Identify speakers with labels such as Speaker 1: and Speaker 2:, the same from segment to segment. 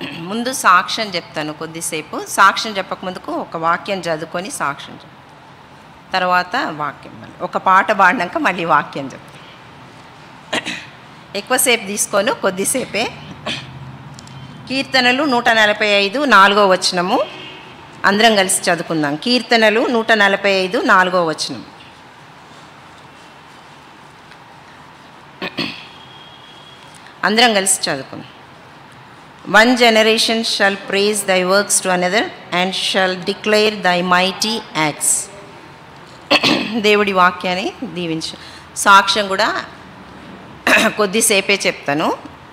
Speaker 1: ముందు సాక్ష్యం చెప్తాను కొద్దిసేపు సాక్ష్యం చెప్పకముందుకు ఒక వాక్యం చదువుకొని సాక్ష్యం చెప్ తర్వాత వాక్యం మళ్ళీ ఒక పాట పాడినాక మళ్ళీ వాక్యం చెప్తాను ఎక్కువసేపు తీసుకోను కొద్దిసేపే కీర్తనలు నూట నలభై ఐదు నాలుగో వచనము అందరం కలిసి చదువుకుందాం కీర్తనలు నూట నలభై ఐదు నాలుగో వచనం అందరం కలిసి చదువుకుందాం one generation shall praise thy works to another and shall declare thy mighty acts దేవుడి వాక్యాన్ని దీవించు సాక్ష్యం కూడా కొద్దిసేపే చెప్తాను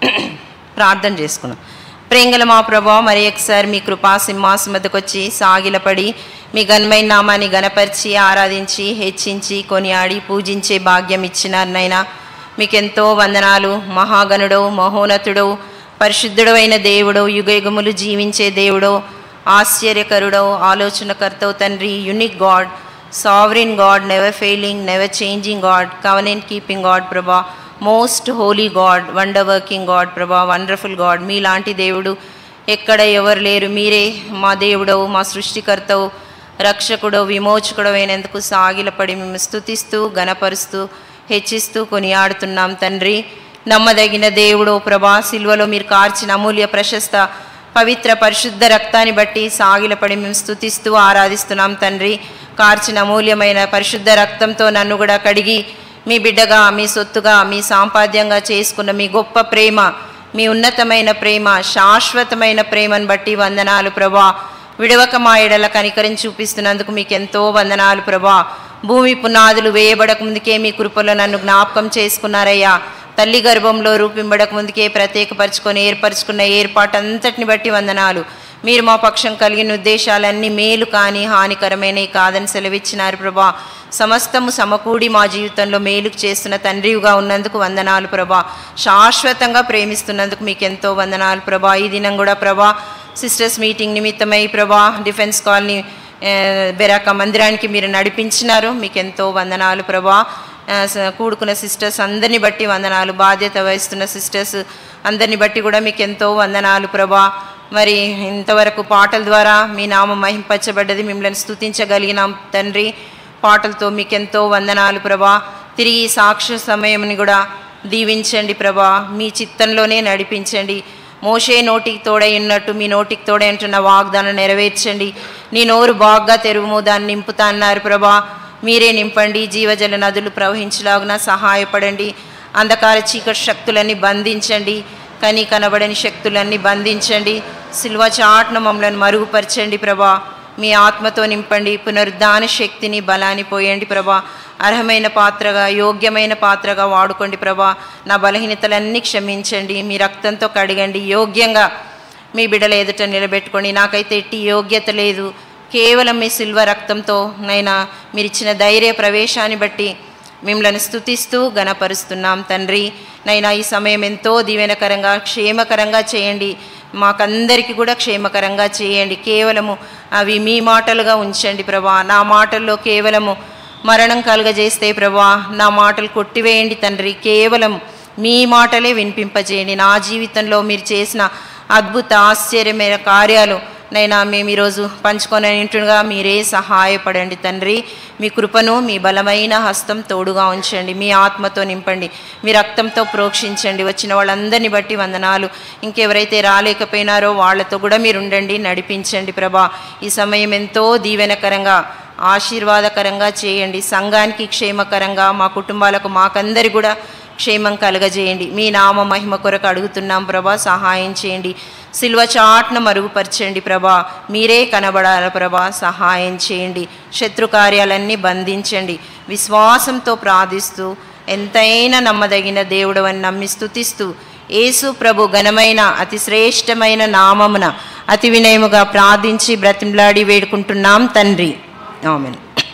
Speaker 1: ప్రార్థన చేసుకున్నాం ప్రేంగల మా ప్రభా మరి ఒకసారి మీ కృపా సింహాసం వద్దకు వచ్చి సాగిలపడి మీ ఘనమైన నామాన్ని గనపరిచి ఆరాధించి హెచ్చించి కొనియాడి పూజించే భాగ్యం ఇచ్చినారనైనా మీకెంతో వందనాలు మహాగణుడో మహోన్నతుడో పరిశుద్ధుడు అయిన దేవుడో యుగయుగములు జీవించే దేవుడో ఆశ్చర్యకరుడో ఆలోచనకర్తవు తండ్రి unique god sovereign god never failing never changing god covenant keeping god ప్రభా most holy god wonder working god ప్రభా వండర్ఫుల్ గాడ్ మీలాంటి దేవుడు ఎక్కడ ఎవరు లేరు మీరే మా దేవుడవు మా సృష్టికర్తవు రక్షకుడో విమోచకుడో అయినందుకు సాగిలపడి మేము స్థుతిస్తూ గణపరుస్తూ హెచ్చిస్తూ కొనియాడుతున్నాం తండ్రి నమ్మదగిన దేవుడో ప్రభా సిల్వలో మీరు కార్చిన అమూల్య ప్రశస్త పవిత్ర పరిశుద్ధ రక్తాన్ని బట్టి సాగిలపడి మేము స్థుతిస్తూ ఆరాధిస్తున్నాం తండ్రి కార్చిన అమూల్యమైన పరిశుద్ధ రక్తంతో నన్ను కూడా కడిగి మీ బిడ్డగా మీ సొత్తుగా మీ సాంపాద్యంగా చేసుకున్న మీ గొప్ప ప్రేమ మీ ఉన్నతమైన ప్రేమ శాశ్వతమైన ప్రేమను బట్టి వందనాలు ప్రభా విడవక మా ఎడల కనికరం చూపిస్తున్నందుకు మీకు ఎంతో వందనాలు ప్రభా భూమి పునాదులు వేయబడక ముందుకే మీ కృపలో నన్ను జ్ఞాపకం చేసుకున్నారయ్యా తల్లి గర్భంలో రూపింబడక ముందుకే ప్రత్యేకపరచుకొని ఏర్పరచుకున్న ఏర్పాటు అంతటిని బట్టి వందనాలు మీరు మా పక్షం కలిగిన ఉద్దేశాలన్నీ మేలు కానీ హానికరమైనవి కాదని సెలవిచ్చినారు ప్రభా సమస్తము సమకూడి మా జీవితంలో మేలుకు చేస్తున్న తండ్రిగా ఉన్నందుకు వందనాలు ప్రభా శాశ్వతంగా ప్రేమిస్తున్నందుకు మీకు ఎంతో వందనాలు ప్రభా ఈ దినం కూడా ప్రభా సిస్టర్స్ మీటింగ్ నిమిత్తమై ప్రభా డిఫెన్స్ కాలనీ ఆ, బెరాక మందిరానికి మీరు నడిపించినారు మీకు ఎంతో వందనాలు ప్రభా ఆ, స- కూడుకున్న సిస్టర్స్ అందరిని బట్టి వందనాలు బాధ్యత వహిస్తున్న సిస్టర్స్ అందరిని బట్టి కూడా మీకు ఎంతో వందనాలు ప్రభా మరి ఇంతవరకు పాటల ద్వారా మీ నామం మహింపరచబడ్డది మిమ్మల్ని స్తుతించగలిగినాం తండ్రి పాటలతో మీకు ఎంతో వందనాలు ప్రభా తిరిగి సాక్ష్య సమయంని కూడా దీవించండి ప్రభా మీ చిత్తంలోనే నడిపించండి మోషే నోటికి తోడై ఉన్నట్టు మీ నోటికి తోడై ఉంటున్న వాగ్దానం నెరవేర్చండి నీ నోరు బాగా తెరువుము దాన్ని నింపుతా అన్నారు ప్రభా మీరే నింపండి జీవజల నదులు ప్రవహించలాగున సహాయపడండి అంధకార చీకటి శక్తులన్నీ బంధించండి కని కనబడని శక్తులన్నీ బంధించండి సిల్వ చాట్ను మమ్మల్ని మరుగుపరచండి ప్రభా మీ ఆత్మతో నింపండి పునరుద్ధాన శక్తిని బలాన్ని పోయండి ప్రభా అర్హమైన పాత్రగా యోగ్యమైన పాత్రగా వాడుకోండి ప్రభా నా బలహీనతలన్నీ క్షమించండి మీ రక్తంతో కడగండి యోగ్యంగా మీ బిడ్డల ఎదుట నిలబెట్టుకోండి నాకైతే ఎట్టి యోగ్యత లేదు కేవలం మీ సిల్వ రక్తంతో నైనా మీరు ఇచ్చిన ధైర్య ప్రవేశాన్ని బట్టి మిమ్మల్ని స్తుతిస్తూ గణపరుస్తున్నాం తండ్రి నైనా ఈ సమయం ఎంతో దీవెనకరంగా క్షేమకరంగా చేయండి మాకందరికీ కూడా క్షేమకరంగా చేయండి కేవలము అవి మీ మాటలుగా ఉంచండి ప్రభా నా మాటల్లో కేవలము మరణం కలుగజేస్తే ప్రభా నా మాటలు కొట్టివేయండి తండ్రి కేవలం మీ మాటలే వినిపింపజేయండి నా జీవితంలో మీరు చేసిన అద్భుత ఆశ్చర్యమైన కార్యాలు నైనా మేము ఈరోజు పంచుకొని ఉంటుండగా మీరే సహాయపడండి తండ్రి మీ కృపను మీ బలమైన హస్తం తోడుగా ఉంచండి మీ ఆత్మతో నింపండి మీ రక్తంతో ప్రోక్షించండి వచ్చిన వాళ్ళందరినీ బట్టి వందనాలు ఇంకెవరైతే రాలేకపోయినారో వాళ్ళతో కూడా మీరు ఉండండి నడిపించండి ప్రభా ఈ సమయం ఎంతో దీవెనకరంగా ఆశీర్వాదకరంగా చేయండి సంఘానికి క్షేమకరంగా మా కుటుంబాలకు మాకందరి కూడా క్షేమం కలగజేయండి మీ నామ మహిమ కొరకు అడుగుతున్నాం ప్రభా సహాయం చేయండి సిల్వ చాట్ను మరుగుపరచండి ప్రభా మీరే కనబడాల ప్రభా సహాయం చేయండి శత్రు కార్యాలన్నీ బంధించండి విశ్వాసంతో ప్రార్థిస్తూ ఎంతైనా నమ్మదగిన దేవుడు అని నమ్మి స్తుతిస్తూ యేసు ప్రభు ఘనమైన అతి శ్రేష్టమైన నామమున అతి వినయముగా ప్రార్థించి బ్రతిమలాడి వేడుకుంటున్నాం తండ్రి ఆమెన్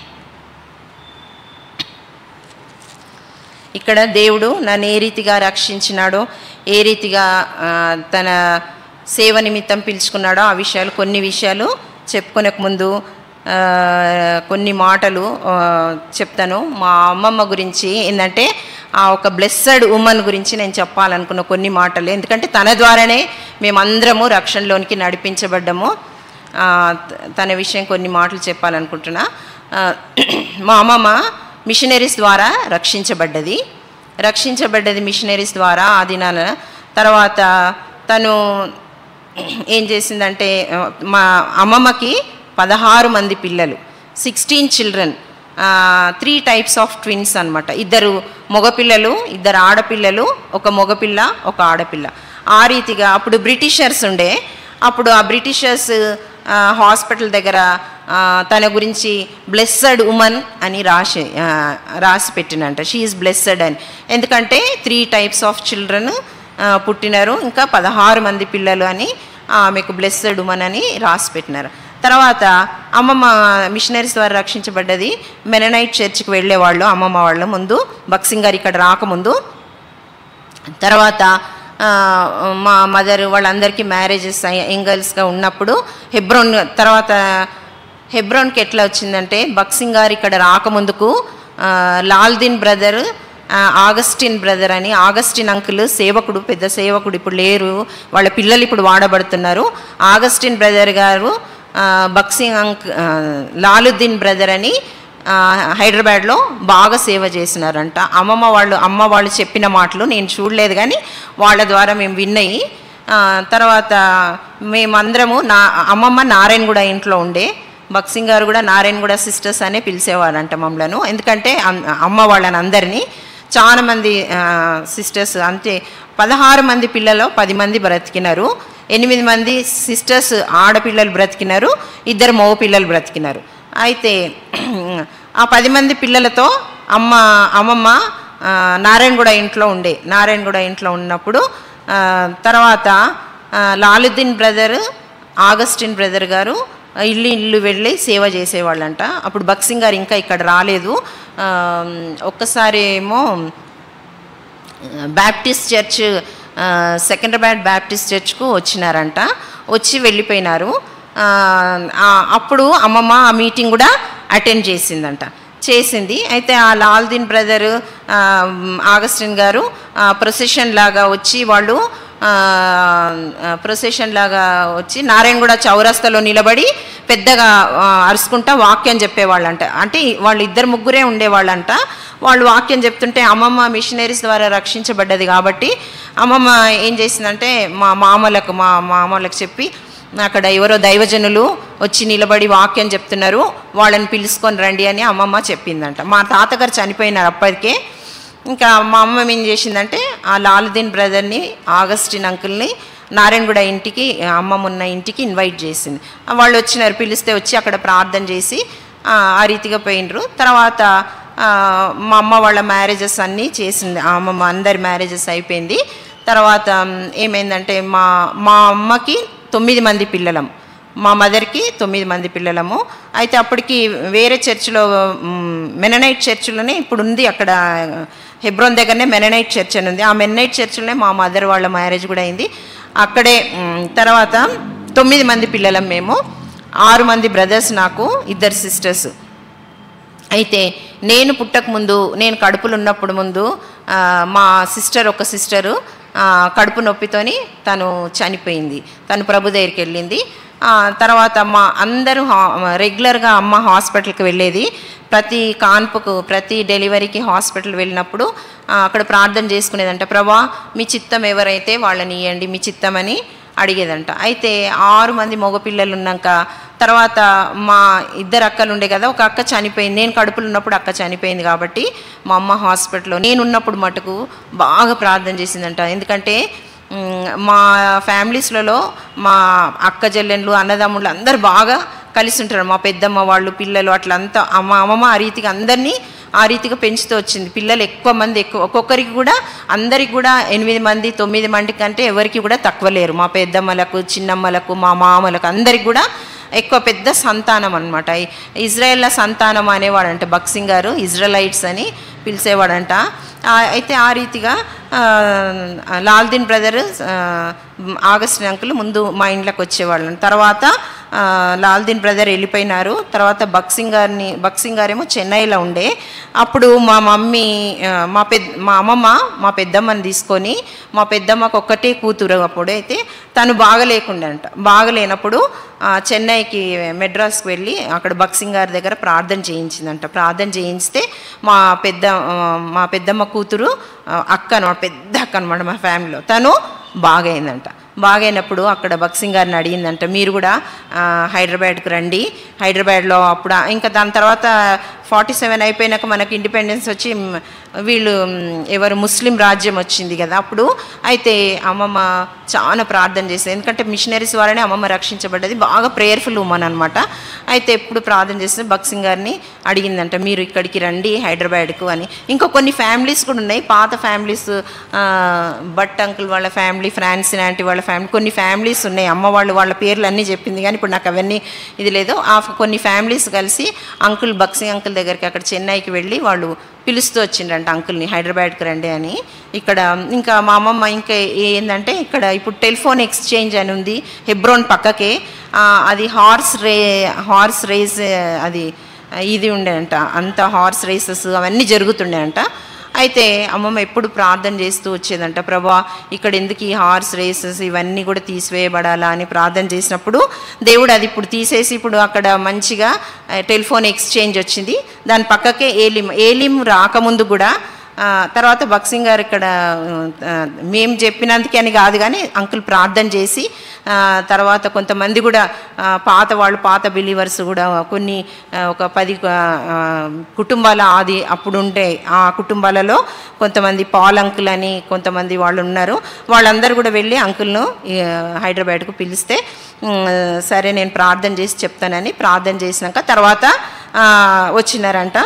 Speaker 1: ఇక్కడ దేవుడు నన్ను ఏ రీతిగా రక్షించినాడో ఏ రీతిగా ఆ, తన సేవ నిమిత్తం పిలుచుకున్నాడో ఆ విషయాలు కొన్ని విషయాలు చెప్పుకునేక ముందు ఆ, కొన్ని మాటలు ఆ, చెప్తాను మా అమ్మమ్మ గురించి ఏంటంటే ఆ ఒక బ్లెస్సడ్ ఉమెన్ గురించి నేను చెప్పాలనుకున్న కొన్ని మాటలు ఎందుకంటే తన ద్వారానే మేమందరము రక్షణలోనికి నడిపించబడ్డము ఆ, త- తన విషయం కొన్ని మాటలు చెప్పాలనుకుంటున్నా ఆ, మా అమ్మమ్మ మిషనరీస్ ద్వారా రక్షించబడ్డది రక్షించబడ్డది మిషనరీస్ ద్వారా ఆ దినాల తర్వాత తను ఏం చేసిందంటే ఆ, మా అమ్మమ్మకి పదహారు మంది పిల్లలు sixteen children three types of twins అన్నమాట ఇద్దరు మగపిల్లలు ఇద్దరు ఆడపిల్లలు ఒక మగపిల్ల ఒక ఆడపిల్ల ఆ రీతిగా అప్పుడు బ్రిటిషర్స్ ఉండే అప్పుడు ఆ బ్రిటిషర్స్ హాస్పిటల్ దగ్గర ఆ, తన గురించి బ్లెస్సడ్ ఉమన్ అని రాసి ఆ, రాసి పెట్టినంట షీఈస్ బ్లెస్సడ్ అని ఎందుకంటే త్రీ టైప్స్ ఆఫ్ చిల్డ్రన్ పుట్టినారు ఇంకా పదహారు మంది పిల్లలు అని ఆమెకు బ్లెస్సడ్ ఉమన్ అని రాసి పెట్టినారు తర్వాత అమ్మమ్మ మిషనరీస్ ద్వారా రక్షించబడ్డది మెననైట్ చర్చ్కి వెళ్ళేవాళ్ళు అమ్మమ్మ వాళ్ళు ముందు బక్సింగ్ గారు ఇక్కడ రాకముందు తర్వాత ఆ, మా మదర్ వాళ్ళందరికీ మ్యారేజెస్ ఎంగల్స్గా ఉన్నప్పుడు హెబ్రోన్ తర్వాత హెబ్రోన్కి ఎట్లా వచ్చిందంటే బక్సింగ్ గారు ఇక్కడ రాకముందుకు ఆ, లాల్దీన్ బ్రదర్ ఆ, ఆగస్టిన్ బ్రదర్ అని ఆగస్టిన్ అంకుల్ సేవకుడు పెద్ద సేవకుడు ఇప్పుడు లేరు వాళ్ళ పిల్లలు ఇప్పుడు వాడబడుతున్నారు ఆగస్టిన్ బ్రదర్ గారు ఆ, బక్సింగ్ అంక్ ఆ, లాలుద్దీన్ బ్రదర్ అని ఆ, హైదరాబాద్లో బాగా సేవ చేసినారంట అమ్మమ్మ వాళ్ళు అమ్మ వాళ్ళు చెప్పిన మాటలు నేను చూడలేదు కానీ వాళ్ళ ద్వారా మేము విన్నాయి ఆ, తర్వాత మేమందరము నా అమ్మమ్మ నారాయణగూడ ఇంట్లో ఉండే బక్సింగ్ గారు కూడా నారాయణగూడ సిస్టర్స్ అనే పిలిచేవారంట మమ్మలను ఎందుకంటే అమ్- అమ్మ వాళ్ళని అందరినీ చాలా మంది సిస్టర్స్ అంటే పదహారు మంది పిల్లలు పది మంది బ్రతికినారు ఎనిమిది మంది సిస్టర్స్ ఆడపిల్లలు బ్రతికినారు ఇద్దరు మగ పిల్లలు బ్రతికినారు అయితే ఆ పది మంది పిల్లలతో అమ్మ అమ్మమ్మ ఆ, నారాయణగూడ ఇంట్లో ఉండే నారాయణగూడ ఇంట్లో ఉన్నప్పుడు ఆ, తర్వాత ఆ, లాలుద్దీన్ బ్రదర్ ఆగస్టిన్ బ్రదర్ గారు ఇల్లు ఇల్లు వెళ్ళి సేవ చేసేవాళ్ళంట అప్పుడు బక్సింగ్ గారు ఇంకా ఇక్కడ రాలేదు ఆ, ఒక్కసారి ఏమో బ్యాప్టిస్ట్ చర్చ్ ఆ, సెకండ్రాబాద్ బ్యాప్టిస్ట్ చర్చ్కు వచ్చినారంట వచ్చి వెళ్ళిపోయినారు ఆ, ఆ, అప్పుడు అమ్మమ్మ ఆ మీటింగ్ కూడా అటెండ్ చేసిందంట చేసింది అయితే ఆ లాల్దీన్ బ్రదర్ ఆగస్టిన్ గారు ప్రొసెషన్ లాగా వచ్చి వాళ్ళు ప్రొసెషన్ లాగా వచ్చి నారాయణగూడ చౌరస్తాలో నిలబడి పెద్దగా ఆ, అరుచుకుంటా వాక్యం చెప్పేవాళ్ళంట అంటే వాళ్ళు ఇద్దరు ముగ్గురే ఉండేవాళ్ళంట వాళ్ళు వాక్యం చెప్తుంటే అమ్మమ్మ మిషనరీస్ ద్వారా రక్షించబడ్డది కాబట్టి అమ్మమ్మ ఏం చేసిందంటే మా మామలకు మా మామలకు చెప్పి అక్కడ ఎవరో దైవజనులు వచ్చి నిలబడి వాక్యం చెప్తున్నారు వాళ్ళని పిలుచుకొని రండి అని అమ్మమ్మ చెప్పిందంట మా తాతగారు చనిపోయినారు అప్పటికే ఇంకా మా అమ్మ ఏం చేసిందంటే ఆ లాలుద్దీన్ బ్రదర్ని ఆగస్టిన్ అంకుల్ని నారాయణగూడ ఇంటికి అమ్మమ్మ ఉన్న ఇంటికి ఇన్వైట్ చేసింది ఆ వాళ్ళు వచ్చినారు పిలిస్తే వచ్చి అక్కడ ప్రార్థన చేసి ఆ ఆ రీతిగా పోయినరు తర్వాత ఆ, మా అమ్మ వాళ్ళ మ్యారేజెస్ అన్నీ చేసింది ఆ అమ్మమ్మ అందరి మ్యారేజెస్ అయిపోయింది తర్వాత మ్, ఏమైందంటే మా మా అమ్మకి తొమ్మిది మంది పిల్లలం మా మదర్కి తొమ్మిది మంది పిల్లలము అయితే అప్పటికి వేరే చర్చిలో మ్, మెననైట్ చర్చిలోనే ఇప్పుడు ఉంది అక్కడ హెబ్రోన్ దగ్గరనే మెననైట్ చర్చ్ అని ఉంది ఆ మెననైట్ చర్చిలోనే మా మదర్ వాళ్ళ మ్యారేజ్ కూడా అయింది అక్కడే మ్, తర్వాత తొమ్మిది మంది పిల్లలం మేము ఆరు మంది బ్రదర్స్ నాకు ఇద్దరు సిస్టర్స్ అయితే నేను పుట్టక ముందు నేను కడుపులో ఉన్నప్పుడు ముందు ఆ, మా సిస్టర్ ఒక సిస్టరు ఆ, కడుపు నొప్పితోని తను చనిపోయింది తను ప్రభు దగ్గరికి వెళ్ళింది ఆ, తర్వాత మా అందరూ హా- రెగ్యులర్గా అమ్మ హాస్పిటల్కి వెళ్ళేది ప్రతి కాన్పుకు ప్రతి డెలివరీకి హాస్పిటల్ వెళ్ళినప్పుడు ఆ, అక్కడ ప్రార్థన చేసుకునేదంట ప్రభా మీ చిత్తం ఎవరైతే వాళ్ళని ఇవ్వండి మీ చిత్తం అని అడిగేదంట అయితే ఆరు మంది మగపిల్లలు ఉన్నాక తర్వాత మా ఇద్దరు అక్కలు ఉండే కదా ఒక అక్క చనిపోయింది నేను కడుపులో ఉన్నప్పుడు అక్క చనిపోయింది కాబట్టి మా అమ్మ హాస్పిటల్లో నేను ఉన్నప్పుడు మటుకు బాగా ప్రార్థన చేసిందంట ఎందుకంటే మ్, మా ఫ్యామిలీస్లలో మా అక్క చెల్లెళ్ళు అన్నదమ్ముళ్ళు అందరు బాగా కలిసి ఉంటారు మా పెద్దమ్మ వాళ్ళు పిల్లలు అట్లంతా మా అమ్మమ్మ ఆ రీతిగా అందరినీ ఆ రీతిగా పెంచుతూ వచ్చింది పిల్లలు ఎక్కువ మంది ఎక్కువ ఒక్కొక్కరికి కూడా అందరికి కూడా ఎనిమిది మంది తొమ్మిది మంది కంటే ఎవరికి కూడా తక్కువ లేరు మా పెద్దమ్మలకు చిన్నమ్మలకు మా మామలకు అందరికి కూడా ఎక్కువ పెద్ద సంతానం అనమాట ఇజ్రాయెల్ల సంతానం అనేవాడంట బక్సింగ్ గారు ఇజ్రాయలైట్స్ అని పిలిచేవాడంట ఆ, అయితే ఆ రీతిగా ఆ, లాల్దీన్ బ్రదర్ ఆగస్ట్ అంకుల్ ముందు మా ఇంట్లోకి వచ్చేవాళ్ళం తర్వాత ఆ, లాల్దీన్ బ్రదర్ వెళ్ళిపోయినారు తర్వాత బక్సింగ్ గారిని బక్సింగ్ గారేమో చెన్నైలో ఉండే అప్పుడు మా మమ్మీ ఆ, మా పెద్ద మా అమ్మమ్మ మా పెద్దమ్మని తీసుకొని మా పెద్దమ్మకు ఒక్కటే కూతురు అప్పుడు అయితే తను బాగలేకుండే అంట బాగలేనప్పుడు ఆ, చెన్నైకి మెడ్రాస్కి వెళ్ళి అక్కడ బక్సింగ్ గారి దగ్గర ప్రార్థన చేయించిందంట ప్రార్థన చేయిస్తే మా పెద్ద ఆ, మా పెద్దమ్మ కూతురు ఆ, అక్క అనమాట పెద్ద అక్క అనమాట మా ఫ్యామిలీలో తను బాగైందంట బాగైనప్పుడు అక్కడ బక్సింగ్ గారిని అడిగిందంట మీరు కూడా ఆ, హైదరాబాద్కు రండి హైదరాబాద్లో అప్పుడు ఆ- ఇంకా దాని తర్వాత ఫార్టీ సెవెన్ అయిపోయినాక మనకి ఇండిపెండెన్స్ వచ్చి మ్, వీళ్ళు మ్, ఎవరు ముస్లిం రాజ్యం వచ్చింది కదా అప్పుడు అయితే అమ్మమ్మ చాలా ప్రార్థన చేసేది ఎందుకంటే మిషనరీస్ ద్వారానే అమ్మమ్మ రక్షించబడ్డది బాగా ప్రేయర్ఫుల్ ఉమెన్ అనమాట అయితే ఎప్పుడు ప్రార్థన చేస్తే బక్సింగ్ గారిని అడిగిందంట మీరు ఇక్కడికి రండి హైదరాబాద్కు అని ఇంకా కొన్ని ఫ్యామిలీస్ కూడా ఉన్నాయి పాత ఫ్యామిలీస్ బట్ అంకుల్ వాళ్ళ ఫ్యామిలీ ఫ్రాన్స్ లాంటి వాళ్ళ ఫ్యామిలీ కొన్ని ఫ్యామిలీస్ ఉన్నాయి అమ్మ వాళ్ళు వాళ్ళ పేర్లు అన్నీ చెప్పింది కానీ ఇప్పుడు నాకు అవన్నీ ఇది లేదు ఆ కొన్ని ఫ్యామిలీస్ కలిసి అంకుల్ బక్సింగ్ అంకుల్ దగ్గరికి అక్కడ చెన్నైకి వెళ్ళి వాళ్ళు పిలుస్తూ వచ్చిండ్రంట అంకుల్ని హైదరాబాద్కి రండి అని ఇక్కడ ఇంకా మా అమ్మమ్మ ఇంకా ఏంటంటే ఇక్కడ ఇప్పుడు టెలిఫోన్ ఎక్స్చేంజ్ అని ఉంది హెబ్రోన్ పక్కకే ఆ, అది హార్స్ రే హార్స్ రేస్ అది ఇది ఉండేనంట అంత హార్స్ రేసెస్ అవన్నీ జరుగుతుండేనంట అయితే అమ్మమ్మ ఎప్పుడు ప్రార్థన చేస్తూ వచ్చేదంట ప్రభా ఇక్కడ ఎందుకు ఈ హార్స్ రేసెస్ ఇవన్నీ కూడా తీసివేయబడాలా అని ప్రార్థన చేసినప్పుడు దేవుడు అది ఇప్పుడు తీసేసి ఇప్పుడు అక్కడ మంచిగా ఆ, టెలిఫోన్ ఎక్స్చేంజ్ వచ్చింది దాని పక్కకే ఏలిం ఏలిం రాకముందు కూడా ఆ, తర్వాత బక్సింగ్ గారు ఇక్కడ ఆ, మేము చెప్పినందుకే అని కాదు కానీ అంకుల్ ప్రార్థన చేసి ఆ, తర్వాత కొంతమంది కూడా ఆ, పాత వాళ్ళు పాత బిలీవర్స్ కూడా కొన్ని ఆ, ఒక పది ఆ, ఆ, కుటుంబాల ఆది అప్పుడు ఉండే ఆ కుటుంబాలలో కొంతమంది పాల్ అంకుల్ అని కొంతమంది వాళ్ళు ఉన్నారు వాళ్ళందరూ కూడా వెళ్ళి అంకుల్ను ఈ, హైదరాబాద్కు పిలిస్తే ఉమ్, సరే నేను ప్రార్థన చేసి చెప్తానని ప్రార్థన చేసినాక తర్వాత ఆ, వచ్చినారంట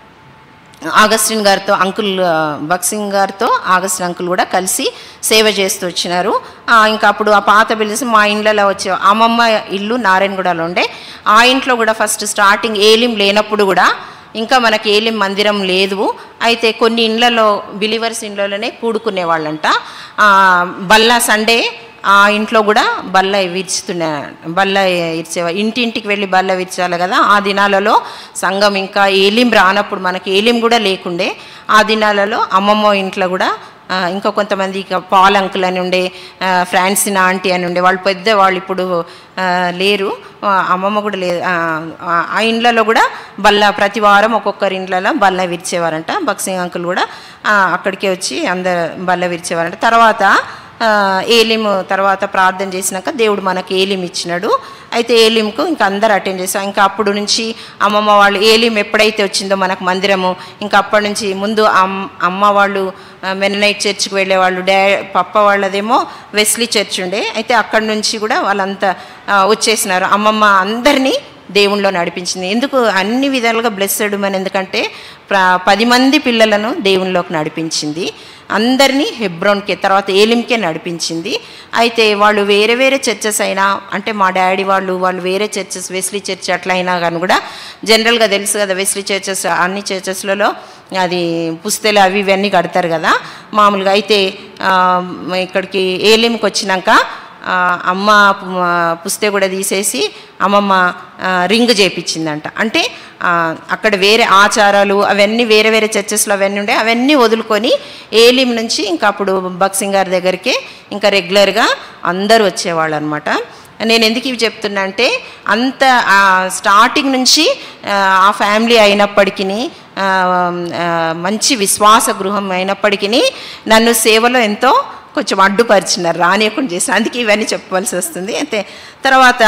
Speaker 1: ఆగస్టిన్ గారితో అంకుల్ ఆ, బక్సింగ్ గారితో ఆగస్టిన్ అంకుల్ కూడా కలిసి సేవ చేస్తూ వచ్చినారు ఆ, ఇంకా అప్పుడు ఆ పాత బిల్స్ మా ఇండ్లలో వచ్చే అమ్మమ్మ ఇల్లు నారాయణగూడలో ఉండే ఆ ఇంట్లో కూడా ఫస్ట్ స్టార్టింగ్ ఏలిం లేనప్పుడు కూడా ఇంకా మనకి ఏలిం మందిరం లేదు అయితే కొన్ని ఇండ్లలో బిలీవర్స్ ఇండ్లలోనే కూడుకునే వాళ్ళంట ఆ, బల్లా సండే ఆ ఇంట్లో కూడా బల్ల విరుచుతున్నా బల్ల ఇర్చేవా ఇంటింటికి వెళ్ళి బల్ల విర్చాలి కదా ఆ దినాలలో సంఘం ఇంకా ఏలిం రానప్పుడు మనకి ఏలిం కూడా లేకుండే ఆ దినాలలో అమ్మమ్మ ఇంట్లో కూడా ఆ, ఇంకా కొంతమంది ఇక పాల్ అంకుల్ అని ఉండే ఆ, ఫ్రాన్సిన్ ఆంటీ అని ఉండే వాళ్ళు పెద్ద వాళ్ళు ఇప్పుడు ఆ, లేరు ఆ, అమ్మమ్మ కూడా లేదు ఆ, ఆ- ఆ ఇండ్లలో కూడా బల్ల ప్రతి వారం ఒక్కొక్కరి ఇండ్లలో బల్ల విరిచేవారంట బక్సింగ్ అంకుల్ కూడా ఆ, అక్కడికే వచ్చి అందరు బల్ల విరిచేవారంట తర్వాత ఆ, ఏలిము తర్వాత ప్రార్థన చేసినాక దేవుడు మనకి ఏలిం ఇచ్చినాడు అయితే ఏలింకు ఇంకా అందరు అటెండ్ చేసాం ఇంకా అప్పుడు నుంచి అమ్మమ్మ వాళ్ళు ఏలిం ఎప్పుడైతే వచ్చిందో మనకు మందిరము ఇంకా అప్పటి నుంచి ముందు అమ్ అమ్మ వాళ్ళు మెననైట్ చర్చ్కి వెళ్ళేవాళ్ళు డా పప్ప వాళ్ళదేమో వెస్లీ చర్చ్ ఉండే అయితే అక్కడి నుంచి కూడా వాళ్ళంతా ఆ, వచ్చేసినారు అమ్మమ్మ అందరినీ దేవుణ్ణిలో నడిపించింది ఎందుకు అన్ని విధాలుగా బ్లెస్సెడ్ మన ఎందుకంటే ప్ర- పది మంది పిల్లలను దేవునిలోకి నడిపించింది అందరినీ హెబ్రోన్కే తర్వాత ఏలింకే నడిపించింది అయితే వాళ్ళు వేరే వేరే చర్చెస్ అయినా అంటే మా డాడీ వాళ్ళు వాళ్ళు వేరే చర్చెస్ వెస్లీ చర్చ్ అట్లా అయినా కానీ కూడా జనరల్గా తెలుసు కదా వెస్లీ చర్చెస్ అన్ని చర్చెస్లలో అది పుస్తెలు అవి ఇవన్నీ కడతారు కదా మామూలుగా అయితే ఆ, ఇక్కడికి ఏలింకి వచ్చినాక ఆ, అమ్మ పు- ఆ, పుస్తే కూడా తీసేసి అమ్మమ్మ ఆ, రింగ్ చేపించిందంట అంటే ఆ, అక్కడ వేరే ఆచారాలు అవన్నీ వేరే వేరే చర్చెస్లో అవన్నీ ఉండే అవన్నీ వదులుకొని ఏలిం నుంచి ఇంకా అప్పుడు బక్సింగ్ గారి దగ్గరికి ఇంకా రెగ్యులర్గా అందరూ వచ్చేవాళ్ళు అనమాట నేను ఎందుకు ఇవి చెప్తున్నా అంటే అంత ఆ, స్టార్టింగ్ నుంచి ఆ, ఆ ఫ్యామిలీ అయినప్పటికీ మంచి విశ్వాస గృహం అయినప్పటికీ నన్ను సేవలో ఎంతో కొంచెం అడ్డుపరిచినారు రానియకుండా చేసిన అందుకే ఇవన్నీ చెప్పవలసి వస్తుంది అయితే తర్వాత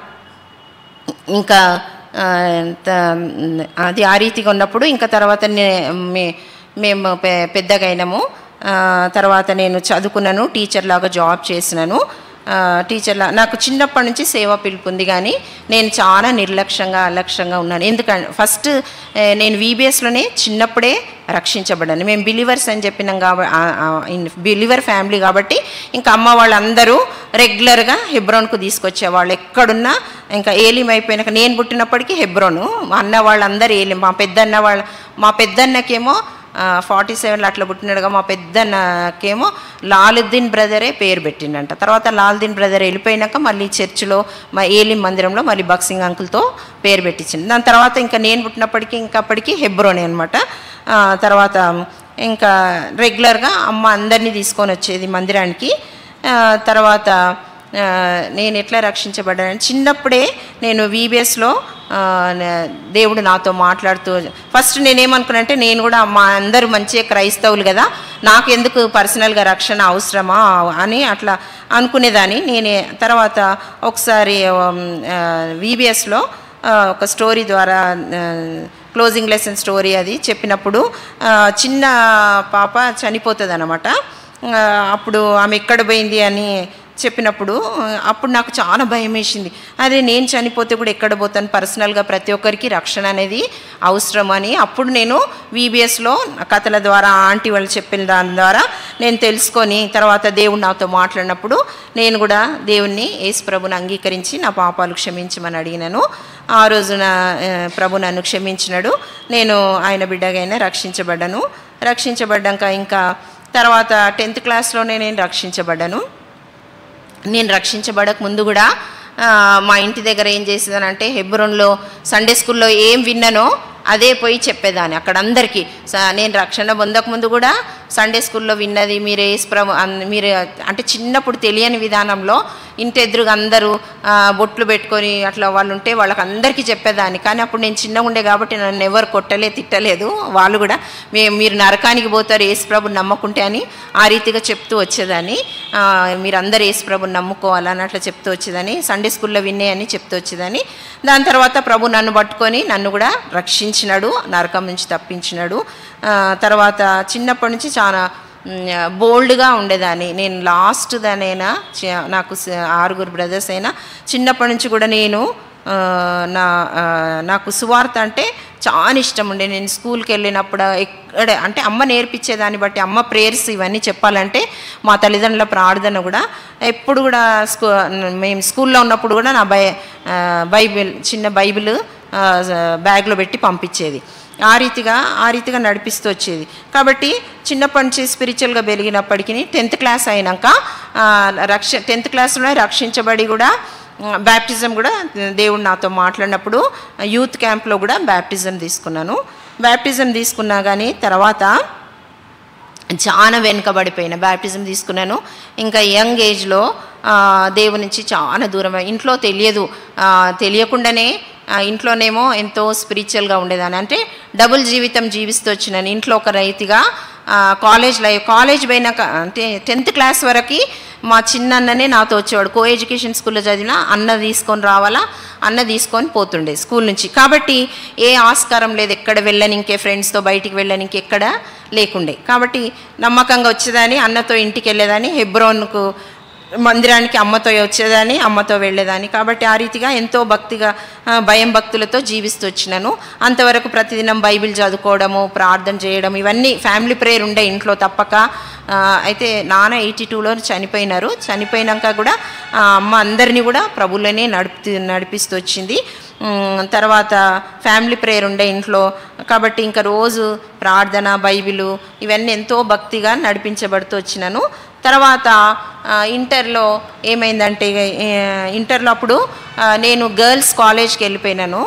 Speaker 1: ఇంకా ఆ, త- అది ఆ రీతిగా ఉన్నప్పుడు ఇంకా తర్వాత నే- మే- మేము పె- పెద్దగా అయినాము ఆ, తర్వాత నేను చదువుకున్నాను టీచర్ లాగా జాబ్ చేసినాను ఆ, టీచర్లా నాకు చిన్నప్పటి నుంచి సేవ పిలుపు ఉంది కానీ నేను చాలా నిర్లక్ష్యంగా అలక్ష్యంగా ఉన్నాను ఎందుకంటే ఫస్ట్ ఏ, నేను వీబీఎస్లోనే చిన్నప్పుడే రక్షించబడ్డాను మేము బిలీవర్స్ అని చెప్పినాం కాబట్టి బిలీవర్ ఫ్యామిలీ కాబట్టి ఇంకా అమ్మ వాళ్ళందరూ రెగ్యులర్గా హెబ్రోన్కు తీసుకొచ్చేవాళ్ళు ఎక్కడున్నా ఇంకా ఏలిం అయిపోయినాక నేను పుట్టినప్పటికీ హెబ్రోను మా అన్న వాళ్ళందరూ ఏలిం మా పెద్దన్న వాళ్ళ మా పెద్దన్నకేమో ఫార్టీ సెవెన్లో అట్లా పుట్టినాడుగా మా పెద్ద నాకేమో లాలుద్దీన్ బ్రదరే పేరు పెట్టిండంట తర్వాత లాలుద్దీన్ బ్రదర్ వెళ్ళిపోయినాక మళ్ళీ చర్చిలో మా ఏలిం మందిరంలో మళ్ళీ బక్సింగ్ అంకుల్తో పేరు పెట్టించింది దాని తర్వాత ఇంకా నేను పుట్టినప్పటికీ ఇంకా అప్పటికి హెబ్రోనే అనమాట తర్వాత ఇంకా రెగ్యులర్గా అమ్మ అందరినీ తీసుకొని వచ్చేది మందిరానికి ఆ, తర్వాత ఆ, నేను ఎట్లా రక్షించబడ్డాను చిన్నప్పుడే నేను వీబీఎస్లో దేవుడు నాతో మాట్లాడుతూ ఫస్ట్ నేనేమనుకున్నానంటే నేను కూడా మా అందరూ మంచిగా క్రైస్తవులు కదా నాకు ఎందుకు పర్సనల్గా రక్షణ అవసరమా అని అట్లా అనుకునేదాన్ని నేనే తర్వాత ఒకసారి వీబీఎస్లో ఒక స్టోరీ ద్వారా క్లోజింగ్ లెసన్ స్టోరీ అది చెప్పినప్పుడు ఆ, చిన్న పాప చనిపోతుంది అనమాట అప్పుడు ఆమె ఎక్కడ పోయింది అని చెప్పినప్పుడు ఆ, అప్పుడు నాకు చాలా భయం వేసింది అదే నేను చనిపోతే కూడా ఎక్కడ పోతాను పర్సనల్గా ప్రతి ఒక్కరికి రక్షణ అనేది అవసరం అని అప్పుడు నేను వీబీఎస్లో కథల ద్వారా ఆంటీ వాళ్ళు చెప్పిన దాని ద్వారా నేను తెలుసుకొని తర్వాత దేవుడు నాతో మాట్లాడినప్పుడు నేను కూడా దేవుణ్ణి యేసు ప్రభుని అంగీకరించి నా పాపాలు క్షమించమని అడిగినాను ఆ రోజున ఆ, ప్రభు నన్ను క్షమించినాడు నేను ఆయన బిడ్డగైనా రక్షించబడ్డాను రక్షించబడ్డాక ఇంకా తర్వాత టెన్త్ క్లాస్లోనే నేను రక్షించబడ్డాను నేను రక్షించబడక ముందు కూడా ఆ, మా ఇంటి దగ్గర ఏం చేసేదానంటే హెబ్రోన్లో సండే స్కూల్లో ఏం విన్నానో అదే పోయి చెప్పేదాన్ని అక్కడ అందరికీ స- నేను రక్షణ పొందక ముందు కూడా సండే స్కూల్లో విన్నది మీరు ఏసు ప్రభు అన్- మీరు అంటే చిన్నప్పుడు తెలియని విధానంలో ఇంటి ఎదురుగా అందరూ ఆ, బొట్లు పెట్టుకొని అట్లా వాళ్ళు ఉంటే వాళ్ళకి అందరికీ చెప్పేదాన్ని కానీ అప్పుడు నేను చిన్నగా ఉండే కాబట్టి నన్ను ఎవరు కొట్టలే తిట్టలేదు వాళ్ళు కూడా మే మీరు నరకానికి పోతారు యేసు ప్రభు నమ్మకుంటే అని ఆ రీతిగా చెప్తూ వచ్చేదాన్ని ఆ, మీరు అందరు యేసు ప్రభుని నమ్ముకోవాలని అట్లా చెప్తూ వచ్చేదాన్ని సండే స్కూల్లో విన్నే అని చెప్తూ వచ్చేదాన్ని దాని తర్వాత ప్రభు నన్ను పట్టుకొని నన్ను కూడా రక్షించినాడు నరకం నుంచి తప్పించినాడు ఆ, తర్వాత చిన్నప్పటి నుంచి చాలా బోల్డ్గా ఉండేదాన్ని నేను లాస్ట్ దానైనా చి- నాకు స- ఆరుగురు బ్రదర్స్ అయినా చిన్నప్పటి నుంచి కూడా నేను ఆ, నా ఆ, నాకు సువార్త అంటే చాలా ఇష్టం ఉండే నేను స్కూల్కి వెళ్ళినప్పుడు ఎక్కడ అంటే అమ్మ నేర్పించేదాన్ని బట్టి అమ్మ ప్రేయర్స్ ఇవన్నీ చెప్పాలంటే మా తల్లిదండ్రుల ప్రార్థన కూడా ఎప్పుడు కూడా స్కూ మేము స్కూల్లో ఉన్నప్పుడు కూడా నా బై ఆ, బైబిల్ చిన్న బైబిల్ ఆ, బ్యాగ్లో పెట్టి పంపించేది ఆ రీతిగా ఆ రీతిగా నడిపిస్తూ వచ్చేది కాబట్టి చిన్నప్పటి నుంచి స్పిరిచువల్గా పెరిగినప్పటికీ టెన్త్ క్లాస్ అయినాక ఆ, రక్ష టెన్త్ క్లాస్లోనే రక్షించబడి కూడా బ్యాప్టిజం కూడా దేవుడు నాతో మాట్లాడినప్పుడు యూత్ క్యాంప్లో కూడా బ్యాప్టిజం తీసుకున్నాను బ్యాప్టిజం తీసుకున్నా కానీ తర్వాత చాలా వెనుకబడిపోయిన బ్యాప్టిజం తీసుకున్నాను ఇంకా యంగ్ ఏజ్లో ఆ, దేవుని నుంచి చాలా దూరం ఇంట్లో తెలియదు ఆ, తెలియకుండానే ఆ, ఇంట్లోనేమో ఎంతో స్పిరిచువల్గా ఉండేదాన్ని అంటే డబుల్ జీవితం జీవిస్తూ వచ్చినాను ఇంట్లో ఒక రైతుగా ఆ, కాలేజ్ లైఫ్ కాలేజ్ పోయినాక అంటే టెన్త్ క్లాస్ వరకు మా చిన్న అన్ననే నాతో వచ్చేవాడు కో ఎడ్యుకేషన్ స్కూల్లో చదివినా అన్న తీసుకొని రావాలా అన్న తీసుకొని పోతుండే స్కూల్ నుంచి కాబట్టి ఏ ఆస్కారం లేదు ఎక్కడ వెళ్ళని ఇంకే ఫ్రెండ్స్తో బయటికి వెళ్ళని ఇంకెక్కడ లేకుండే కాబట్టి నమ్మకంగా వచ్చేదాన్ని అన్నతో ఇంటికి వెళ్ళేదాన్ని హెబ్రోన్కు మందిరానికి అమ్మతో వచ్చేదాన్ని అమ్మతో వెళ్ళేదాన్ని కాబట్టి ఆ రీతిగా ఎంతో భక్తిగా ఆ, భయం భక్తులతో జీవిస్తూ వచ్చినాను అంతవరకు ప్రతిదినం బైబిల్ చదువుకోవడము ప్రార్థన చేయడం ఇవన్నీ ఫ్యామిలీ ప్రేయర్ ఉండే ఇంట్లో తప్పక ఆ, అయితే నాన్న ఎయిటీ టూలో చనిపోయినారు చనిపోయినాక కూడా ఆ, అమ్మ అందరినీ కూడా ప్రభులనే నడుపు నడిపిస్తూ వచ్చింది ఉమ్, తర్వాత ఫ్యామిలీ ప్రేయర్ ఉండే ఇంట్లో కాబట్టి ఇంకా రోజు ప్రార్థన బైబిలు ఇవన్నీ ఎంతో భక్తిగా నడిపించబడుతూ వచ్చినాను తర్వాత ఆ, ఇంటర్లో ఏమైందంటే ఆ, ఇంటర్లో అప్పుడు ఆ, నేను గర్ల్స్ కాలేజ్కి వెళ్ళిపోయినాను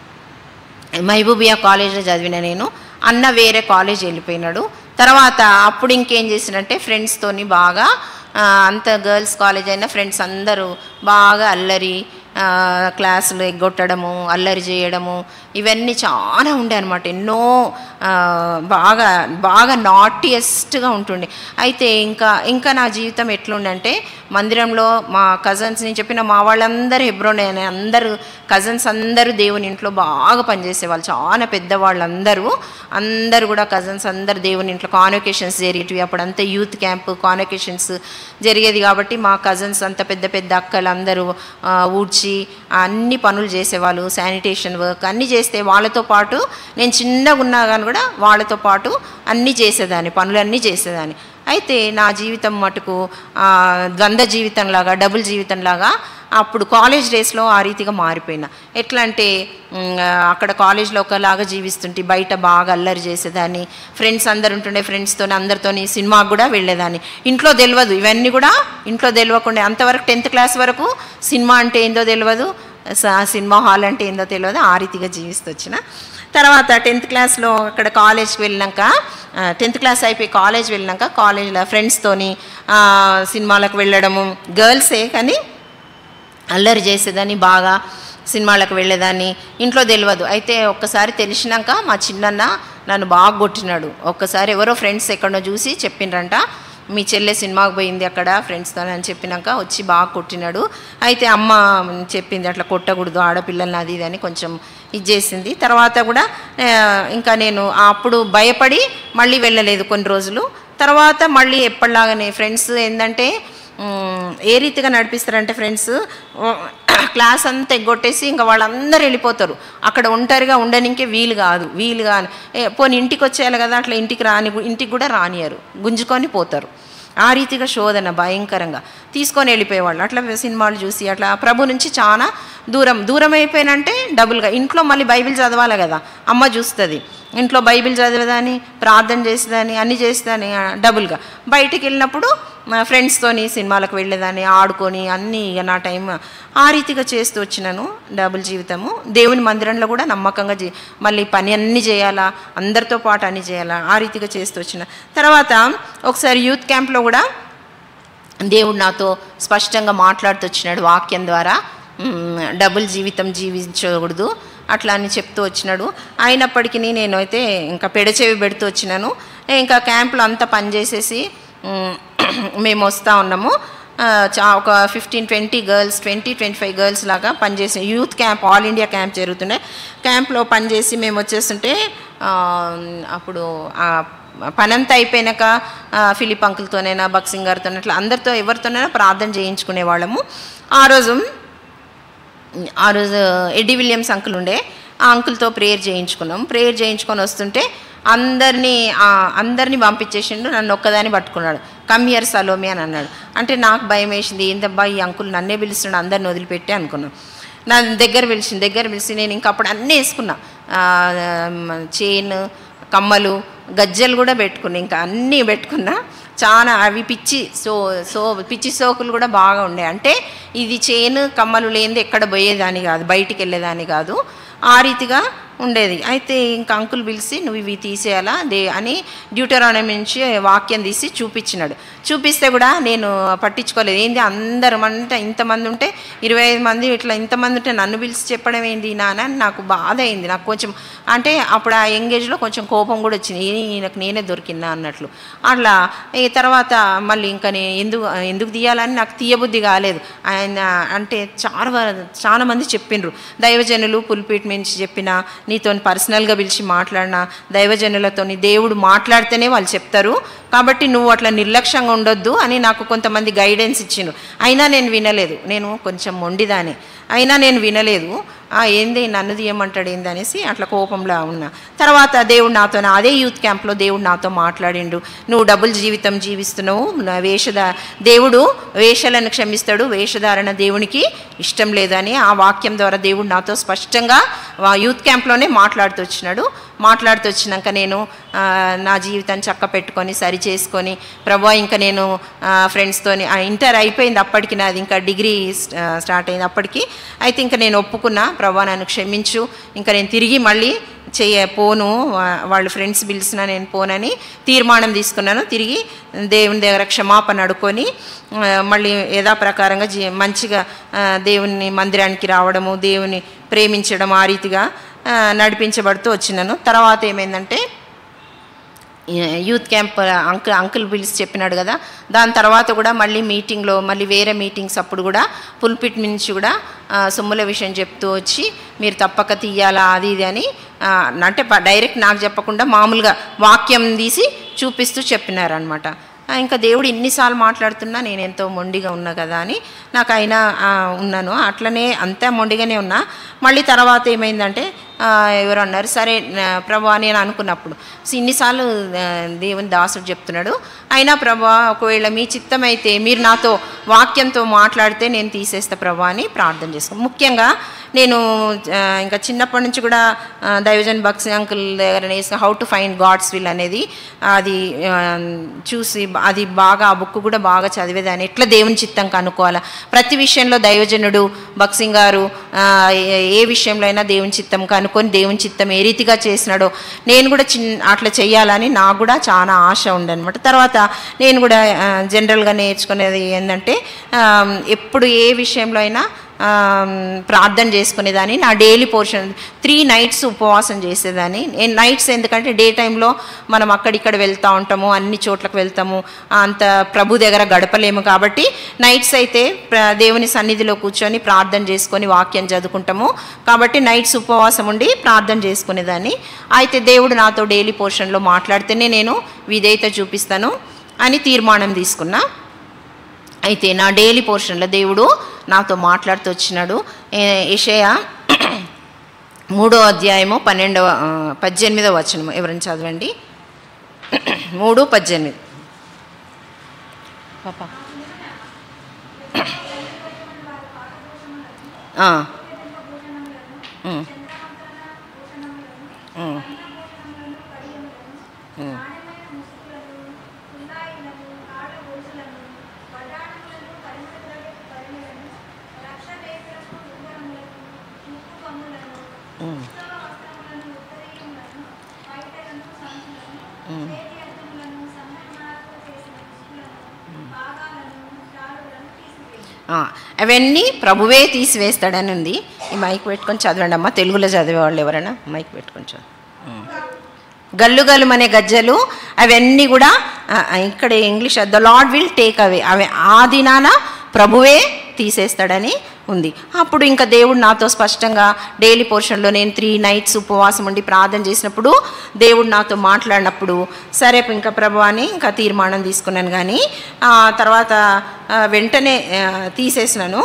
Speaker 1: మహబూబియా కాలేజ్లో చదివిన నేను అన్న వేరే కాలేజ్ వెళ్ళిపోయినాడు తర్వాత అప్పుడు ఇంకేం చేసినంటే ఫ్రెండ్స్తోని బాగా ఆ, అంత గర్ల్స్ కాలేజ్ అయినా ఫ్రెండ్స్ అందరూ బాగా అల్లరి ఆ, క్లాసులు ఎగ్గొట్టడము అల్లరి చేయడము ఇవన్నీ చాలా ఉండే అనమాట ఎన్నో ఆ, బాగా బాగా నాటియెస్ట్గా ఉంటుండే అయితే ఇంకా ఇంకా నా జీవితం ఎట్లుండంటే మందిరంలో మా కజన్స్ నేను చెప్పిన మా వాళ్ళందరూ హెబ్రోనే అని అందరూ కజన్స్ అందరూ దేవుని ఇంట్లో బాగా పనిచేసేవాళ్ళు చాలా పెద్దవాళ్ళందరూ అందరూ కూడా కజన్స్ అందరు దేవుని ఇంట్లో కాన్వకేషన్స్ జరిగేటివి అప్పుడంతా యూత్ క్యాంప్ కాన్వకేషన్స్ జరిగేది కాబట్టి మా కజన్స్ అంత పెద్ద పెద్ద అక్కలు అందరూ ఆ, ఊడ్చి అన్ని పనులు చేసేవాళ్ళు శానిటేషన్ వర్క్ అన్నీ చేస్తే వాళ్ళతో పాటు నేను చిన్నగా ఉన్నా కానీ కూడా వాళ్ళతో పాటు అన్నీ చేసేదాన్ని పనులన్నీ చేసేదాన్ని అయితే నా జీవితం మటుకు ఆ, ద్వంద్వ జీవితంలాగా డబుల్ జీవితంలాగా అప్పుడు కాలేజ్ డేస్లో ఆ రీతిగా మారిపోయినా ఎట్లా అంటే మ్, ఆ, అక్కడ కాలేజ్లో ఒకలాగా జీవిస్తుంటే బయట బాగా అల్లరి చేసేదాన్ని ఫ్రెండ్స్ అందరు ఉంటుండే ఫ్రెండ్స్తో అందరితోని సినిమాకి కూడా వెళ్ళేదాన్ని ఇంట్లో తెలియదు ఇవన్నీ కూడా ఇంట్లో తెలియకుండా అంతవరకు టెన్త్ క్లాస్ వరకు సినిమా అంటే ఏందో తెలియదు స- సినిమా హాల్ అంటే ఏందో తెలియదు ఆ రీతిగా జీవిస్తూ వచ్చిన తర్వాత టెన్త్ క్లాస్లో అక్కడ కాలేజ్కి వెళ్ళినాక టెన్త్ క్లాస్ అయిపోయి కాలేజ్ వెళ్ళినాక కాలేజ్లో ఫ్రెండ్స్తోని ఆ, సినిమాలకు వెళ్ళడము గర్ల్సే కానీ అల్లరి చేసేదాన్ని బాగా సినిమాలకు వెళ్ళేదాన్ని ఇంట్లో తెలియదు అయితే ఒక్కసారి తెలిసినాక మా చిన్నన్న నన్ను బాగా కొట్టినాడు ఒక్కసారి ఎవరో ఫ్రెండ్స్ ఎక్కడో చూసి చెప్పిండ్రంట మీ చెల్లె సినిమాకి పోయింది అక్కడ ఫ్రెండ్స్తో అని చెప్పినాక వచ్చి బాగా కొట్టినాడు అయితే అమ్మ చెప్పింది అట్లా కొట్టకూడదు ఆడపిల్లల్ని అది ఇది అని కొంచెం ఇది చేసింది తర్వాత కూడా ఆ, ఇంకా నేను అప్పుడు భయపడి మళ్ళీ వెళ్ళలేదు కొన్ని రోజులు తర్వాత మళ్ళీ ఎప్పటిలాగానే ఫ్రెండ్స్ ఏంటంటే మ్, ఏ రీతిగా నడిపిస్తారంటే ఫ్రెండ్స్ క్లాస్ అంతా ఎగ్గొట్టేసి ఇంకా వాళ్ళందరూ వెళ్ళిపోతారు అక్కడ ఒంటరిగా ఉండనికే వీలు కాదు వీలు కాని ఏ, పోనీ ఇంటికి వచ్చేయాలి కదా అట్లా ఇంటికి రాని ఇంటికి కూడా రానియరు గుంజుకొని పోతారు ఆ రీతిగా శోధన భయంకరంగా తీసుకొని వెళ్ళిపోయేవాళ్ళు అట్లా సినిమాలు చూసి అట్లా ప్రభు నుంచి చాలా దూరం దూరం అయిపోయినంటే డబుల్గా ఇంట్లో మళ్ళీ బైబిల్ చదవాలి కదా అమ్మ చూస్తుంది ఇంట్లో బైబిల్ చదివేదాన్ని ప్రార్థన చేసేదాన్ని అన్నీ చేసేదాన్ని ఆ, డబుల్గా బయటికి వెళ్ళినప్పుడు మా ఫ్రెండ్స్తోని సినిమాలకు వెళ్ళేదాన్ని ఆడుకొని అన్నీ ఇక నా టైం ఆ రీతిగా చేస్తూ వచ్చినాను డబుల్ జీవితము దేవుని మందిరంలో కూడా నమ్మకంగా జీ మళ్ళీ పని అన్నీ చేయాలా అందరితో పాటు అన్నీ చేయాలా ఆ రీతిగా చేస్తూ వచ్చిన తర్వాత ఒకసారి యూత్ క్యాంప్లో కూడా దేవుడు నాతో స్పష్టంగా మాట్లాడుతూ వచ్చినాడు వాక్యం ద్వారా మ్, డబుల్ జీవితం జీవించకూడదు అట్లా అని చెప్తూ వచ్చినాడు అయినప్పటికీ నేను అయితే ఇంకా పెడచెవి పెడుతూ వచ్చినాను ఇంకా క్యాంప్లో అంతా పనిచేసేసి మ్, మేము వస్తూ ఉన్నాము ఆ, చా ఒక fifteen twenty girls twenty twenty five girls లాగా పనిచేసి youth camp all India camp జరుగుతుండే క్యాంప్లో పనిచేసి మేము వచ్చేస్తుంటే ఆ, అప్పుడు ఆ పనంతా అయిపోయినాక ఆ, ఫిలిప్ అంకుల్తోనైనా బక్సింగ్ గారితో అట్లా అందరితో ఎవరితోనైనా ప్రార్థన చేయించుకునే వాళ్ళము ఆ రోజు ఆ రోజు ఎడ్డి విలియమ్స్ అంకుల్ ఉండే ఆ అంకుల్తో ప్రేయర్ చేయించుకున్నాం ప్రేయర్ చేయించుకొని వస్తుంటే అందరినీ ఆ, అందరినీ పంపించేసిండు నన్ను ఒక్కదాన్ని పట్టుకున్నాడు కమ్ ఇయర్ సలోమి అని అన్నాడు అంటే నాకు భయం వేసింది ఏందబ్బా ఈ అంకుల్ నన్నే పిలుస్తున్నాడు అందరిని వదిలిపెట్టి అనుకున్నాను నా దగ్గర పిలిచింది దగ్గర పిలిచి నేను ఇంకా అప్పుడు అన్నీ వేసుకున్నా చైన్ కమ్మలు గజ్జలు కూడా పెట్టుకున్నా ఇంకా అన్నీ పెట్టుకున్నా చాలా అవి పిచ్చి సో సో పిచ్చి సోకులు కూడా బాగా ఉండే అంటే ఇది చైన్ కమ్మలు లేనిది ఎక్కడ పోయేదాని కాదు బయటికి వెళ్ళేదాని కాదు ఆ రీతిగా ఉండేది అయితే ఇంకా అంకుల్ పిలిచి నువ్వు ఇవి తీసేయాలా దే అని డ్యూటరానమీ నుంచి వాక్యం తీసి చూపించినాడు చూపిస్తే కూడా నేను పట్టించుకోలేదు ఏంది అందరం అంటే ఇంతమంది ఉంటే ఇరవై ఐదు మంది ఇట్లా ఇంతమంది ఉంటే నన్ను పిలిచి చెప్పడం ఏంది నాన్న అని నాకు బాధ అయింది నాకు కొంచెం అంటే అప్పుడు ఆ యంగేజ్లో కొంచెం కోపం కూడా వచ్చింది "ఏ, ఈయనకు నేనే దొరికినా అన్నట్లు అట్లా ఈ తర్వాత మళ్ళీ ఇంకా నేను ఎందుకు ఎందుకు తీయాలని నాకు తీయబుద్ధి కాలేదు ఆయన అంటే చాలా వ- చాలా మంది చెప్పిండ్రు దైవజనులు పుల్పీట్ నుంచి చెప్పిన నీతో పర్సనల్గా పిలిచి మాట్లాడినా దైవజనులతోని దేవుడు మాట్లాడితేనే వాళ్ళు చెప్తారు కాబట్టి నువ్వు అట్లా నిర్లక్ష్యంగా ఉండొద్దు అని నాకు కొంతమంది గైడెన్స్ ఇచ్చిండ్రు అయినా నేను వినలేదు నేను కొంచెం మొండిదానే అయినా నేను వినలేదు ఆ ఏంది నన్ను తీయమంటాడు ఏంది అనేసి అట్లా కోపంలో ఉన్నా తర్వాత దేవుడు నాతో అదే యూత్ క్యాంప్లో దేవుడు నాతో మాట్లాడిండు నువ్వు డబుల్ జీవితం జీవిస్తున్నావు నా వేషధ దేవుడు వేషలను క్షమిస్తాడు వేషధారణ దేవునికి ఇష్టం లేదని ఆ వాక్యం ద్వారా దేవుడు నాతో స్పష్టంగా వా- యూత్ క్యాంప్లోనే మాట్లాడుతూ వచ్చినాడు మాట్లాడుతూ వచ్చినాక నేను ఆ, నా జీవితాన్ని చక్క పెట్టుకొని సరి చేసుకొని ప్రభా ఇంకా నేను ఫ్రెండ్స్తోని ఇంటర్ అయిపోయింది అప్పటికి నాది ఇంకా డిగ్రీ స్ట్- ఆ, స్టార్ట్ అయింది అప్పటికి అయితే ఇంకా నేను ఒప్పుకున్నా ప్రభా నన్ను క్షమించు ఇంకా నేను తిరిగి మళ్ళీ చెయ్య పోను వా- వాళ్ళు ఫ్రెండ్స్ పిలిచినా నేను పోనని తీర్మానం తీసుకున్నాను తిరిగి దేవుని దగ్గర క్షమాపణ అడుకొని ఆ, మళ్ళీ యథాప్రకారంగా జీ మంచిగా ఆ, దేవుని మందిరానికి రావడము దేవుని ప్రేమించడం ఆ రీతిగా ఆ, నడిపించబడుతూ వచ్చినాను తర్వాత ఏమైందంటే యూత్ క్యాంప్ అంకుల్ అంకుల్ పిలిచి చెప్పినాడు కదా దాని తర్వాత కూడా మళ్ళీ మీటింగ్లో మళ్ళీ వేరే మీటింగ్స్ అప్పుడు కూడా పుల్పిట్ నుంచి కూడా ఆ, సొమ్ముల విషయం చెప్తూ వచ్చి మీరు తప్పక తీయాలా అది ఇది అని ఆ, అంటే ప- డైరెక్ట్ నాకు చెప్పకుండా మామూలుగా వాక్యం తీసి చూపిస్తూ చెప్పినారనమాట ఇంకా దేవుడు ఇన్నిసార్లు మాట్లాడుతున్నా నేను ఎంతో మొండిగా ఉన్నా కదా అని నాకు అయినా ఆ, ఉన్నాను అట్లనే అంతా మొండిగానే ఉన్నా మళ్ళీ తర్వాత ఏమైందంటే ఆ, ఎవరు అన్నారు సరే నా- ప్రభు అని నేను అనుకున్నప్పుడు సో ఇన్నిసార్లు ఆ, దేవుని దాసుడు చెప్తున్నాడు అయినా ప్రభా ఒకవేళ మీ చిత్తమైతే మీరు నాతో వాక్యంతో మాట్లాడితే నేను తీసేస్తా ప్రభా అని ప్రార్థన చేసుకో ముఖ్యంగా నేను ఆ, ఇంకా చిన్నప్పటి నుంచి కూడా ఆ, దైవజన్ బక్స్ అంకుల్ దగ్గర నేసిన how to find god's will అనేది అది ఆ, చూసి అది బాగా ఆ బుక్ కూడా బాగా చదివేదాన్ని ఎట్లా దేవుని చిత్తం కనుక్కోవాలా ప్రతి విషయంలో దైవజనుడు బక్సింగ్ గారు ఆ, ఏ- ఏ విషయంలో అయినా దేవుని చిత్తం కనుక్కొని దేవుని చిత్తం ఏ రీతిగా చేసినాడో నేను కూడా చిన్న అట్లా చేయాలని నాకు కూడా చాలా ఆశ ఉండనమాట తర్వాత నేను కూడా ఆ, జనరల్గా నేర్చుకునేది ఏంటంటే ఆ, ఎప్పుడు ఏ విషయంలో అయినా ఆ, ప్రార్థన చేసుకునేదాన్ని నా డైలీ పోర్షన్ త్రీ నైట్స్ ఉపవాసం చేసేదాన్ని నేను నైట్స్ ఎందుకంటే డే టైంలో మనం అక్కడిక్కడ వెళ్తూ ఉంటాము అన్ని చోట్లకు వెళ్తాము అంత ప్రభు దగ్గర గడపలేము కాబట్టి నైట్స్ అయితే ప్ర- దేవుని సన్నిధిలో కూర్చొని ప్రార్థన చేసుకొని వాక్యం చదువుకుంటాము కాబట్టి నైట్స్ ఉపవాసం ఉండి ప్రార్థన చేసుకునేదాన్ని అయితే దేవుడు నాతో డైలీ పోర్షన్లో మాట్లాడితేనే నేను విధేయత చూపిస్తాను అని తీర్మానం తీసుకున్నా అయితే నా డైలీ పోర్షన్లో దేవుడు నాతో మాట్లాడుతూ వచ్చినాడు యషయ మూడో అధ్యాయము పన్నెండవ ఆ, పద్దెనిమిదవ వచనము ఎవరైనా చదవండి మూడు పద్దెనిమిది పాపా ఆ. ఉమ్. ఉమ్. ఉమ్. ఉమ్. ఉమ్. ఆ, అవన్నీ ప్రభువే తీసివేస్తాడని ఉంది ఈ మైక్ పెట్టుకొని చదవండి అమ్మా తెలుగులో చదివేవాళ్ళు ఎవరైనా మైక్ పెట్టుకొని చదువు ఉమ్. గల్లు గల్లు అనే గజ్జలు అవన్నీ కూడా ఆ, ఆ, ఇక్కడ English the lord will take away అవి ఆ దినాన ప్రభువే తీసేస్తాడని ఉంది అప్పుడు ఇంకా దేవుడు నాతో స్పష్టంగా డైలీ పోర్షన్లో నేను త్రీ నైట్స్ ఉపవాసం ఉండి ప్రార్థన చేసినప్పుడు దేవుడు నాతో మాట్లాడినప్పుడు సరే ఇంకా ప్రభు అని ఇంకా తీర్మానం తీసుకున్నాను కానీ ఆ, తర్వాత ఆ, వెంటనే ఆ, తీసేసినాను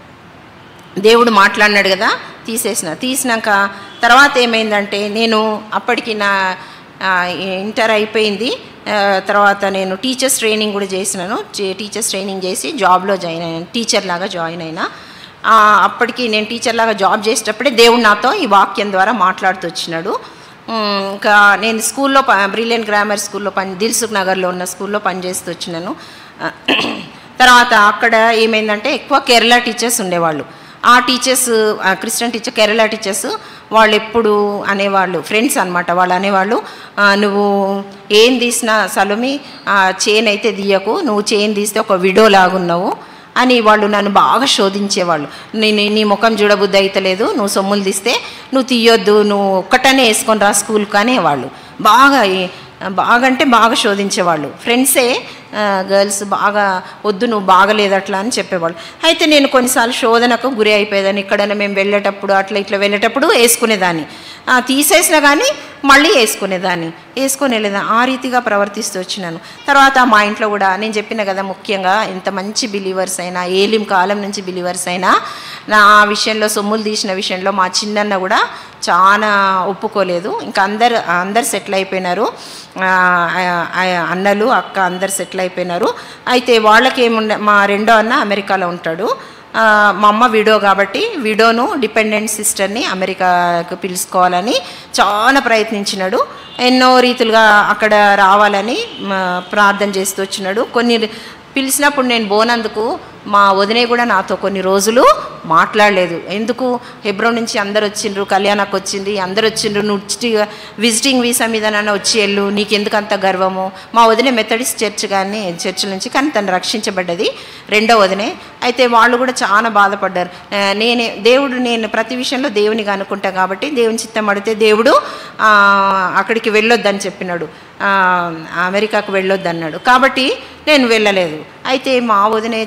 Speaker 1: దేవుడు మాట్లాడినాడు కదా తీసేసిన తీసినాక తర్వాత ఏమైందంటే నేను అప్పటికి నా ఆ, ఇంటర్ అయిపోయింది ఆ, తర్వాత నేను టీచర్స్ ట్రైనింగ్ కూడా చేసినాను చే- టీచర్స్ ట్రైనింగ్ చేసి జాబ్లో జాయిన్ అయ్యాను టీచర్ లాగా జాయిన్ అయినా ఆ, అప్పటికి నేను టీచర్ లాగా జాబ్ చేసేటప్పుడే దేవుడు నాతో ఈ వాక్యం ద్వారా మాట్లాడుతూ వచ్చినాడు ఉమ్, ఇంకా నేను స్కూల్లో బ్రిలియన్ గ్రామర్ స్కూల్లో పని దిల్సుఖ్ నగర్లో ఉన్న స్కూల్లో పనిచేస్తూ వచ్చినాను ఆ, తర్వాత అక్కడ ఏమైందంటే ఎక్కువ కేరళ టీచర్స్ ఉండేవాళ్ళు ఆ టీచర్స్ ఆ క్రిస్టియన్ టీచర్ కేరళ టీచర్స్ వాళ్ళు ఎప్పుడు అనేవాళ్ళు ఫ్రెండ్స్ అనమాట వాళ్ళు అనేవాళ్ళు "ఆ, నువ్వు ఏం తీసినా సలోమి ఆ చైన్ అయితే తీయకు నువ్వు చైన్ తీస్తే ఒక విడో లాగున్నావు అని వాళ్ళు నన్ను బాగా శోధించేవాళ్ళు నేను నీ ముఖం చూడబుద్ధి అయితలేదు నువ్వు సొమ్ములు తీస్తే నువ్వు తీయొద్దు నువ్వు ఒక్కటనే వేసుకొని రా స్కూల్కి అనేవాళ్ళు బాగా ఈ- బాగా అంటే బాగా శోధించేవాళ్ళు ఫ్రెండ్సే గర్ల్స్ బాగా వద్దు నువ్వు బాగలేదు అట్లా అని చెప్పేవాళ్ళు అయితే నేను కొన్నిసార్లు శోధనకు గురి అయిపోయేదాన్ని ఎక్కడైనా మేము వెళ్ళేటప్పుడు అట్లా ఇట్లా వెళ్ళేటప్పుడు వేసుకునేదాన్ని ఆ, తీసేసినా కానీ మళ్ళీ వేసుకునేదాన్ని వేసుకొని వెళ్ళేదాన్ని ఆ రీతిగా ప్రవర్తిస్తూ వచ్చినాను తర్వాత మా ఇంట్లో కూడా నేను చెప్పిన కదా ముఖ్యంగా ఎంత మంచి బిలీవర్స్ అయినా ఏలిం కాలం నుంచి బిలీవర్స్ అయినా నా ఆ విషయంలో సొమ్ములు తీసిన విషయంలో మా చిన్నన్న కూడా చాలా ఒప్పుకోలేదు ఇంకా అందరు అందరు సెటిల్ అయిపోయినారు ఆ, ఆ- ఆ- అన్నలు అక్క అందరు సెటిల్ అయిపోయినారు అయితే వాళ్ళకి ఏముండే మా రెండో అన్న అమెరికాలో ఉంటాడు ఆ, మా అమ్మ విడో కాబట్టి విడోను డిపెండెంట్ సిస్టర్ని అమెరికాకు పిలుచుకోవాలని చాలా ప్రయత్నించినాడు ఎన్నో రీతులుగా అక్కడ రావాలని మ, ప్రార్థన చేస్తూ వచ్చినాడు కొన్ని పిలిచినప్పుడు నేను పోనందుకు మా వదినే కూడా నాతో కొన్ని రోజులు మాట్లాడలేదు ఎందుకు హెబ్రో నుంచి అందరు వచ్చిండ్రు కళ్యాణకు వచ్చింది అందరు వచ్చిండ్రు నువ్వు విజిటింగ్ వీసా మీద నన్ను వచ్చి వెళ్ళు నీకెందుకు అంత గర్వము మా వదిన మెథడిస్ట్ చర్చ్ కానీ చర్చ్ నుంచి కానీ తను రక్షించబడ్డది రెండో వదినే అయితే వాళ్ళు కూడా చాలా బాధపడ్డారు ఆ, నేనే దేవుడు నేను ప్రతి విషయంలో దేవునిగా అనుకుంటా కాబట్టి దేవుని చిత్తం అడిగితే దేవుడు ఆ, అక్కడికి వెళ్ళొద్దని చెప్పినాడు ఆ, అమెరికాకు వెళ్ళొద్దు అన్నాడు కాబట్టి నేను వెళ్ళలేదు అయితే మా వదినే చాలా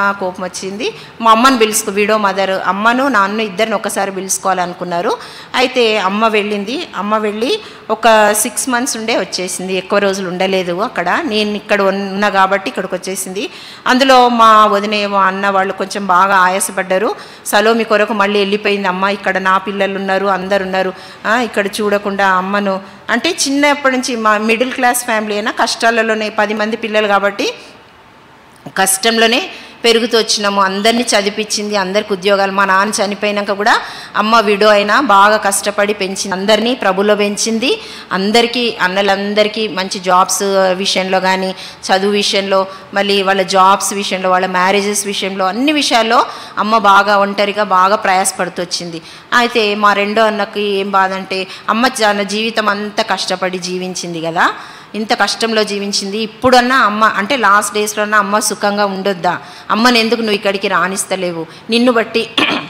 Speaker 1: కోపం వచ్చింది మా అమ్మని పిలుచుకో వీడో మదర్ అమ్మను నాన్న ఇద్దరిని ఒకసారి పిలుచుకోవాలనుకున్నారు అయితే అమ్మ వెళ్ళింది అమ్మ వెళ్ళి ఒక సిక్స్ మంత్స్ ఉండే వచ్చేసింది ఎక్కువ రోజులు ఉండలేదు అక్కడ నేను ఇక్కడ ఉన్నా కాబట్టి ఇక్కడికి వచ్చేసింది అందులో మా వదిన మా అన్న వాళ్ళు కొంచెం బాగా ఆయాసపడ్డారు సలోమి కొరకు మళ్ళీ వెళ్ళిపోయింది అమ్మ ఇక్కడ నా పిల్లలు ఉన్నారు అందరు ఉన్నారు ఆ, ఇక్కడ చూడకుండా అమ్మను అంటే చిన్నప్పటి నుంచి మా మిడిల్ క్లాస్ ఫ్యామిలీ అయినా కష్టాలలోనే పది మంది పిల్లలు కాబట్టి కష్టంలోనే పెరుగుతూ వచ్చినాము అందరినీ చదివించింది అందరికి ఉద్యోగాలు మా నాన్న చనిపోయినాక కూడా అమ్మ విడో అయినా బాగా కష్టపడి పెంచింది అందరినీ ప్రభులో పెంచింది అందరికీ అన్నలందరికీ మంచి జాబ్స్ విషయంలో కానీ చదువు విషయంలో మళ్ళీ వాళ్ళ జాబ్స్ విషయంలో వాళ్ళ మ్యారేజెస్ విషయంలో అన్ని విషయాల్లో అమ్మ బాగా ఒంటరిగా బాగా ప్రయాసపడుతూ వచ్చింది అయితే మా రెండో అన్నకి ఏం బాధ అంటే అమ్మ తన జీవితం అంతా కష్టపడి జీవించింది కదా ఇంత కష్టంలో జీవించింది ఇప్పుడన్నా అమ్మ అంటే లాస్ట్ డేస్లోన్నా అమ్మ సుఖంగా ఉండొద్దా అమ్మని ఎందుకు నువ్వు ఇక్కడికి రాణిస్తలేవు నిన్ను బట్టి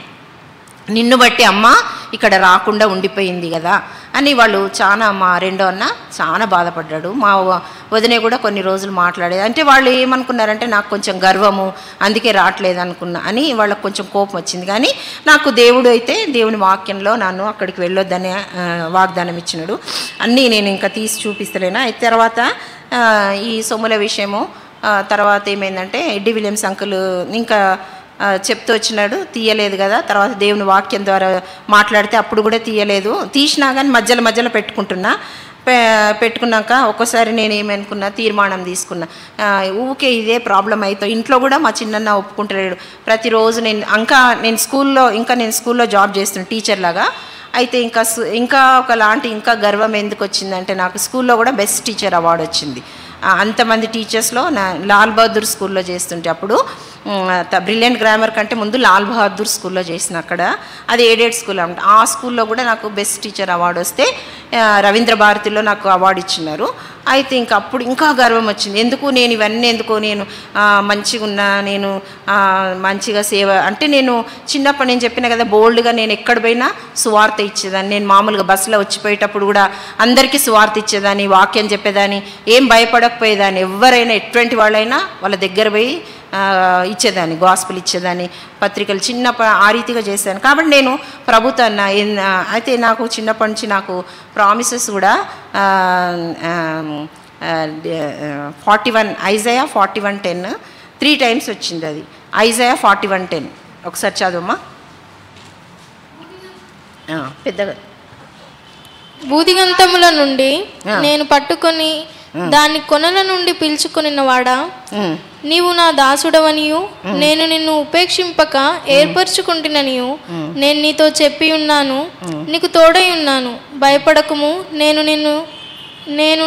Speaker 1: నిన్ను బట్టి అమ్మ ఇక్కడ రాకుండా ఉండిపోయింది కదా అని వాళ్ళు చాలా మా రెండో అన్న చాలా బాధపడ్డాడు మా వ- వదినే కూడా కొన్ని రోజులు మాట్లాడేది అంటే వాళ్ళు ఏమనుకున్నారంటే నాకు కొంచెం గర్వము అందుకే రావట్లేదు అనుకున్నా అని వాళ్ళకి కొంచెం కోపం వచ్చింది కానీ నాకు దేవుడు అయితే దేవుని వాక్యంలో నన్ను అక్కడికి వెళ్ళొద్దని ఆ, వాగ్దానం ఇచ్చినాడు అన్నీ నేను ఇంకా తీసి చూపిస్తలేనా అయితే తర్వాత ఆ, ఈ సొమ్ముల విషయము ఆ, తర్వాత ఏమైందంటే ఎడ్డి విలియమ్స్ అంకుల్ ఇంకా ఆ, చెప్తూ వచ్చినాడు తీయలేదు కదా తర్వాత దేవుని వాక్యం ద్వారా మాట్లాడితే అప్పుడు కూడా తీయలేదు తీసినా కానీ మధ్యలో మధ్యలో పెట్టుకుంటున్నా పె- పెట్టుకున్నాక ఒక్కోసారి నేను ఏమనుకున్నా తీర్మానం తీసుకున్నా ఆ, ఊకే ఇదే ప్రాబ్లం అయితే ఇంట్లో కూడా మా చిన్నన్న ఒప్పుకుంటలేడు ప్రతిరోజు నేను ఇంకా నేను స్కూల్లో ఇంకా నేను స్కూల్లో జాబ్ చేస్తున్నాను టీచర్ లాగా అయితే ఇంకా సు- ఇంకా ఒకలాంటి ఇంకా గర్వం ఎందుకు వచ్చిందంటే నాకు స్కూల్లో కూడా బెస్ట్ టీచర్ అవార్డు వచ్చింది ఆ, అంతమంది టీచర్స్లో నా లాల్ బహదూర్ స్కూల్లో చేస్తుంటే అప్పుడు బ్రిలియంట్ గ్రామర్ కంటే ముందు లాల్ బహదూర్ స్కూల్లో చేసిన అక్కడ అది ఎయిడెడ్ స్కూల్ అనమాట ఆ స్కూల్లో కూడా నాకు బెస్ట్ టీచర్ అవార్డు వస్తే ఆ, రవీంద్ర భారతిలో నాకు అవార్డు ఇచ్చినారు అయితే ఇంకా అప్పుడు ఇంకా గర్వం వచ్చింది ఎందుకు నేను ఇవన్నీ ఎందుకు నేను ఆ, మంచిగా ఉన్నా నేను ఆ, మంచిగా సేవ అంటే నేను చిన్నప్పుడు నేను చెప్పిన కదా బోల్డ్గా నేను ఎక్కడ పోయినా సువార్త ఇచ్చేదాన్ని నేను మామూలుగా బస్సులో వచ్చిపోయేటప్పుడు కూడా అందరికీ సువార్త ఇచ్చేదాన్ని వాక్యం చెప్పేదాన్ని ఏం భయపడకపోయేదాన్ని ఎవరైనా ఎటువంటి వాళ్ళైనా వాళ్ళ దగ్గర పోయి ఆ, ఇచ్చేదాన్ని గాస్పుల్ ఇచ్చేదాన్ని పత్రికలు చిన్నప్ప ఆ రీతిగా చేశాను కాబట్టి నేను ప్రభుత్వాన్న ఎన్- ఆ, అయితే నాకు చిన్నప్పటి నుంచి నాకు ప్రామిసెస్ కూడా forty one Isaiah forty one ten three times వచ్చింది అది ఐజయా ఫార్టీ వన్ టెన్ ఒకసారి చదవమ్మా ఆ, పెద్దగా
Speaker 2: బూదిగంతముల నుండి
Speaker 1: ఆ.
Speaker 2: నేను పట్టుకొని దాన్ని కొనల నుండి పిలుచుకొనిన వాడా
Speaker 1: ఉమ్,
Speaker 2: నీవు నా దాసుడవనియు నేను నిన్ను ఉపేక్షింపక ఏర్పరచుకుంటుననియు నేను నీతో చెప్పి ఉన్నాను నీకు తోడై ఉన్నాను భయపడకము నేను నిన్ను నేను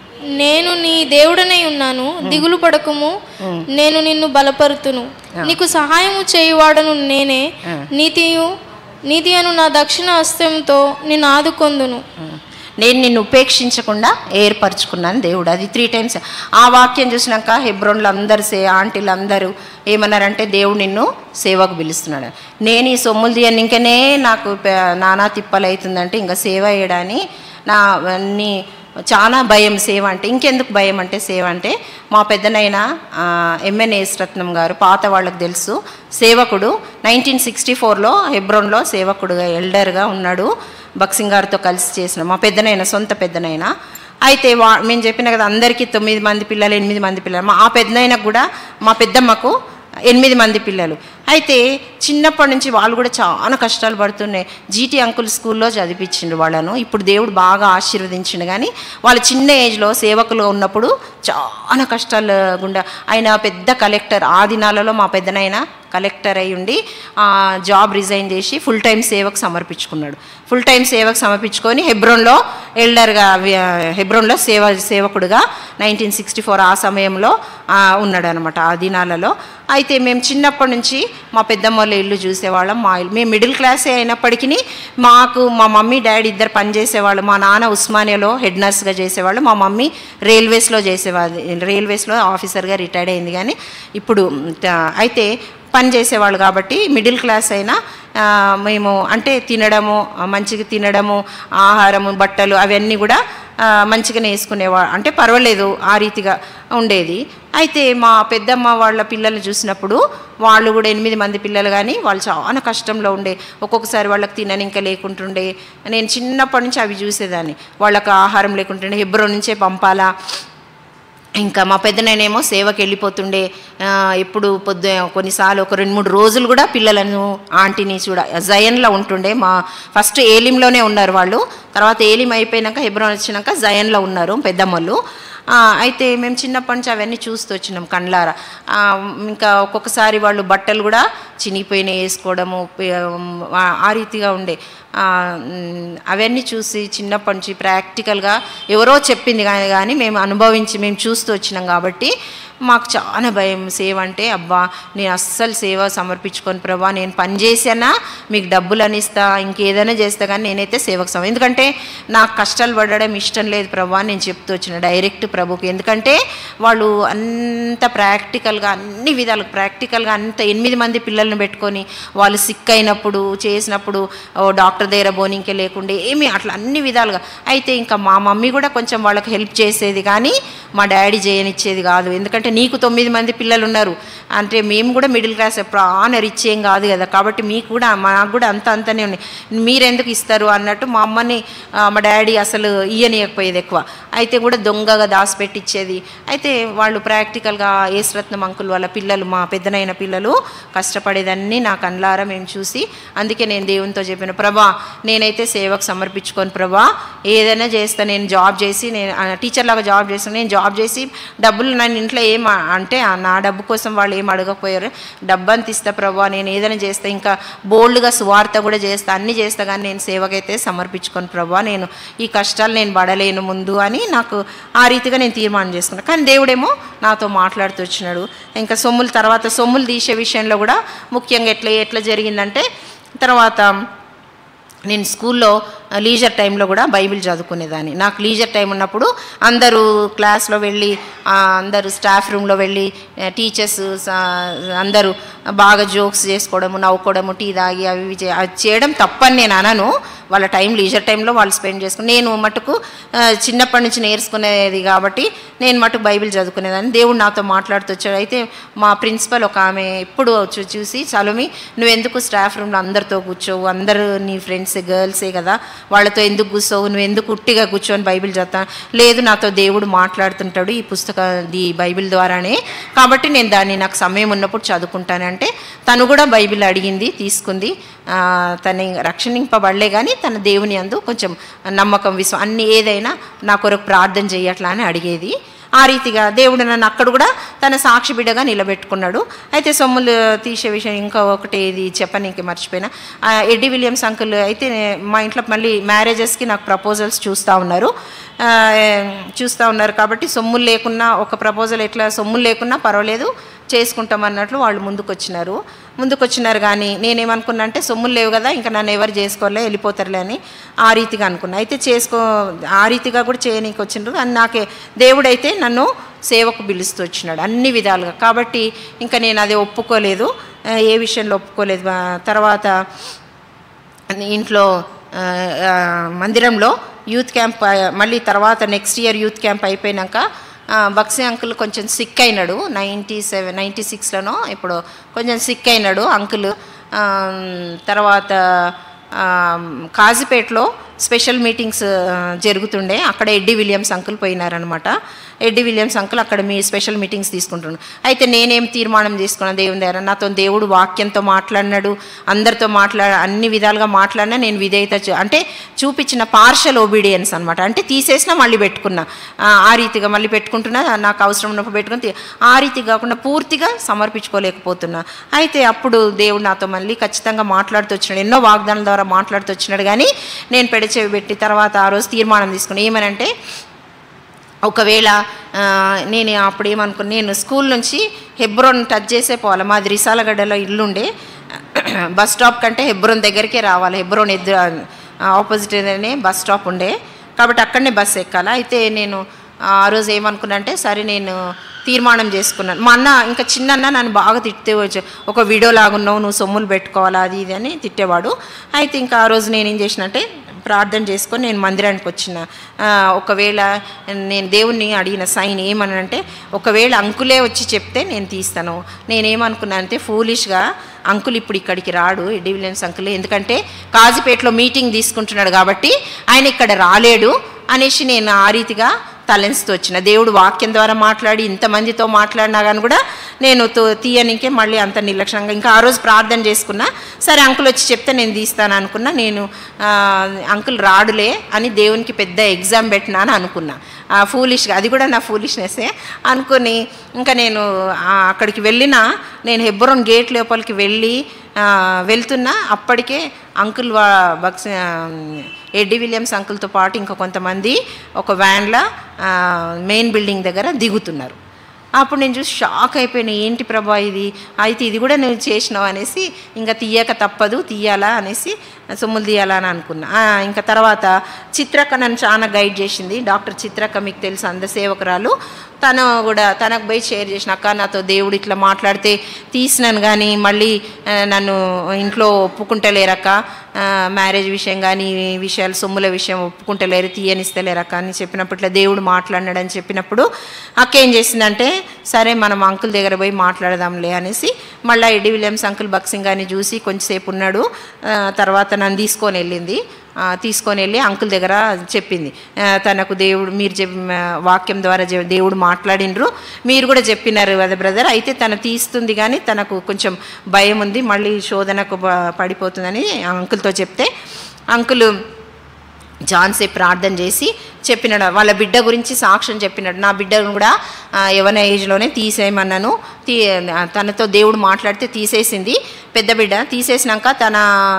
Speaker 2: నేను నీ దేవుడనై ఉన్నాను దిగులు పడకము నేను నిన్ను బలపరుతును నీకు సహాయము చేయువాడను నేనే నీతియు నీతి అను నా దక్షిణ హస్తంతో నిన్ను ఆదుకొందును
Speaker 1: నేను నిన్ను ఉపేక్షించకుండా ఏర్పరచుకున్నాను దేవుడు అది త్రీ టైమ్స్ ఆ వాక్యం చూసినాక హెబ్రోన్లు అందరు సే ఆంటీలు అందరూ ఏమన్నారంటే దేవుడు నిన్ను సేవకు పిలుస్తున్నాడు నేను ఈ సొమ్ములు తీయని ఇంకనే నాకు ప- నానా తిప్పలు అవుతుందంటే ఇంకా సేవ చేయడాన్ని నా అన్ని చాలా భయం సేవ అంటే ఇంకెందుకు భయం అంటే సేవ అంటే మా పెద్దనైన ఎంఎన్ఎస్ రత్నం గారు పాత వాళ్ళకి తెలుసు సేవకుడు నైన్టీన్ సిక్స్టీ ఫోర్లో హెబ్రోన్లో సేవకుడుగా ఎల్డర్గా ఉన్నాడు బక్సింగ్ గారితో కలిసి చేసిన మా పెద్దనైనా సొంత పెద్దనైనా అయితే వా మేము చెప్పిన కదా అందరికీ తొమ్మిది మంది పిల్లలు ఎనిమిది మంది పిల్లలు మా ఆ పెద్దనైనా కూడా మా పెద్దమ్మకు ఎనిమిది మంది పిల్లలు అయితే చిన్నప్పటి నుంచి వాళ్ళు కూడా చాలా కష్టాలు పడుతున్నాయి జీటీ అంకుల్ స్కూల్లో చదివించిండు వాళ్ళను ఇప్పుడు దేవుడు బాగా ఆశీర్వదించిండు కానీ వాళ్ళు చిన్న ఏజ్లో సేవకులుగా ఉన్నప్పుడు చాలా కష్టాలు గుండా ఆయన పెద్ద కలెక్టర్ ఆ దినాలలో మా పెద్దనైనా కలెక్టర్ అయి ఉండి ఆ జాబ్ రిజైన్ చేసి ఫుల్ టైం సేవకు సమర్పించుకున్నాడు ఫుల్ టైం సేవకు సమర్పించుకొని హెబ్రోన్లో ఎల్డర్గా హెబ్రోన్లో సేవ సేవకుడుగా నైన్టీన్ సిక్స్టీ ఫోర్ ఆ సమయంలో ఆ, ఉన్నాడు అనమాట ఆ దినాలలో అయితే మేము చిన్నప్పటి నుంచి మా పెద్దమ్మ వాళ్ళ ఇల్లు చూసేవాళ్ళం మా ఇల్లు మేము మిడిల్ క్లాసే అయినప్పటికీ మాకు మా మమ్మీ డాడీ ఇద్దరు పని చేసేవాళ్ళు మా నాన్న ఉస్మానియాలో హెడ్ నర్స్గా చేసేవాళ్ళు మా మమ్మీ రైల్వేస్లో చేసేవాళ్ళు రైల్వేస్లో ఆఫీసర్గా రిటైర్డ్ అయింది కానీ ఇప్పుడు త- అయితే పని చేసేవాళ్ళు కాబట్టి మిడిల్ క్లాస్ అయినా ఆ, మేము అంటే తినడము ఆ, మంచిగా తినడము ఆహారము బట్టలు అవన్నీ కూడా ఆ, మంచిగానే వేసుకునేవా అంటే పర్వాలేదు ఆ రీతిగా ఉండేది అయితే మా పెద్దమ్మ వాళ్ళ పిల్లలు చూసినప్పుడు వాళ్ళు కూడా ఎనిమిది మంది పిల్లలు కానీ వాళ్ళు చాలా కష్టంలో ఉండే ఒక్కొక్కసారి వాళ్ళకి తినని ఇంకా లేకుంటుండే నేను చిన్నప్పటి నుంచి అవి చూసేదాన్ని వాళ్ళకి ఆహారం లేకుంటుండే హెబ్రో నుంచే పంపాలా ఇంకా మా పెద్దనైనేమో సేవకి వెళ్ళిపోతుండే ఆ, ఎప్పుడు పొద్దు కొన్నిసార్లు ఒక రెండు మూడు రోజులు కూడా పిల్లలను ఆంటీని చూడ జయన్లో ఉంటుండే మా ఫస్ట్ ఏలింలోనే ఉన్నారు వాళ్ళు తర్వాత ఏలిం అయిపోయినాక హెబ్రోన్ వచ్చినాక జయన్లో ఉన్నారు పెద్దమ్మలు ఆ, అయితే మేము చిన్నప్పటి నుంచి అవన్నీ చూస్తూ వచ్చినాం కండ్లారా ఆ, ఇంకా ఒక్కొక్కసారి వాళ్ళు బట్టలు కూడా చినిగిపోయినాయి వేసుకోవడము పే- ఆ- ఆ రీతిగా ఉండే ఆ, మ్, అవన్నీ చూసి చిన్నప్పటి నుంచి ప్రాక్టికల్గా ఎవరో చెప్పింది కానీ కానీ మేము అనుభవించి మేము చూస్తూ వచ్చినాం కాబట్టి మాకు చాలా భయం సేవ అంటే అబ్బా నేను అస్సలు సేవ సమర్పించుకొని ప్రభా నేను పని చేసానా మీకు డబ్బులు అని ఇస్తా ఇంకేదైనా చేస్తా కానీ నేనైతే సేవకు సమ ఎందుకంటే నాకు కష్టాలు పడడం ఇష్టం లేదు ప్రభా నేను చెప్తూ వచ్చిన డైరెక్ట్ ప్రభుకి ఎందుకంటే వాళ్ళు అంత ప్రాక్టికల్గా అన్ని విధాలుగా ప్రాక్టికల్గా అంత ఎనిమిది మంది పిల్లల్ని పెట్టుకొని వాళ్ళు సిక్ అయినప్పుడు చేసినప్పుడు ఓ డాక్టర్ దగ్గర బోనింకే లేకుండే ఏమి అట్లా అన్ని విధాలుగా అయితే ఇంకా మా మమ్మీ కూడా కొంచెం వాళ్ళకి హెల్ప్ చేసేది కానీ మా డాడీ చేయనిచ్చేది కాదు ఎందుకంటే నీకు తొమ్మిది మంది పిల్లలు ఉన్నారు అంటే మేము కూడా మిడిల్ క్లాస్ ప్రాణ రిచ్ ఏం కాదు కదా కాబట్టి మీకు కూడా మాకు కూడా అంత అంతనే ఉన్నాయి మీరెందుకు ఇస్తారు అన్నట్టు మా అమ్మని ఆ, మా డాడీ అసలు ఇయ్యనియకపోయేది ఎక్కువ అయితే కూడా దొంగగా దాచిపెట్టిచ్చేది అయితే వాళ్ళు ప్రాక్టికల్గా ఏసురత్నం అంకుల్ వాళ్ళ పిల్లలు మా పెద్దనైన పిల్లలు కష్టపడేదన్నీ నాకు కళ్ళారా మేము చూసి అందుకే నేను దేవునితో చెప్పిన ప్రభా నేనైతే సేవకు సమర్పించుకొని ప్రభా ఏదైనా చేస్తా నేను జాబ్ చేసి నేను ఆ, టీచర్ లాగా జాబ్ చేస్తాను నేను జాబ్ చేసి డబ్బులు నన్ను ఇంట్లో ఏం ఆ- అంటే ఆ నా డబ్బు కోసం వాళ్ళు ఏం అడగకపోయారు డబ్బు అంత ఇస్తా ప్రభా నేను ఏదైనా చేస్తా ఇంకా బోల్డ్గా సువార్త కూడా చేస్తా అన్నీ చేస్తా కానీ నేను సేవకైతే సమర్పించుకొని ప్రభా నేను ఈ కష్టాలు నేను పడలేను ముందు అని నాకు ఆ రీతిగా నేను తీర్మానం చేసుకున్నాను కానీ దేవుడేమో నాతో మాట్లాడుతూ వచ్చినాడు ఇంకా సొమ్ములు తర్వాత సొమ్ములు తీసే విషయంలో కూడా ముఖ్యంగా ఎట్లా ఎట్లా జరిగిందంటే తర్వాత నేను స్కూల్లో లీజర్ టైంలో కూడా బైబిల్ చదువుకునేదాన్ని నాకు లీజర్ టైం ఉన్నప్పుడు అందరూ క్లాస్లో వెళ్ళి ఆ, అందరూ స్టాఫ్ రూమ్లో వెళ్ళి టీచర్స్ అందరూ బాగా జోక్స్ చేసుకోవడము నవ్వుకోవడము టీ తాగి అవి ఇవి చే- అది చేయడం తప్పని నేను అనను వాళ్ళ టైం లీజర్ టైంలో వాళ్ళు స్పెండ్ చేసుకుని నేను మటుకు ఆ, చిన్నప్పటి నుంచి నేర్చుకునేది కాబట్టి నేను మటుకు బైబిల్ చదువుకునేదాన్ని దేవుడు నాతో మాట్లాడుతూ వచ్చాడు అయితే మా ప్రిన్సిపల్ ఒక ఆమె ఎప్పుడు వచ్చి చూసి చలుమి నువ్వెందుకు స్టాఫ్ రూమ్లో అందరితో కూర్చోవు అందరూ నీ ఫ్రెండ్స్ గర్ల్సే కదా వాళ్ళతో ఎందుకు కూర్చోవు నువ్వు ఎందుకు ఉట్టిగా కూర్చొని బైబిల్ చదువుతా లేదు నాతో దేవుడు మాట్లాడుతుంటాడు ఈ పుస్తక ఈ బైబిల్ ద్వారానే కాబట్టి నేను దాన్ని నాకు సమయం ఉన్నప్పుడు చదువుకుంటానంటే తను కూడా బైబిల్ అడిగింది తీసుకుంది ఆ, తన రక్షణింపబడలే కానీ తన దేవుని అందు కొంచెం నమ్మకం విశ్వ అన్ని ఏదైనా నా కొరకు ప్రార్థన చేయట్లా అని అడిగేది ఆ రీతిగా దేవుడు నన్ను అక్కడ కూడా తన సాక్షి బిడ్డగా నిలబెట్టుకున్నాడు అయితే సొమ్ములు తీసే విషయం ఇంకా ఒకటి ఇది చెప్పనీకి మర్చిపోయినా ఆ, ఎడ్డి విలియమ్స్ అంకుల్ అయితే మా ఇంట్లో మళ్ళీ మ్యారేజెస్కి నాకు ప్రపోజల్స్ చూస్తూ ఉన్నారు ఆ, చూస్తూ ఉన్నారు కాబట్టి సొమ్ములు లేకున్నా ఒక ప్రపోజల్ ఎట్లా సొమ్ములు లేకున్నా పర్వాలేదు చేసుకుంటాం అన్నట్లు వాళ్ళు ముందుకు వచ్చినారు ముందుకు వచ్చినారు కానీ నేనేమనుకున్నా అంటే సొమ్ములు లేవు కదా ఇంకా నన్ను ఎవరు చేసుకోలే వెళ్ళిపోతారులే అని ఆ రీతిగా అనుకున్నా అయితే చేసుకో ఆ రీతిగా కూడా చేయనీకి వచ్చిండ్రు కానీ నాకే దేవుడైతే నన్ను సేవకు పిలుస్తూ వచ్చినాడు అన్ని విధాలుగా కాబట్టి ఇంకా నేను అది ఒప్పుకోలేదు ఆ, ఏ విషయంలో ఒప్పుకోలేదు ఆ, తర్వాత ఇంట్లో ఆ, ఆ, మందిరంలో యూత్ క్యాంప్ ఆ, మళ్ళీ తర్వాత నెక్స్ట్ ఇయర్ యూత్ క్యాంప్ అయిపోయినాక ఆ, బక్సీ అంకుల్ కొంచెం సిక్ అయినాడు నైంటీ సెవెన్ నైంటీ సిక్స్లోనో ఇప్పుడు కొంచెం సిక్ అయినాడు అంకుల్ ఆ, తర్వాత ఆ, కాజీపేటలో స్పెషల్ మీటింగ్స్ ఆ, జరుగుతుండే అక్కడ ఎడ్డి విలియమ్స్ అంకుల్ పోయినారనమాట ఎడ్డి విలియమ్స్ అంకుల్ అక్కడ మీ స్పెషల్ మీటింగ్స్ తీసుకుంటున్నాను అయితే నేనేం తీర్మానం తీసుకున్నా దేవుని దగ్గర నాతో దేవుడు వాక్యంతో మాట్లాడినాడు అందరితో మాట్లా అన్ని విధాలుగా మాట్లాడినా నేను విధేయత చూ- అంటే చూపించిన పార్షల్ ఒబీడియన్స్ అనమాట అంటే తీసేసినా మళ్ళీ పెట్టుకున్నా ఆ, ఆ రీతిగా మళ్ళీ పెట్టుకుంటున్నా నాకు అవసరం ఉన్నప్పుడు పెట్టుకుని తీ- ఆ రీతి కాకుండా పూర్తిగా సమర్పించుకోలేకపోతున్నా అయితే అప్పుడు దేవుడు నాతో మళ్ళీ ఖచ్చితంగా మాట్లాడుతూ వచ్చినాడు ఎన్నో వాగ్దానాల ద్వారా మాట్లాడుతూ వచ్చినాడు కానీ నేను పెడచెవి పెట్టి తర్వాత ఆ రోజు తీర్మానం తీసుకుని ఏమనంటే ఒకవేళ ఆ, నేను అప్పుడు ఏమనుకున్నా నేను స్కూల్ నుంచి హెబ్రోన్ టచ్ చేసే పోవాలి మాది రిసాలగడ్డలో ఇల్లుండే బస్ స్టాప్ కంటే హెబ్రోన్ దగ్గరికే రావాలి హెబ్రోన్ ఎదురు ఆపోజిట్ అనే బస్ స్టాప్ ఉండే కాబట్టి అక్కడనే బస్ ఎక్కాలి అయితే నేను ఆ రోజు ఏమనుకున్నా అంటే సరే నేను తీర్మానం చేసుకున్నాను మా అన్న ఇంకా చిన్న అన్న నన్ను బాగా తిట్టే వచ్చి ఒక వీడియో లాగున్నావు నువ్వు సొమ్ములు పెట్టుకోవాలా అది ఇది అని తిట్టేవాడు అయితే ఇంకా ఆ రోజు నేను ఏం చేసిన అంటే ప్రార్థన చేసుకొని నేను మందిరానికి వచ్చిన ఆ, ఒకవేళ నేను దేవుణ్ణి అడిగిన సైన్ ఏమనంటే ఒకవేళ అంకులే వచ్చి చెప్తే నేను తీస్తాను నేనేమనుకున్నానంటే ఫూలిష్గా అంకుల్ ఇప్పుడు ఇక్కడికి రాడు ఎడ్డి విలియమ్స్ అంకుల్ ఎందుకంటే కాజీపేటలో మీటింగ్ తీసుకుంటున్నాడు కాబట్టి ఆయన ఇక్కడ రాలేడు అనేసి నేను ఆ రీతిగా తలెన్స్తో వచ్చిన దేవుడు వాక్యం ద్వారా మాట్లాడి ఇంతమందితో మాట్లాడినా కానీ కూడా నేను తో- తీయనికే మళ్ళీ అంత నిర్లక్ష్యంగా ఇంకా ఆ రోజు ప్రార్థన చేసుకున్నా సరే అంకుల్ వచ్చి చెప్తే నేను తీస్తాను అనుకున్నా నేను ఆ, అంకుల్ రాడులే అని దేవునికి పెద్ద ఎగ్జామ్ పెట్టినా అని అనుకున్నా ఫూలిష్గా అది కూడా నా ఫూలిష్నెస్సే అనుకుని ఇంకా నేను ఆ, అక్కడికి వెళ్ళినా నేను హెబ్బరోన్ గేట్ లోపలికి వెళ్ళి ఆ, వెళ్తున్నా అప్పటికే అంకుల్ వా బక్స్ ఆ, ఎడ్డి విలియమ్స్ అంకుల్తో పాటు ఇంకా కొంతమంది ఒక వ్యాన్లో మెయిన్ బిల్డింగ్ దగ్గర దిగుతున్నారు అప్పుడు నేను చూసి షాక్ అయిపోయినా ఏంటి ప్రభా ఇది అయితే ఇది కూడా నువ్వు చేసినావు అనేసి ఇంకా తీయక తప్పదు తీయాలా అనేసి సొమ్ములు తీయాలా అని అనుకున్నా ఆ, ఇంకా తర్వాత చిత్రక్క నన్ను చాలా గైడ్ చేసింది డాక్టర్ చిత్రక్క మీకు తెలుసు అంద సేవకురాలు తను కూడా తనకు పోయి షేర్ చేసిన అక్క నాతో దేవుడు ఇట్లా మాట్లాడితే తీసినాను కానీ మళ్ళీ ఆ, నన్ను ఇంట్లో ఒప్పుకుంటలేరక్క ఆ, మ్యారేజ్ విషయం కానీ ఈ విషయాలు సొమ్ముల విషయం ఒప్పుకుంటలేరు తీయనిస్తలేరక్క అని చెప్పినప్పుడు ఇట్లా దేవుడు మాట్లాడినాడని చెప్పినప్పుడు అక్క ఏం చేసిందంటే సరే మనం అంకుల్ దగ్గర పోయి మాట్లాడదాంలే అనేసి మళ్ళీ ఎడి విలియమ్స్ అంకుల్ బక్సింగ్ అని చూసి కొంచెంసేపు ఉన్నాడు ఆ, తర్వాత నన్ను తీసుకొని వెళ్ళింది ఆ, తీసుకొని వెళ్ళి అంకుల్ దగ్గర చెప్పింది ఆ, తనకు దేవుడు మీరు చెప్ వాక్యం ద్వారా చె- దేవుడు మాట్లాడినరు మీరు కూడా చెప్పినారు కదా బ్రదర్ అయితే తను తీస్తుంది కానీ తనకు కొంచెం భయం ఉంది మళ్ళీ శోధనకు ప- పడిపోతుందని అంకుల్తో చెప్తే అంకుల్ జాన్సేపు ప్రార్థన చేసి చెప్పినాడు వాళ్ళ బిడ్డ గురించి సాక్ష్యం చెప్పినాడు నా బిడ్డను కూడా ఆ, యవన ఏజ్లోనే తీసేయమన్నాను తీ తనతో దేవుడు మాట్లాడితే తీసేసింది పెద్ద బిడ్డ తీసేసినాక తన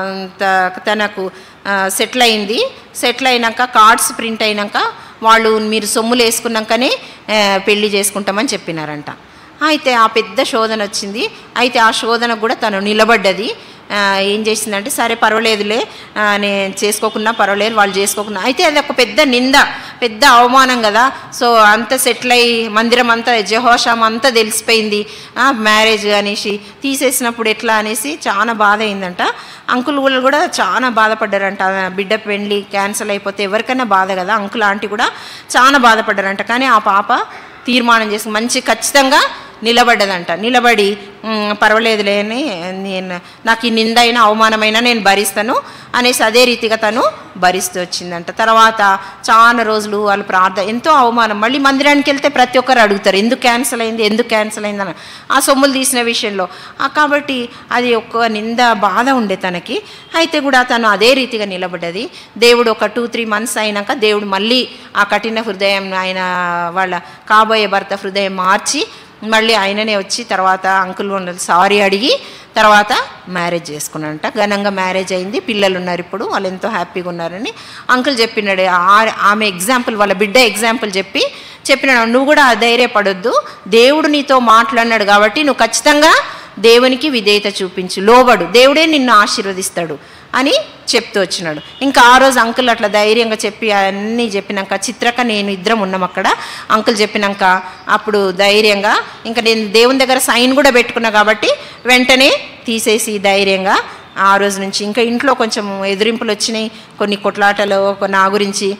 Speaker 1: త- తనకు సెటిల్ అయింది సెటిల్ అయినాక కార్డ్స్ ప్రింట్ అయినాక వాళ్ళు మీరు సొమ్ములు వేసుకున్నాకనే ఆ, పెళ్లి చేసుకుంటామని చెప్పినారంట అయితే ఆ పెద్ద శోధన వచ్చింది అయితే ఆ శోధన కూడా తను నిలబడ్డది ఆ, ఏం చేసిందంటే సరే పర్వాలేదులే ఆ, నేను చేసుకోకున్నా పర్వాలేదు వాళ్ళు చేసుకోకున్నా అయితే అది ఒక పెద్ద నింద పెద్ద అవమానం కదా సో అంత సెటిల్ అయ్యి మందిరం అంతా జహోషాం అంతా తెలిసిపోయింది ఆ, మ్యారేజ్ అనేసి తీసేసినప్పుడు ఎట్లా అనేసి చాలా బాధ అయిందంట అంకుల్ వాళ్ళు కూడా చాలా బాధపడ్డారంట ఆ బిడ్డ పెళ్ళి క్యాన్సిల్ అయిపోతే ఎవరికైనా బాధ కదా అంకుల్ ఆంటీ కూడా చాలా బాధపడ్డారంట కానీ ఆ పాప తీర్మానం చేసి మంచి ఖచ్చితంగా నిలబడ్డదంట నిలబడి "ఉమ్, పర్వాలేదులే అని నేను నాకు ఈ నిందైన అవమానమైన నేను భరిస్తాను అనేసి అదే రీతిగా తను భరిస్తూ వచ్చిందంట తర్వాత చాలా రోజులు వాళ్ళు ప్రార్థన ఎంతో అవమానం మళ్ళీ మందిరానికి వెళ్తే ప్రతి ఒక్కరు అడుగుతారు ఎందుకు క్యాన్సిల్ అయింది ఎందుకు క్యాన్సిల్ అయింది అని ఆ సొమ్ములు తీసిన విషయంలో ఆ, కాబట్టి అది ఒక నింద బాధ ఉండే తనకి అయితే కూడా తను అదే రీతిగా నిలబడ్డది దేవుడు ఒక టూ త్రీ మంత్స్ అయినాక దేవుడు మళ్ళీ ఆ కఠిన హృదయం ఆయన వాళ్ళ కాబోయే భర్త హృదయం మార్చి మళ్ళీ ఆయననే వచ్చి తర్వాత అంకుల్ వాళ్ళు సారీ అడిగి తర్వాత మ్యారేజ్ చేసుకున్నాడంట ఘనంగా మ్యారేజ్ అయింది పిల్లలు ఉన్నారు ఇప్పుడు వాళ్ళు ఎంతో హ్యాపీగా ఉన్నారని అంకుల్ చెప్పినాడు ఆ- ఆమె ఎగ్జాంపుల్ వాళ్ళ బిడ్డ ఎగ్జాంపుల్ చెప్పి చెప్పినాడు నువ్వు కూడా ధైర్యపడొద్దు దేవుడు నీతో మాట్లాడినాడు కాబట్టి నువ్వు ఖచ్చితంగా దేవునికి విధేయత చూపించు లోబడు దేవుడే నిన్ను ఆశీర్వదిస్తాడు అని చెప్తూ వచ్చినాడు ఇంకా ఆ రోజు అంకుల్ అట్లా ధైర్యంగా చెప్పి అన్నీ చెప్పినాక చిత్రక నేను ఇద్దరం ఉన్నాం అక్కడ అంకుల్ చెప్పినాక అప్పుడు ధైర్యంగా ఇంకా నేను దేవుని దగ్గర సైన్ కూడా పెట్టుకున్నా కాబట్టి వెంటనే తీసేసి ధైర్యంగా ఆ రోజు నుంచి ఇంకా ఇంట్లో కొంచెం ఎదిరింపులు వచ్చినాయి కొన్ని కొట్లాటలు ఒక నా గురించి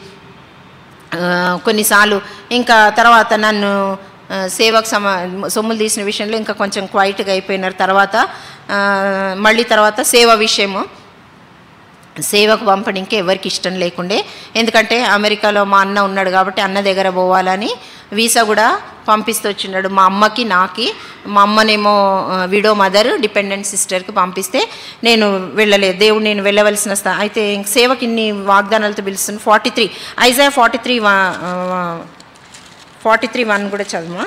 Speaker 1: ఆ, కొన్నిసార్లు ఇంకా తర్వాత నన్ను ఆ, సేవకు సమ సొమ్ములు తీసిన విషయంలో ఇంకా కొంచెం క్వైట్గా అయిపోయినారు తర్వాత ఆ, మళ్ళీ తర్వాత సేవ విషయము సేవకు పంపడానికి ఎవరికి ఇష్టం లేకుండే ఎందుకంటే అమెరికాలో మా అన్న ఉన్నాడు కాబట్టి అన్న దగ్గర పోవాలని వీసా కూడా పంపిస్తూ వచ్చినాడు మా అమ్మకి నాకి మా అమ్మనేమో విడో మదర్ డిపెండెంట్ సిస్టర్కి పంపిస్తే నేను వెళ్ళలేదు దేవుడు నేను వెళ్ళవలసిన స్థా అయితే ఇంక సేవకి ఇన్ని వాగ్దానాలతో పిలుస్తుంది forty three Isaiah forty three forty three one కూడా చదువు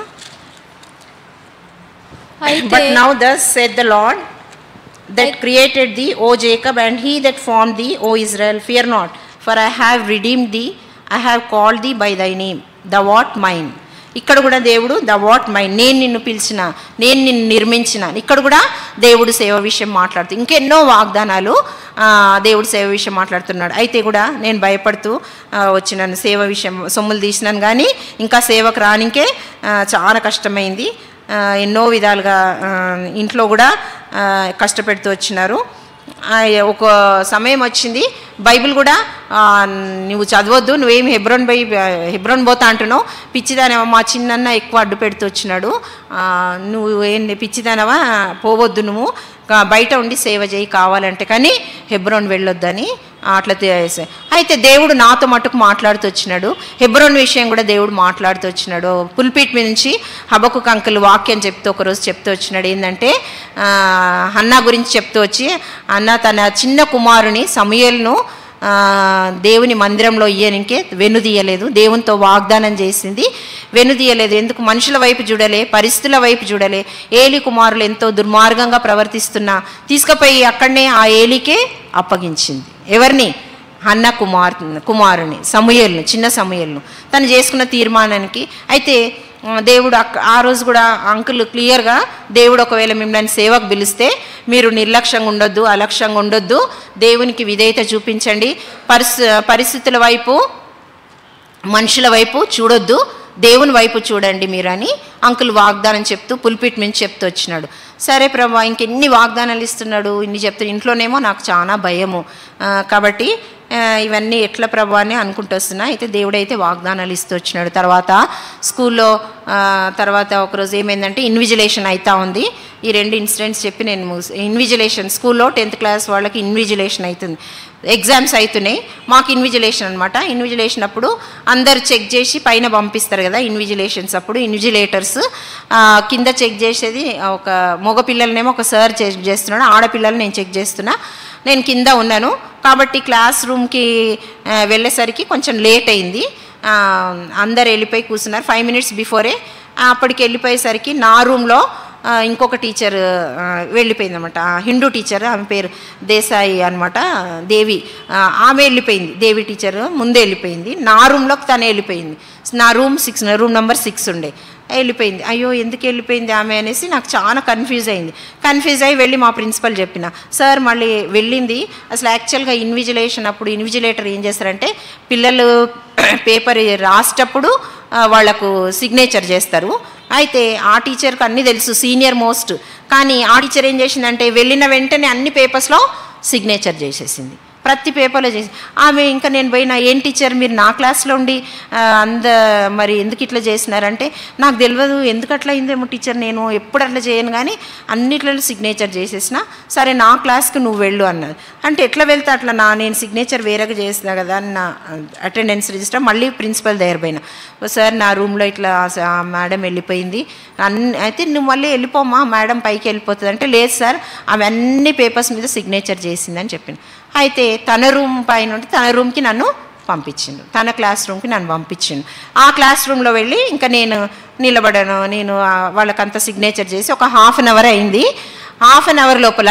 Speaker 2: అయితే
Speaker 1: But now thus said the Lord that created thee, O Jacob, and he that formed thee, O Israel, fear not, for I have redeemed thee, I have called thee by thy name, the what mine. ఇక్కడ కూడా దేవుడు the what my నేను నిన్ను పిలిచిన నేను నిన్ను నిర్మించిన ఇక్కడ కూడా దేవుడు సేవ విషయం మాట్లాడుతూ ఇంకెన్నో వాగ్దానాలు ఆ, దేవుడు సేవ విషయం మాట్లాడుతున్నాడు అయితే కూడా నేను భయపడుతూ ఆ, వచ్చినాను సేవ విషయం సొమ్ములు తీసినాను కానీ ఇంకా సేవకు రానికే ఆ, చాలా కష్టమైంది ఆ, ఎన్నో విధాలుగా ఆ, ఇంట్లో కూడా ఆ, కష్టపెడుతూ వచ్చినారు ఆ, ఒక సమయం వచ్చింది బైబిల్ కూడా ఆ, నువ్వు చదవద్దు నువ్వేమి హెబ్రోన్ పోయి హెబ్రోన్ పోతా అంటున్నావు పిచ్చిదానవా మా చిన్నన్న ఎక్కువ అడ్డు పెడుతూ వచ్చినాడు ఆ, నువ్వు ఏంది పిచ్చిదానవా పోవద్దు నువ్వు కా- బయట ఉండి సేవ చేయి కావాలంటే కానీ హెబ్రోన్ వెళ్ళొద్దని అట్లా చేసే అయితే దేవుడు నాతో మటుకు మాట్లాడుతూ వచ్చినాడు హెబ్రోన్ విషయం కూడా దేవుడు మాట్లాడుతూ వచ్చినాడు పుల్పీట్ మీద నుంచి హబకు కంకులు వాక్యం చెప్తూ ఒకరోజు చెప్తూ వచ్చినాడు ఏంటంటే ఆ, హన్నా గురించి చెప్తూ వచ్చి అన్న తన చిన్న కుమారుని సమయల్ను ఆ, దేవుని మందిరంలో ఇయ్యనికే వెనుదీయలేదు దేవునితో వాగ్దానం చేసింది వెనుదీయలేదు ఎందుకు మనుషుల వైపు చూడలే పరిస్థితుల వైపు చూడలే ఏలి కుమారులు ఎంతో దుర్మార్గంగా ప్రవర్తిస్తున్నా తీసుకుపోయి అక్కడనే ఆ ఏలికే అప్పగించింది ఎవరిని అన్న కుమార్ కుమారుని సమూయేల్ను చిన్న సమూయేల్ను తను చేసుకున్న తీర్మానానికి అయితే ఆ, దేవుడు అక్క ఆ రోజు కూడా అంకుల్ క్లియర్గా దేవుడు ఒకవేళ మిమ్మల్ని సేవకు పిలిస్తే మీరు నిర్లక్ష్యంగా ఉండొద్దు అలక్ష్యంగా ఉండొద్దు దేవునికి విధేయత చూపించండి పరిస్థి పరిస్థితుల వైపు మనుషుల వైపు చూడొద్దు దేవుని వైపు చూడండి మీరు అని అంకుల్ వాగ్దానం చెప్తూ పుల్పిట్ నుంచి చెప్తూ వచ్చినాడు సరే ప్రభా ఇంకెన్ని వాగ్దానాలు ఇస్తున్నాడు ఇన్ని చెప్తూ ఇంట్లోనేమో నాకు చాలా భయము ఆ, కాబట్టి ఆ, ఇవన్నీ ఎట్లా ప్రభా అని అనుకుంటూ వస్తున్నా అయితే దేవుడైతే వాగ్దానాలు ఇస్తూ వచ్చినాడు తర్వాత స్కూల్లో ఆ, తర్వాత ఒకరోజు ఏమైందంటే ఇన్విజిలేషన్ అవుతా ఉంది ఈ రెండు ఇన్సిడెంట్స్ చెప్పి నేను ముగిస్- ఇన్విజిలేషన్ స్కూల్లో టెన్త్ క్లాస్ వాళ్ళకి ఇన్విజిలేషన్ అవుతుంది ఎగ్జామ్స్ అవుతున్నాయి మాకు ఇన్విజిలేషన్ అనమాట ఇన్విజిలేషన్ అప్పుడు అందరు చెక్ చేసి పైన పంపిస్తారు కదా ఇన్విజిలేషన్స్ అప్పుడు ఇన్విజిలేటర్స్ కింద చెక్ చేసేది ఒక మగ పిల్లలనేమో ఒక సార్ చెక్ చేస్తున్నాడు ఆడపిల్లలు నేను చెక్ చేస్తున్నా నేను కింద ఉన్నాను కాబట్టి క్లాస్ రూమ్కి ఆ, వెళ్ళేసరికి కొంచెం లేట్ అయింది ఆ, అందరు వెళ్ళిపోయి కూర్చున్నారు ఫైవ్ మినిట్స్ బిఫోరే అప్పటికి వెళ్ళిపోయేసరికి నా రూమ్లో ఆ, ఇంకొక టీచర్ వెళ్ళిపోయింది అనమాట హిందూ టీచర్ ఆమె పేరు దేశాయి అనమాట దేవి ఆ, ఆమె వెళ్ళిపోయింది దేవి టీచర్ ముందే వెళ్ళిపోయింది నా రూమ్లోకి తనే వెళ్ళిపోయింది నా room six room number six ఉండే వెళ్ళిపోయింది అయ్యో ఎందుకు వెళ్ళిపోయింది ఆమె అనేసి నాకు చాలా కన్ఫ్యూజ్ అయింది కన్ఫ్యూజ్ అయ్యి వెళ్ళి మా ప్రిన్సిపల్ చెప్పిన సార్ మళ్ళీ వెళ్ళింది అసలు యాక్చువల్గా ఇన్విజిలేషన్ అప్పుడు ఇన్విజిలేటర్ ఏం చేస్తారంటే పిల్లలు పేపర్ రాసేటప్పుడు ఆ, వాళ్ళకు సిగ్నేచర్ చేస్తారు అయితే ఆ టీచర్కి అన్నీ తెలుసు సీనియర్ మోస్ట్ కానీ ఆ టీచర్ ఏం చేసిందంటే వెళ్ళిన వెంటనే అన్ని పేపర్స్లో సిగ్నేచర్ చేసేసింది ప్రతి పేపర్లో చేసి ఆమె ఇంకా నేను పోయినా ఏం టీచర్ మీరు నా క్లాస్లో ఉండి ఆ, అంద మరి ఎందుకు ఇట్లా చేసినారంటే నాకు తెలియదు ఎందుకు అట్లా అయిందేమో టీచర్ నేను ఎప్పుడు అట్లా చేయను కానీ అన్నిట్లలో సిగ్నేచర్ చేసేసిన సరే నా క్లాస్కి నువ్వు వెళ్ళు అన్నది అంటే ఎట్లా వెళ్తే అట్లా నా నేను సిగ్నేచర్ వేరేగా చేసిన కదా అని నా అటెండెన్స్ రిజిస్టర్ మళ్ళీ ప్రిన్సిపల్ దగ్గర పోయినా "ఓ సార్ నా రూమ్లో ఇట్లా స- ఆ మేడం వెళ్ళిపోయింది అన్ని అయితే నువ్వు మళ్ళీ వెళ్ళిపోమా మేడం పైకి వెళ్ళిపోతుంది అంటే లేదు సార్ ఆమె అన్ని పేపర్స్ మీద సిగ్నేచర్ చేసిందని చెప్పింది అయితే తన రూమ్ పైన ఉంటే తన రూమ్కి నన్ను పంపించిండు తన క్లాస్ రూమ్కి నన్ను పంపించిండు ఆ క్లాస్ రూమ్లో వెళ్ళి ఇంకా నేను నిలబడను నేను ఆ వాళ్ళకంతా సిగ్నేచర్ చేసి ఒక హాఫ్ అన్ అవర్ అయింది హాఫ్ అన్ అవర్ లోపల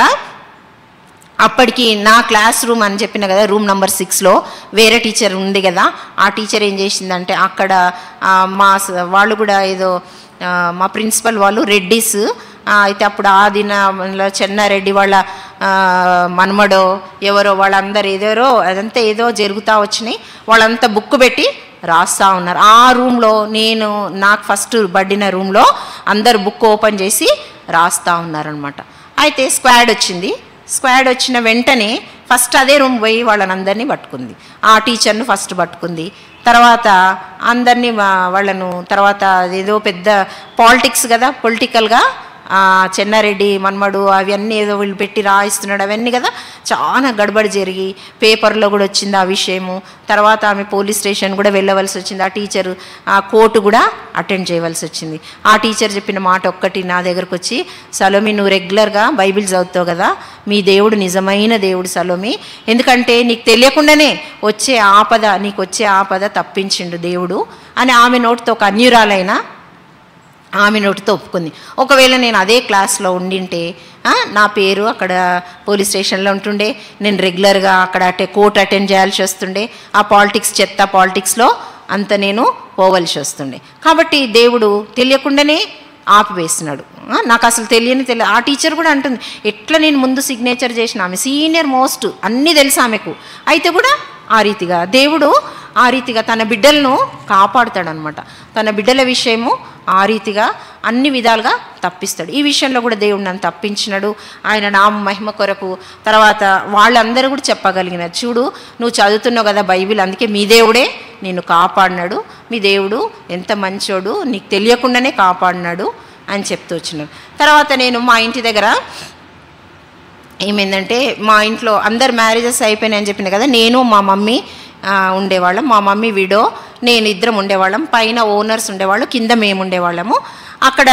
Speaker 1: అప్పటికి నా క్లాస్ రూమ్ అని చెప్పిన కదా రూమ్ నెంబర్ సిక్స్లో వేరే టీచర్ ఉంది కదా ఆ టీచర్ ఏం చేసిందంటే అక్కడ ఆ, మా స- వాళ్ళు కూడా ఏదో ఆ, మా ప్రిన్సిపల్ వాళ్ళు రెడ్డిస్ ఆ, అయితే అప్పుడు ఆ దినంలో చెన్నారెడ్డి వాళ్ళ ఆ, మనమడో ఎవరో వాళ్ళందరూ ఏదోరో అదంతా ఏదో జరుగుతూ వచ్చినాయి వాళ్ళంతా బుక్ పెట్టి రాస్తా ఉన్నారు ఆ రూమ్లో నేను నాకు ఫస్ట్ పడిన రూమ్లో అందరు బుక్ ఓపెన్ చేసి రాస్తా ఉన్నారనమాట అయితే స్క్వాడ్ వచ్చింది స్క్వాడ్ వచ్చిన వెంటనే ఫస్ట్ అదే రూమ్ పోయి వాళ్ళని అందరినీ పట్టుకుంది ఆ టీచర్ను ఫస్ట్ పట్టుకుంది తర్వాత అందరినీ వా- వాళ్ళను తర్వాత ఏదో పెద్ద పాలిటిక్స్ కదా పొలిటికల్గా ఆ, చెన్నారెడ్డి మన్మడు అవన్నీ ఏదో వీళ్ళు పెట్టి రాయిస్తున్నాడు అవన్నీ కదా చాలా గడబడి జరిగి పేపర్లో కూడా వచ్చింది ఆ విషయము తర్వాత ఆమె పోలీస్ స్టేషన్ కూడా వెళ్ళవలసి వచ్చింది ఆ టీచరు ఆ కోర్టు కూడా అటెండ్ చేయవలసి వచ్చింది ఆ టీచర్ చెప్పిన మాట ఒక్కటి నా దగ్గరకు వచ్చి సలోమి నువ్వు రెగ్యులర్గా బైబిల్ చదువుతావు కదా మీ దేవుడు నిజమైన దేవుడు సలోమి ఎందుకంటే నీకు తెలియకుండానే వచ్చే ఆపద నీకు వచ్చే ఆపద తప్పించిండు దేవుడు అని ఆమె నోటితో ఒక అన్యురాలైన ఆమె నోటితో ఒప్పుకుంది ఒకవేళ నేను అదే క్లాస్లో ఉండింటే ఆ, నా పేరు అక్కడ పోలీస్ స్టేషన్లో ఉంటుండే నేను రెగ్యులర్గా అక్కడ అటే కోర్టు అటెండ్ చేయాల్సి వస్తుండే ఆ పాలిటిక్స్ చెత్త పాలిటిక్స్లో అంత నేను పోవలసి వస్తుండే కాబట్టి దేవుడు తెలియకుండానే ఆపివేస్తున్నాడు ఆ, నాకు అసలు తెలియని తెలియ ఆ టీచర్ కూడా అంటుంది ఎట్లా నేను ముందు సిగ్నేచర్ చేసిన ఆమె సీనియర్ మోస్ట్ అన్నీ తెలుసు ఆమెకు అయితే కూడా ఆ రీతిగా దేవుడు ఆ రీతిగా తన బిడ్డలను కాపాడుతాడనమాట తన బిడ్డల విషయము ఆ రీతిగా అన్ని విధాలుగా తప్పిస్తాడు ఈ విషయంలో కూడా దేవుడు నన్ను తప్పించినాడు ఆయన నామ మహిమ కొరకు తర్వాత వాళ్ళందరూ కూడా చెప్పగలిగినారు చూడు నువ్వు చదువుతున్నావు కదా బైబిల్ అందుకే మీ దేవుడే నిన్ను కాపాడినాడు మీ దేవుడు ఎంత మంచోడు నీకు తెలియకుండానే కాపాడినాడు అని చెప్తూ వచ్చినాడు తర్వాత నేను మా ఇంటి దగ్గర ఏమైందంటే మా ఇంట్లో అందరు మ్యారేజెస్ అయిపోయినాయని చెప్పిన కదా నేను మా మమ్మీ ఆ, ఉండేవాళ్ళం మా మమ్మీ విడో నేను ఇద్దరం ఉండేవాళ్ళం పైన ఓనర్స్ ఉండేవాళ్ళు కింద మేము ఉండేవాళ్ళము అక్కడ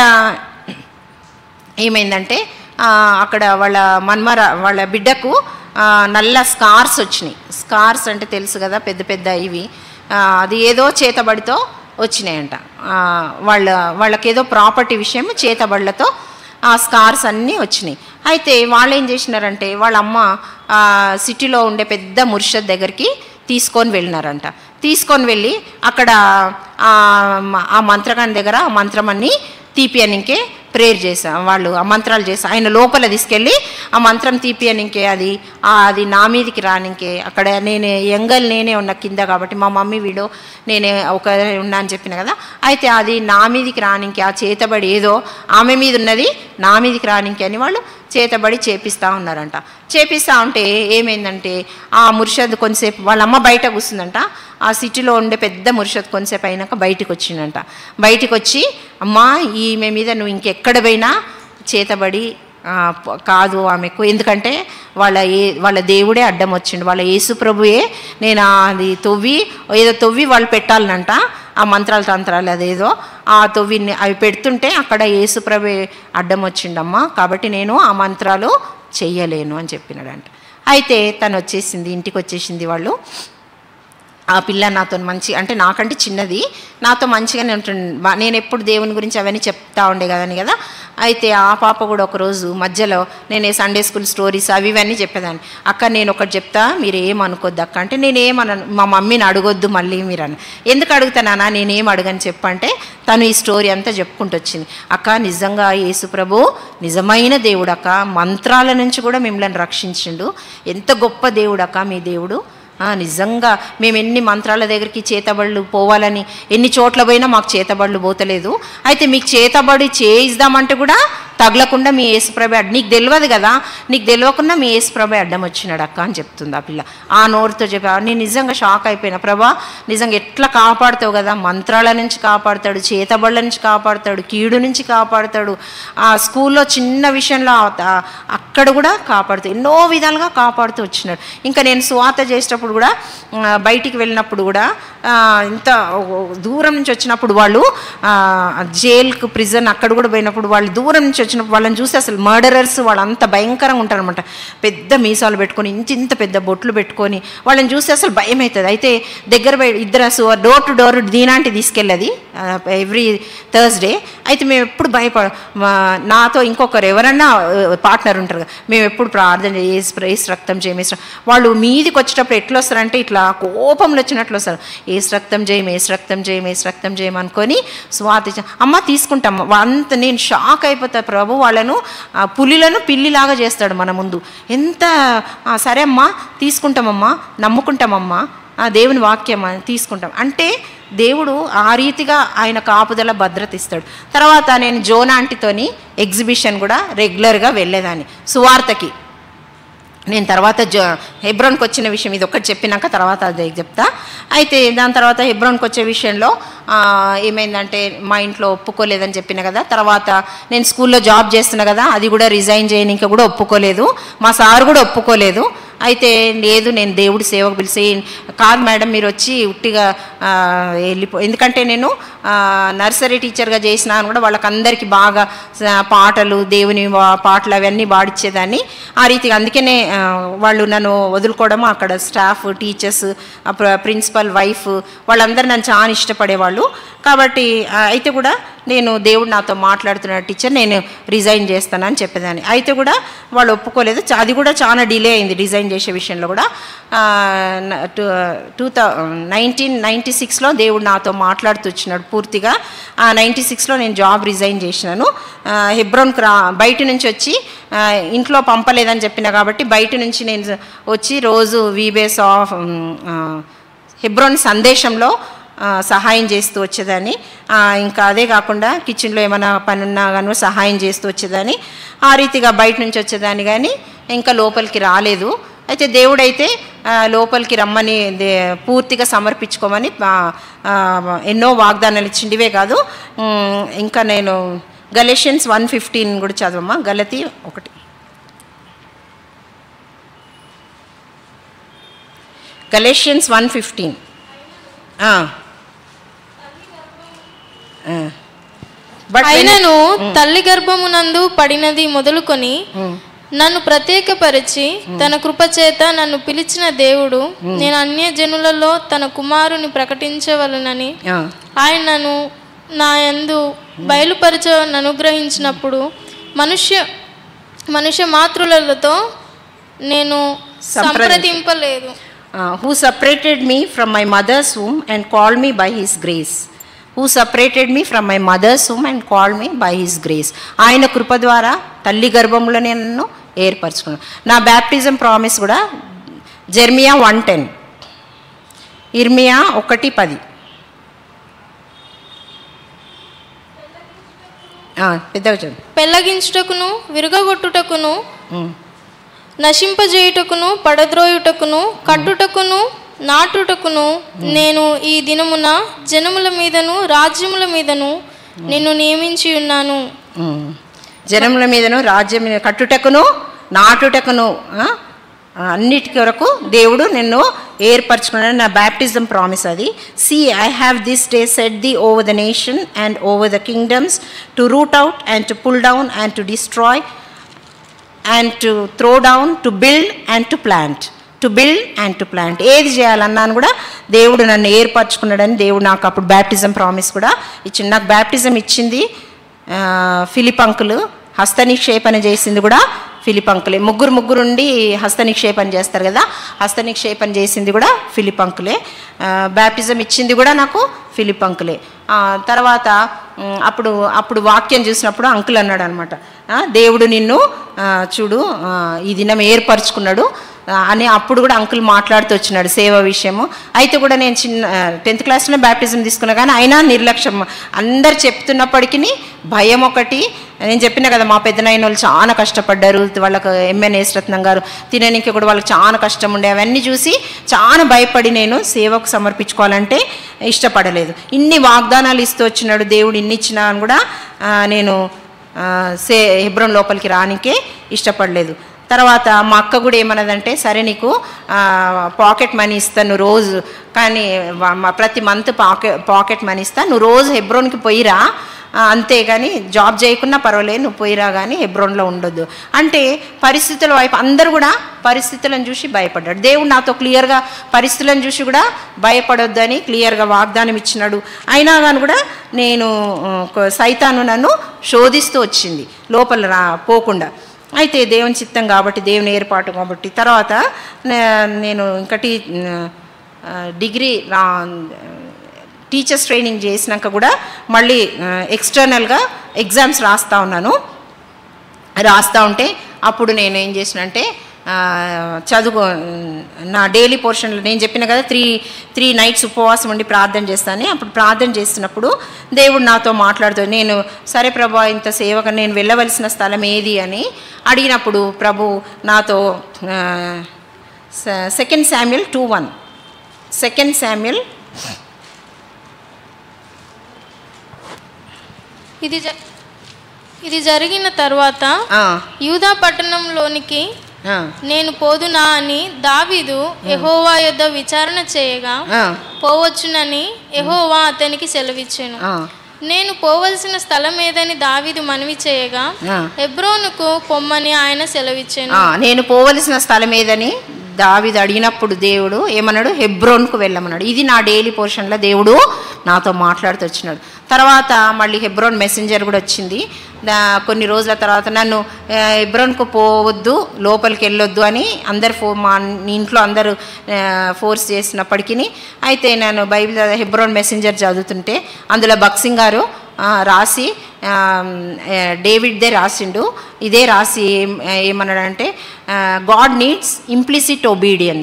Speaker 1: ఏమైందంటే ఆ, అక్కడ వాళ్ళ మన్మర వాళ్ళ బిడ్డకు ఆ, నల్ల స్కార్స్ వచ్చినాయి స్కార్స్ అంటే తెలుసు కదా పెద్ద పెద్ద ఇవి ఆ, అది ఏదో చేతబడితో వచ్చినాయంట ఆ, వాళ్ళ వాళ్ళకేదో ప్రాపర్టీ విషయం చేతబడులతో ఆ స్కార్స్ అన్నీ వచ్చినాయి అయితే వాళ్ళు ఏం చేసినారంటే వాళ్ళ అమ్మ ఆ, సిటీలో ఉండే పెద్ద ముర్షద్ దగ్గరికి తీసుకొని వెళ్ళినారంట తీసుకొని వెళ్ళి అక్కడ ఆ మ- ఆ మంత్రగాని దగ్గర ఆ మంత్రం అన్ని తీపియనికే ప్రేయర్ చేసా వాళ్ళు ఆ మంత్రాలు చేసా ఆయన లోపల తీసుకెళ్ళి ఆ మంత్రం తీపియనికే అది ఆ అది నా మీదికి రానికే అక్కడ నేను ఎంగల్ నేనే ఉన్న కింద కాబట్టి మా మమ్మీ వీడు నేనే ఒక ఉన్నా అని చెప్పిన కదా అయితే అది నా మీదికి రానికే ఆ చేతబడి ఏదో ఆమె మీద ఉన్నది నా మీదికి రానికే అని వాళ్ళు చేతబడి చేపిస్తూ ఉన్నారంట చేపిస్తూ ఉంటే ఏమైందంటే ఆ ముర్షద్ కొంతసేపు వాళ్ళ అమ్మ బయట కూర్చుందంట ఆ సిటీలో ఉండే పెద్ద ముర్షద్ కొంతసేపు అయినాక బయటికి వచ్చిందంట బయటికి వచ్చి అమ్మా ఈమె మీద నువ్వు ఇంకెక్కడ పోయినా చేతబడి ఆ, ప- కాదు ఆమెకు ఎందుకంటే వాళ్ళ ఏ వాళ్ళ దేవుడే అడ్డం వచ్చిండు వాళ్ళ యేసు ప్రభుయే నేను అది తొవ్వి ఏదో తొవ్వి వాళ్ళు పెట్టాలనంట ఆ మంత్రాలు తంత్రాలు అదేదో ఆ తొవ్విని అవి పెడుతుంటే అక్కడ యేసు ప్రభు అడ్డం వచ్చిండమ్మా కాబట్టి నేను ఆ మంత్రాలు చెయ్యలేను అని చెప్పినాడంట అయితే తను వచ్చేసింది ఇంటికి వచ్చేసింది వాళ్ళు ఆ పిల్ల నాతో మంచి అంటే నాకంటే చిన్నది నాతో మంచిగానే ఉంటుంది బా- నేను ఎప్పుడు దేవుని గురించి అవన్నీ చెప్తా ఉండే కదని కదా అయితే ఆ పాప కూడా ఒకరోజు మధ్యలో నేను ఈ సండే స్కూల్ స్టోరీస్ అవి ఇవన్నీ చెప్పేదాన్ని అక్క నేను ఒకటి చెప్తా మీరు ఏమనుకోద్దు అక్క అంటే నేను ఏమనను మా మమ్మీని అడగొద్దు మళ్ళీ మీరు అని ఎందుకు అడుగుతానా నేనేం అడగని చెప్పంటే తను ఈ స్టోరీ అంతా చెప్పుకుంటూ వచ్చింది అక్క నిజంగా యేసు ప్రభు నిజమైన దేవుడు అక్క మంత్రాల నుంచి కూడా మిమ్మల్ని రక్షించిండు ఎంత గొప్ప దేవుడు అక్క మీ దేవుడు ఆ, నిజంగా మేము ఎన్ని మంత్రాల దగ్గరికి చేతబడులు పోవాలని ఎన్ని చోట్ల పోయినా మాకు చేతబడులు పోతలేదు అయితే మీకు చేతబడి చేయిద్దామంటే కూడా తగలకుండా మీ యేసుప్రభ అడ్ నీకు తెలియదు కదా నీకు తెలియకుండా మీ యేసుప్రభ అడ్డం వచ్చినాడు అక్క అని చెప్తుంది ఆ పిల్ల ఆ నోరుతో చెప్పా నేను నిజంగా షాక్ అయిపోయినా ప్రభా నిజంగా ఎట్లా కాపాడుతావు కదా మంత్రాల నుంచి కాపాడుతాడు చేతబడుల నుంచి కాపాడుతాడు కీడు నుంచి కాపాడుతాడు ఆ స్కూల్లో చిన్న విషయంలో ఆ- ఆ- అక్కడ కూడా కాపాడుతూ ఎన్నో విధాలుగా కాపాడుతూ వచ్చినాడు ఇంకా నేను స్వాత చేసేటప్పుడు కూడా ఆ, బయటికి వెళ్ళినప్పుడు కూడా ఆ, ఇంత దూరం నుంచి వచ్చినప్పుడు వాళ్ళు ఆ, జైలుకు ప్రిజన్ అక్కడ కూడా పోయినప్పుడు వాళ్ళు దూరం నుంచి వచ్చినప్పుడు వాళ్ళని చూసి అసలు మర్డరర్స్ వాళ్ళు అంత భయంకరంగా ఉంటారనమాట పెద్ద మీసాలు పెట్టుకొని ఇంత ఇంత పెద్ద బొట్లు పెట్టుకొని వాళ్ళని చూసి అసలు భయం అవుతుంది అయితే దగ్గర పోయి ఇద్దరు అసలు డోర్ టు డోర్ దీనాంటి తీసుకెళ్ళది ఎవ్రీ థర్స్డే అయితే మేము ఎప్పుడు భయపడ మా- నాతో ఇంకొకరు ఎవరన్నా పార్ట్నర్ ఉంటారు కదా, మేము ఎప్పుడు ప్రార్థన చేసి ఏసు రక్తం చేయం ఏసు రక్తం- వాళ్ళు మీదికి వచ్చేటప్పుడు ఎట్లా వస్తారంటే ఇట్లా కోపంలో వచ్చినట్లు వస్తారు ఏసు రక్తం చేయం ఏసు రక్తం చేయం ఏసు రక్తం చేయం అనుకొని స్వాతి చ- అమ్మ తీసుకుంటాం అంత నేను షాక్ అయిపోతా ప్రభు వాళ్ళను ఆ, పులిలను పిల్లిలాగా చేస్తాడు మన ముందు ఎంత ఆ, సరే అమ్మా తీసుకుంటామమ్మా నమ్ముకుంటామమ్మా ఆ దేవుని వాక్యం అని తీసుకుంటాం అంటే దేవుడు ఆ రీతిగా ఆయన కాపుదల భద్రత ఇస్తాడు తర్వాత నేను జోనా ఆంటీతోని ఎగ్జిబిషన్ కూడా రెగ్యులర్గా వెళ్ళేదాన్ని సువార్తకి నేను తర్వాత జో హెబ్రోన్కి వచ్చిన విషయం ఇది ఒక్కటి చెప్పినాక తర్వాత అది చెప్తా అయితే దాని తర్వాత హెబ్రోన్కి వచ్చే విషయంలో ఆ, ఏమైందంటే మా ఇంట్లో ఒప్పుకోలేదని చెప్పిన కదా తర్వాత నేను స్కూల్లో జాబ్ చేస్తున్నా కదా అది కూడా రిజైన్ చేయడానికి కూడా ఒప్పుకోలేదు మా సార్ కూడా ఒప్పుకోలేదు అయితే లేదు నేను దేవుడి సేవకు పిలిచి కాదు మేడం మీరు వచ్చి ఉట్టిగా ఆ, వెళ్ళిపో ఎందుకంటే నేను ఆ, నర్సరీ టీచర్గా చేసిన అని కూడా వాళ్ళకందరికీ బాగా స- పాటలు దేవుని వా- పాటలు అవన్నీ పాడిచ్చేదాన్ని ఆ రీతిగా అందుకనే ఆ, వాళ్ళు నన్ను వదులుకోవడం అక్కడ స్టాఫ్ టీచర్స్ ప్రిన్సిపల్ వైఫ్ వాళ్ళందరూ నన్ను చాలా ఇష్టపడేవాళ్ళు కాబట్టి ఆ, అయితే కూడా నేను దేవుడు నాతో మాట్లాడుతున్న టీచర్ నేను రిజైన్ చేస్తానని చెప్పేదాన్ని అయితే కూడా వాళ్ళు ఒప్పుకోలేదు చా- అది కూడా చాలా డిలే అయింది రిజైన్ చేసే విషయంలో కూడా టూ థౌ నైన్టీన్ నైంటీ సిక్స్లో దేవుడు నాతో మాట్లాడుతూ వచ్చినాడు పూర్తిగా ఆ నైంటీ సిక్స్లో నేను జాబ్ రిజైన్ చేసినాను ఆ, హెబ్రోన్కి రా బయట నుంచి వచ్చి ఆ, ఇంట్లో పంపలేదని చెప్పిన కాబట్టి బయట నుంచి నేను వచ్చి రోజు వీబేస్ ఆఫ్ హెబ్రోన్ సందేశంలో ఆ, సహాయం చేస్తూ వచ్చేదాన్ని ఆ, ఇంకా అదే కాకుండా కిచెన్లో ఏమైనా పని ఉన్నా కానీ సహాయం చేస్తూ వచ్చేదాన్ని ఆ రీతిగా బయట నుంచి వచ్చేదాన్ని కానీ ఇంకా లోపలికి రాలేదు అయితే దేవుడైతే ఆ, లోపలికి రమ్మని దే- పూర్తిగా సమర్పించుకోమని ఆ, ఆ, ఎన్నో వాగ్దానాలు ఇచ్చిండివే కాదు ఉమ్, ఇంకా నేను గలెషియన్స్ వన్ ఫిఫ్టీన్ కూడా చదవమ్మా గలతి ఒకటి గలేషియన్స్ వన్ ఫిఫ్టీన్ బట్
Speaker 2: అయినను తల్లి గర్భమునందు పడినది మొదలుకొని నన్ను ప్రత్యేకపరిచి తన కృపచేత నన్ను పిలిచిన దేవుడు నేను అన్య జనులలో తన కుమారుని ప్రకటించవలనని ఆయన నన్ను నా యందు బయలుపరచ అనుగ్రహించినప్పుడు మనుష్య మనుష్య మాతృలతో నేను సంప్రదింపలేదు
Speaker 1: who separated me from my mother's whom and call me by his grace who separated me from my mother's whom and call me by his grace ఆయన కృప ద్వారా తల్లి గర్భంలోనే నన్ను ఏర్పరచుకున్నాను నా బ్యాప్టిజం ప్రామిస్ కూడా జెర్మియా వన్ టెన్ ఇర్మియా ఒకటి పది ఆ, పెద్దగా చదువు
Speaker 2: పెళ్ళగించుటకును విరుగగొట్టుటకును
Speaker 1: ఉమ్.
Speaker 2: నశింపజేయుటకును పడద్రోయుటకును కట్టుటకును నాటుటకును నేను ఈ దినమున జనముల మీదను రాజ్యముల మీదను నిన్ను నియమించి ఉన్నాను
Speaker 1: ఉమ్. జనముల మీదను రాజ్యం మీద కట్టుటకును నాటుటకును ఆ, అన్నిటి కొరకు దేవుడు నిన్ను ఏర్పరచుకున్నాడు నా బ్యాప్టిజం ప్రామిస్ అది see I have this day set the over the nation and over the kingdoms to root out and to pull down and to destroy and to throw down to build and to plant to build and to plant ఏది చేయాలన్నాను కూడా దేవుడు నన్ను ఏర్పరచుకున్నాడని దేవుడు నాకు అప్పుడు baptism promise కూడా ఇచ్చింది నాకు బ్యాప్టిజం ఇచ్చింది ఆ, ఫిలిప్ అంకులు హస్తనిక్షేపణ చేసింది కూడా ఫిలిప్ అంకులే ముగ్గురు ముగ్గురు ఉండి హస్తనిక్షేపణ చేస్తారు కదా హస్తనిక్షేపణ చేసింది కూడా ఫిలిప్ అంకులే ఆ, బ్యాప్టిజం ఇచ్చింది కూడా నాకు ఫిలిప్ అంకులే ఆ, తర్వాత ఉమ్, అప్పుడు అప్పుడు వాక్యం చూసినప్పుడు అంకుల్ అన్నాడు అనమాట దేవుడు నిన్ను ఆ, చూడు ఆ, ఈ దినం ఏర్పరచుకున్నాడు ఆ, అని అప్పుడు కూడా అంకుల్ మాట్లాడుతూ వచ్చినాడు సేవ విషయము అయితే కూడా నేను చిన్న టెన్త్ క్లాస్లో బ్యాప్టిజం తీసుకున్నా కానీ అయినా నిర్లక్ష్యం అందరు చెప్తున్నప్పటికీ భయం ఒకటి నేను చెప్పిన కదా మా పెద్దనైన వాళ్ళు చాలా కష్టపడ్డారు వాళ్ళకు ఎంఎన్ రత్నం గారు తినడానికి కూడా వాళ్ళకి చాలా కష్టం ఉండే అవన్నీ చూసి చాలా భయపడి నేను సేవకు సమర్పించుకోవాలంటే ఇష్టపడలేదు ఇన్ని వాగ్దానాలు ఇస్తూ వచ్చినాడు దేవుడు ఇన్ని ఇచ్చినా అని కూడా ఆ, నేను ఆ, సే హెబ్రోన్ లోపలికి రానికే ఇష్టపడలేదు తర్వాత మా అక్క కూడా ఏమన్నదంటే సరే నీకు ఆ, పాకెట్ మనీ ఇస్తాను రోజు కానీ వా- మా ప్రతి మంత్ పాకెట్ పాకెట్ మనీ ఇస్తా నువ్వు రోజు హెబ్రోన్కి పోయిరా ఆ, అంతేగాని జాబ్ చేయకున్నా పర్వాలేదు నువ్వు పోయిరా కానీ హెబ్రోన్లో ఉండొద్దు అంటే పరిస్థితుల వైపు అందరూ కూడా పరిస్థితులను చూసి భయపడ్డాడు దేవుడు నాతో క్లియర్గా పరిస్థితులను చూసి కూడా భయపడొద్దు అని క్లియర్గా వాగ్దానం ఇచ్చినాడు అయినా కానీ కూడా నేను ఆ, ఒక సైతాను నన్ను శోధిస్తూ వచ్చింది లోపల రా పోకుండా అయితే దేవుని చిత్తం కాబట్టి దేవుని ఏర్పాటు కాబట్టి తర్వాత నే- నేను ఇంకా టీ ఆ, డిగ్రీ రా టీచర్స్ ట్రైనింగ్ చేసినాక కూడా మళ్ళీ ఎక్స్టర్నల్గా ఎగ్జామ్స్ రాస్తూ ఉన్నాను రాస్తూ ఉంటే అప్పుడు నేను ఏం చేసినంటే ఆ, చదువు నా డైలీ పోర్షన్లో నేను చెప్పిన కదా త్రీ త్రీ నైట్స్ ఉపవాసం ఉండి ప్రార్థన చేస్తాను అప్పుడు ప్రార్థన చేస్తున్నప్పుడు దేవుడు నాతో మాట్లాడుతూ నేను సరే ప్రభా ఇంత సేవగా నేను వెళ్ళవలసిన స్థలం ఏది అని అడిగినప్పుడు ప్రభు నాతో second Samuel two one second Samuel
Speaker 2: ఇది జ- ఇది జరిగిన తర్వాత యూదా పట్టణంలోనికి నేను పోదునా అని దావీదు యెహోవా యొద్ద విచారణ చేయగా పోవచ్చునని యెహోవా అతనికి సెలవిచ్చాను నేను పోవలసిన స్థలం ఏదని దావీదు మనవి చేయగా హెబ్రోనుకు పొమ్మని ఆయన సెలవిచ్చాను
Speaker 1: ఆ, నేను పోవలసిన స్థలం ఏదని దావిది అడిగినప్పుడు దేవుడు ఏమన్నాడు హెబ్రోన్కు వెళ్ళమన్నాడు ఇది నా డైలీ పోర్షన్లో దేవుడు నాతో మాట్లాడుతూ వచ్చినాడు తర్వాత మళ్ళీ హెబ్రోన్ మెసెంజర్ కూడా వచ్చింది దా కొన్ని రోజుల తర్వాత నన్ను ఆ, హెబ్రోన్కు పోవద్దు లోపలికి వెళ్ళొద్దు అని అందరు ఫో మా ఇంట్లో అందరూ ఆ, ఫోర్స్ చేసినప్పటికీ అయితే నేను బైబిల్ చదివే హెబ్రోన్ మెసెంజర్ చదువుతుంటే అందులో బక్సింగ్ గారు ఆ, రాసి ఆ, ఆ, డేవిడ్దే రాసిండు ఇదే రాసి ఏం ఏమన్నాడంటే గాడ్ నీడ్స్ ఇంప్లిసిట్ ఒబీడియన్స్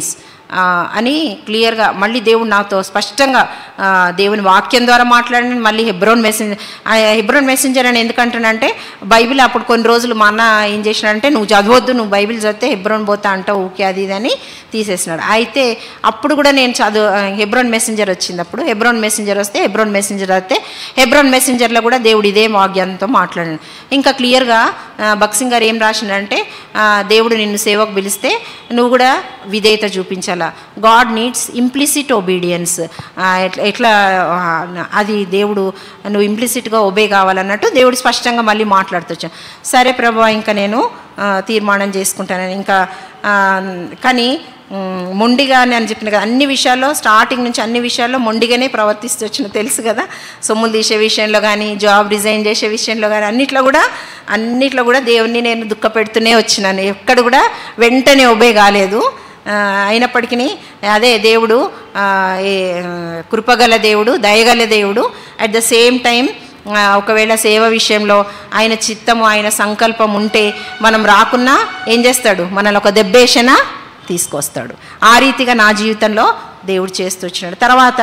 Speaker 1: ఆ, అని క్లియర్గా మళ్ళీ దేవుడు నాతో స్పష్టంగా ఆ, దేవుని వాక్యం ద్వారా మాట్లాడిన మళ్ళీ హెబ్రోన్ మెసెంజర్ హెబ్రోన్ మెసెంజర్ అని ఎందుకంటానంటే బైబిల్ అప్పుడు కొన్ని రోజులు మా అన్న ఏం చేసినాడంటే నువ్వు చదవద్దు నువ్వు బైబిల్ చదివితే హెబ్రోన్ పోతా అంటావు ఊకే అది ఇది అని తీసేసినాడు అయితే అప్పుడు కూడా నేను చదువు హెబ్రోన్ మెసెంజర్ వచ్చింది అప్పుడు హెబ్రోన్ మెసెంజర్ వస్తే హెబ్రోన్ మెసెంజర్ వస్తే హెబ్రోన్ మెసెంజర్లో కూడా దేవుడు ఇదే వాక్యంతో మాట్లాడాడు ఇంకా క్లియర్గా బక్సింగ్ గారు ఏం రాసిండంటే ఆ, దేవుడు నిన్ను సేవకు పిలిస్తే నువ్వు కూడా విధేయత చూపించాలా గాడ్ నీడ్స్ ఇంప్లిసిట్ ఒబీడియన్స్ ఎట్లా ఎట్లా ఆ, అది దేవుడు నువ్వు ఇంప్లిసిట్గా ఒబే కావాలన్నట్టు దేవుడు స్పష్టంగా మళ్ళీ మాట్లాడుతూ సరే ప్రభా ఇంకా నేను ఆ, తీర్మానం చేసుకుంటానని ఇంకా ఆ, కానీ మ్, మొండిగానే అని చెప్పిన కదా అన్ని విషయాల్లో స్టార్టింగ్ నుంచి అన్ని విషయాల్లో మొండిగానే ప్రవర్తిస్తూ వచ్చిన తెలుసు కదా సొమ్ములు తీసే విషయంలో కానీ జాబ్ రిజైన్ చేసే విషయంలో కానీ అన్నిట్లో కూడా అన్నిట్లో కూడా దేవుణ్ణి నేను దుఃఖపెడుతూనే వచ్చినాను ఎక్కడ కూడా వెంటనే ఒబే కాలేదు ఆ, అయినప్పటికీ అదే దేవుడు ఆ, ఏ- కృపగల దేవుడు దయగల దేవుడు అట్ ద సేమ్ టైం ఆ, ఒకవేళ సేవ విషయంలో ఆయన చిత్తము ఆయన సంకల్పం ఉంటే మనం రాకున్నా ఏం చేస్తాడు మనల్ని ఒక దెబ్బేషన తీసుకొస్తాడు ఆ రీతిగా నా జీవితంలో దేవుడు చేస్తూ వచ్చినాడు తర్వాత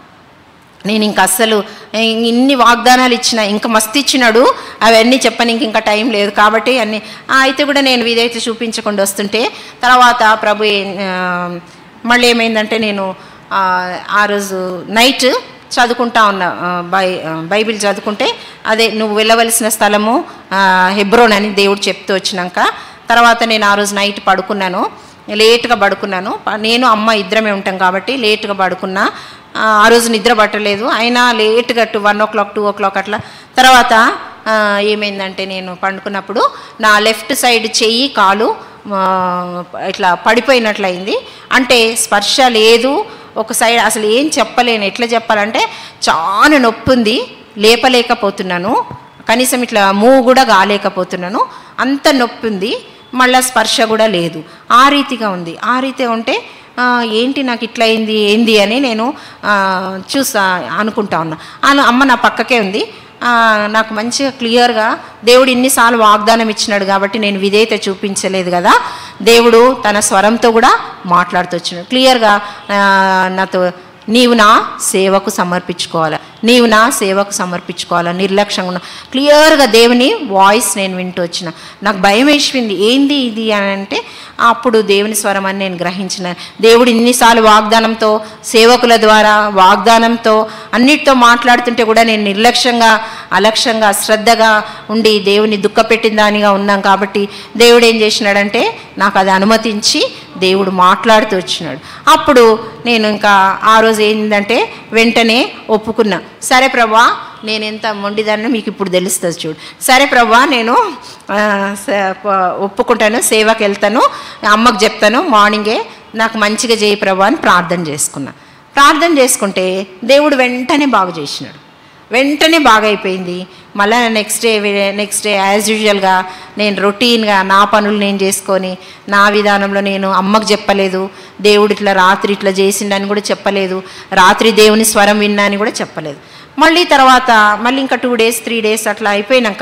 Speaker 1: నేను ఇంక అస్సలు ఇ- ఇన్ని వాగ్దానాలు ఇచ్చిన ఇంకా మస్తు ఇచ్చినాడు అవన్నీ చెప్పనీకి ఇంకా టైం లేదు కాబట్టి అన్ని ఆ, అయితే కూడా నేను విధేయత చూపించకుండా వస్తుంటే తర్వాత ప్రభు ఏ- ఆ, మళ్ళీ ఏమైందంటే నేను ఆ, ఆ రోజు నైట్ చదువుకుంటా ఉన్నా ఆ, బై ఆ, బైబిల్ చదువుకుంటే అదే నువ్వు వెళ్ళవలసిన స్థలము ఆ, హెబ్రోన్ అని దేవుడు చెప్తూ వచ్చినాక తర్వాత నేను ఆ రోజు నైట్ పడుకున్నాను లేట్గా పడుకున్నాను ప- నేను అమ్మ ఇద్దరమే ఉంటాం కాబట్టి లేట్గా పడుకున్నా ఆ, ఆ రోజు నిద్ర పట్టలేదు అయినా లేట్గా two one o'clock two o'clock అట్లా తర్వాత ఆ, ఏమైందంటే నేను పండుకున్నప్పుడు నా లెఫ్ట్ సైడ్ చెయ్యి కాలు ఆ, ఇట్లా పడిపోయినట్లయింది అంటే స్పర్శ లేదు ఒక సైడ్ అసలు ఏం చెప్పలేను ఎట్లా చెప్పాలంటే చాలా నొప్పి ఉంది లేపలేకపోతున్నాను కనీసం ఇట్లా మూవ్ కూడా కాలేకపోతున్నాను అంత నొప్పి ఉంది మళ్ళా స్పర్శ కూడా లేదు ఆ రీతిగా ఉంది ఆ రీతి ఉంటే ఆ, ఏంటి నాకు ఇట్లా అయింది ఏంది అని నేను ఆ, చూసా అనుకుంటా ఉన్నా అను అమ్మ నా పక్కకే ఉంది ఆ, నాకు మంచిగా క్లియర్గా దేవుడు ఇన్నిసార్లు వాగ్దానం ఇచ్చినాడు కాబట్టి నేను విధేయత చూపించలేదు కదా దేవుడు తన స్వరంతో కూడా మాట్లాడుతూ వచ్చినాడు క్లియర్గా ఆ, నాతో నీవు నా సేవకు సమర్పించుకోవాలి నీవు నా సేవకు సమర్పించుకోవాలి నిర్లక్ష్యంగా ఉన్న క్లియర్గా దేవుని వాయిస్ నేను వింటూ వచ్చిన నాకు భయం వేసింది ఏంది ఇది అని అంటే అప్పుడు దేవుని స్వరం అని నేను గ్రహించిన దేవుడు ఇన్నిసార్లు వాగ్దానంతో సేవకుల ద్వారా వాగ్దానంతో అన్నిటితో మాట్లాడుతుంటే కూడా నేను నిర్లక్ష్యంగా అలక్ష్యంగా శ్రద్ధగా ఉండి దేవుని దుఃఖపెట్టిన దానిగా ఉన్నాం కాబట్టి దేవుడు ఏం చేసినాడంటే నాకు అది అనుమతించి దేవుడు మాట్లాడుతూ వచ్చినాడు అప్పుడు నేను ఇంకా ఆ రోజు ఏంటంటే వెంటనే ఒప్పుకున్నా సరే ప్రభా నేను ఎంత మొండిదాన్ని మీకు ఇప్పుడు తెలుస్తుంది చూడు సరే ప్రభా నేను ఆ, స- ప- ఒప్పుకుంటాను సేవకి వెళ్తాను అమ్మకు చెప్తాను మార్నింగే నాకు మంచిగా చేయి ప్రభా అని ప్రార్థన చేసుకున్నా ప్రార్థన చేసుకుంటే దేవుడు వెంటనే బాగు చేసినాడు వెంటనే బాగా అయిపోయింది మళ్ళీ next day next day as యూజువల్గా నేను రొటీన్గా నా పనులు నేను చేసుకొని నా విధానంలో నేను అమ్మకు చెప్పలేదు దేవుడు ఇట్లా రాత్రి ఇట్లా చేసిండని కూడా చెప్పలేదు రాత్రి దేవుని స్వరం విన్నా అని కూడా చెప్పలేదు మళ్ళీ తర్వాత మళ్ళీ ఇంకా టూ డేస్ త్రీ డేస్ అట్లా అయిపోయినాక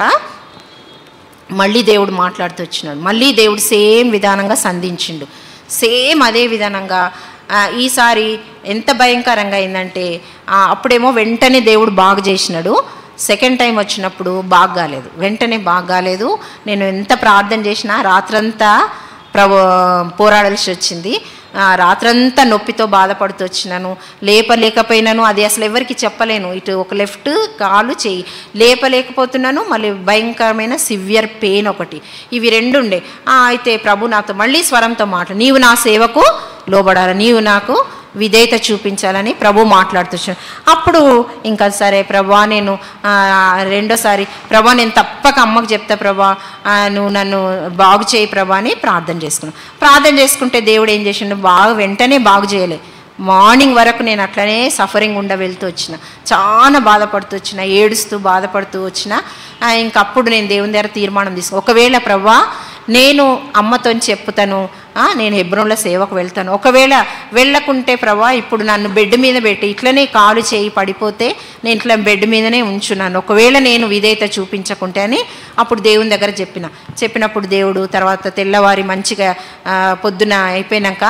Speaker 1: మళ్ళీ దేవుడు మాట్లాడుతూ వచ్చినాడు మళ్ళీ దేవుడు సేమ్ విధానంగా సంధించిండు సేమ్ అదే విధానంగా ఆ, ఈసారి ఎంత భయంకరంగా అయిందంటే ఆ, అప్పుడేమో వెంటనే దేవుడు బాగు చేసినాడు సెకండ్ టైం వచ్చినప్పుడు బాగా కాలేదు వెంటనే బాగా కాలేదు నేను ఎంత ప్రార్థన చేసినా రాత్రంతా ప్రభు పోరాడాల్సి వచ్చింది ఆ, రాత్రంతా నొప్పితో బాధపడుతూ వచ్చినాను లేపలేకపోయినాను అది అసలు ఎవరికి చెప్పలేను ఇటు ఒక లెఫ్ట్ కాలు చేయి లేపలేకపోతున్నాను మళ్ళీ భయంకరమైన సివియర్ పెయిన్ ఒకటి ఇవి రెండు ఉండే ఆ, అయితే ప్రభు నాతో మళ్ళీ స్వరంతో మాట నీవు నా సేవకు లోబడాలి నీవు నాకు విధేయత చూపించాలని ప్రభు మాట్లాడుతున్నాడు అప్పుడు ఇంకా సరే ప్రభా నేను ఆ, రెండోసారి ప్రభా నేను తప్పక అమ్మకు చెప్తా ప్రభా ఆ, నువ్వు నన్ను బాగు చేయి ప్రభా అని ప్రార్థన చేసుకున్నాను ప్రార్థన చేసుకుంటే దేవుడు ఏం చేసిండు బాగా వెంటనే బాగు చేయలే మార్నింగ్ వరకు నేను అట్లనే సఫరింగ్ ఉండ వెళ్తూ వచ్చిన చాలా బాధపడుతూ వచ్చిన ఏడుస్తూ బాధపడుతూ వచ్చిన ఆ, ఇంక అప్పుడు నేను దేవుని దగ్గర తీర్మానం తీసుకు ఒకవేళ ప్రభా నేను అమ్మతో చెప్పుతాను ఆ, నేను హెబ్రోన్లో సేవకు వెళ్తాను ఒకవేళ వెళ్ళకుంటే ప్రభా ఇప్పుడు నన్ను బెడ్ మీద పెట్టి ఇట్లనే కాలు చేయి పడిపోతే నేను ఇట్లా బెడ్ మీదనే ఉంచున్నాను ఒకవేళ నేను విధేయత చూపించకుంటే అని అప్పుడు దేవుని దగ్గర చెప్పిన చెప్పినప్పుడు దేవుడు తర్వాత తెల్లవారి మంచిగా ఆ, పొద్దున అయిపోయినాక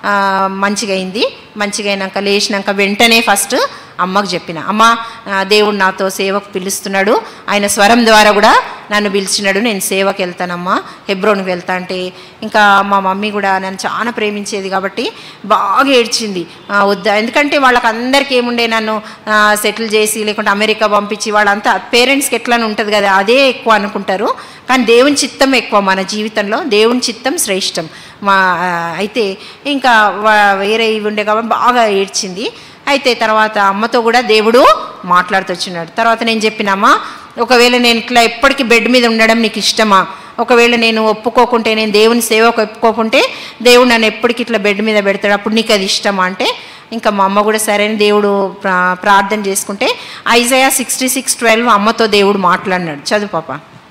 Speaker 1: ఆ, మంచిగా అయింది మంచిగా అయినాక లేచినాక వెంటనే ఫస్ట్ అమ్మకు చెప్పిన అమ్మ ఆ, దేవుడు నాతో సేవకు పిలుస్తున్నాడు ఆయన స్వరం ద్వారా కూడా నన్ను పిలిచినాడు నేను సేవకి వెళ్తానమ్మా హెబ్రోన్కి వెళ్తా అంటే ఇంకా మా మమ్మీ కూడా నన్ను చాలా ప్రేమించేది కాబట్టి బాగా ఏడ్చింది ఆ, వద్దా ఎందుకంటే వాళ్ళకి అందరికీ ఏముండే నన్ను సెటిల్ చేసి లేకుంటే అమెరికా పంపించి వాళ్ళంతా పేరెంట్స్కి ఎట్లా ఉంటుంది కదా అదే ఎక్కువ అనుకుంటారు కానీ దేవుని చిత్తం ఎక్కువ మన జీవితంలో దేవుని చిత్తం శ్రేష్టం మా ఆ, అయితే ఇంకా వా- వేరే ఇవి ఉండే కాబట్టి బాగా ఏడ్చింది అయితే తర్వాత అమ్మతో కూడా దేవుడు మాట్లాడుతూ వచ్చినాడు తర్వాత నేను చెప్పినమ్మా ఒకవేళ నేను ఇట్లా ఎప్పటికీ బెడ్ మీద ఉండడం నీకు ఇష్టమా ఒకవేళ నేను ఒప్పుకోకుంటే నేను దేవుని సేవకు ఒప్పుకోకుంటే దేవుడు నన్ను ఎప్పటికి ఇట్లా బెడ్ మీద పెడతాడు అప్పుడు నీకు అది ఇష్టమా అంటే ఇంకా మా అమ్మ కూడా సరే అని దేవుడు ప్రా- ప్రార్థన చేసుకుంటే ఐజయా సిక్స్టీ సిక్స్ ట్వెల్వ్ అమ్మతో దేవుడు మాట్లాడినాడు చదువు పాప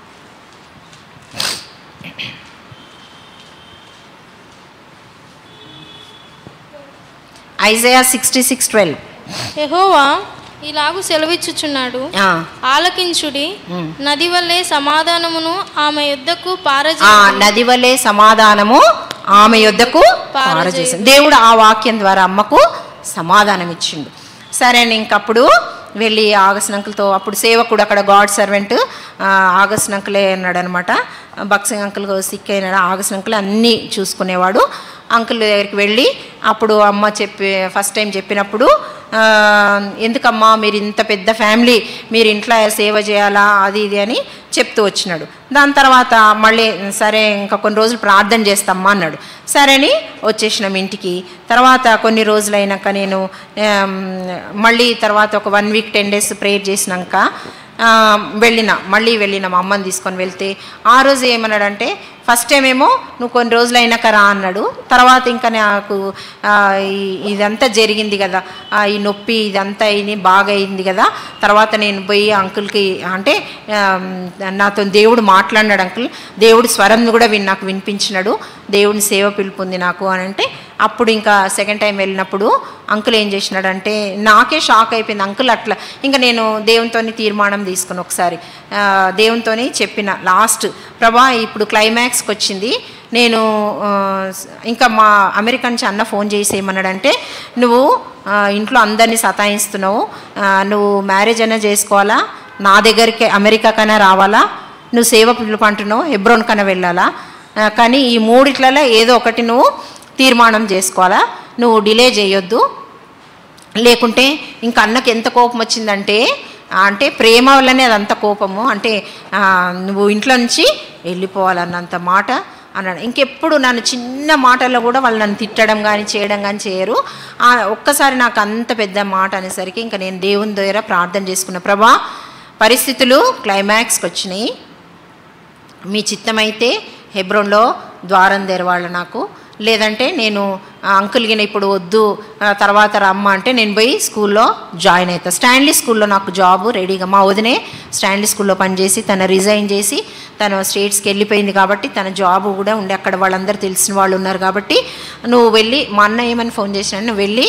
Speaker 1: ఐజయా సిక్స్టీ సిక్స్ ట్వెల్వ్
Speaker 2: యెహోవా ఇలాగు సెలవిచ్చుచున్నాడు ఆలకించుడి నది వల్లే సమాధానమును ఆమె యుద్ధకు పారజే
Speaker 1: నది వలె సమాధానము ఆమె యొద్దకు పారజేసింది దేవుడు ఆ వాక్యం ద్వారా అమ్మకు సమాధానం ఇచ్చిండు సరే అని ఇంకప్పుడు వెళ్ళి ఆగస్ట్ అంకుల్తో అప్పుడు సేవకుడు అక్కడ గాడ్ సర్వెంట్ ఆగస్ట్ అంకులే అన్నాడు అనమాట బక్సింగ్ అంకుల్ సిక్ అయినాడు ఆగస్ట్ అంకుల్ అన్నీ చూసుకునేవాడు అంకుల్ దగ్గరికి వెళ్ళి అప్పుడు అమ్మ చెప్పి ఫస్ట్ టైం చెప్పినప్పుడు ఆ, ఎందుకమ్మా మీరు ఇంత పెద్ద ఫ్యామిలీ మీరు ఇంట్లో సేవ చేయాలా అది ఇది అని చెప్తూ వచ్చినాడు దాని తర్వాత మళ్ళీ సరే ఇంకా కొన్ని రోజులు ప్రార్థన చేస్తామ్మా అన్నాడు సరే అని వచ్చేసినాం ఇంటికి తర్వాత కొన్ని రోజులు అయినాక నేను ఆమ్, మళ్ళీ తర్వాత ఒక one week ten days prayer చేసినాక ఆ, వెళ్ళిన మళ్ళీ వెళ్ళిన మా అమ్మని తీసుకొని వెళ్తే ఆ రోజు ఏమన్నాడంటే ఫస్ట్ టైం ఏమో నువ్వు కొన్ని రోజులు అయినాక రా అన్నాడు తర్వాత ఇంకా నాకు ఆ, ఈ- ఇదంతా జరిగింది కదా ఆ, ఈ నొప్పి ఇదంతా అయింది బాగా అయింది కదా తర్వాత నేను పోయి అంకుల్కి అంటే ఆ, నాతో దేవుడు మాట్లాడినాడు అంకుల్ దేవుడు స్వరం కూడా విన్ నాకు వినిపించినాడు దేవుని సేవ పిలుపుంది నాకు అని అంటే అప్పుడు ఇంకా సెకండ్ టైం వెళ్ళినప్పుడు అంకుల్ ఏం చేసినాడంటే నాకే షాక్ అయిపోయింది అంకుల్ అట్లా ఇంకా నేను దేవునితోని తీర్మానం తీసుకుని ఒకసారి ఆ, దేవునితోని చెప్పిన లాస్ట్ ప్రభా ఇప్పుడు క్లైమాక్స్కి వచ్చింది నేను ఆ, ఇంకా మా అమెరికా నుంచి అన్న ఫోన్ చేసి ఏమన్నాడంటే నువ్వు ఆ, ఇంట్లో అందరినీ సతాయిస్తున్నావు ఆ, నువ్వు మ్యారేజ్ అయినా చేసుకోవాలా నా దగ్గరికి అమెరికా కన్నా రావాలా నువ్వు సేవ పిలుపు అంటున్నావు హెబ్రోన్ కన్నా వెళ్ళాలా ఆ, కానీ ఈ మూడిట్లలో ఏదో ఒకటి నువ్వు తీర్మానం చేసుకోవాలా నువ్వు డిలే చేయొద్దు లేకుంటే ఇంకా అన్నకి ఎంత కోపం వచ్చిందంటే ఆ, అంటే ప్రేమ వల్లనే అదంత కోపము అంటే ఆ, నువ్వు ఇంట్లో నుంచి వెళ్ళిపోవాలన్నంత మాట అన్నాడు ఇంకెప్పుడు నన్ను చిన్న మాటల్లో కూడా వాళ్ళు నన్ను తిట్టడం కానీ చేయడం కానీ చేయరు ఆ, ఒక్కసారి నాకు అంత పెద్ద మాట అనేసరికి ఇంకా నేను దేవుని ద్వారా ప్రార్థన చేసుకున్న ప్రభా పరిస్థితులు క్లైమాక్స్కి వచ్చినాయి మీ చిత్తమైతే హెబ్రోన్లో ద్వారం తెరవాళ్ళ నాకు లేదంటే నేను ఆ, అంకుల్ గిన ఇప్పుడు వద్దు ఆ, తర్వాత రమ్మ అంటే నేను పోయి స్కూల్లో జాయిన్ అవుతా స్టాన్లీ స్కూల్లో నాకు జాబ్ రెడీగా మా వదినే స్టాన్లీ స్కూల్లో పనిచేసి తను రిజైన్ చేసి తను స్టేట్స్కి వెళ్ళిపోయింది కాబట్టి తన జాబ్ కూడా ఉండే అక్కడ వాళ్ళందరూ తెలిసిన వాళ్ళు ఉన్నారు కాబట్టి నువ్వు వెళ్ళి మా అన్న ఏమని ఫోన్ చేసినా నువ్వు వెళ్ళి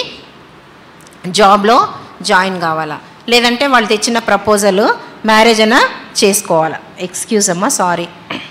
Speaker 1: జాబ్లో జాయిన్ కావాలా లేదంటే వాళ్ళు తెచ్చిన ప్రపోజల్ మ్యారేజ్ అయినా చేసుకోవాలా ఎక్స్క్యూజ్ అమ్మా సారీ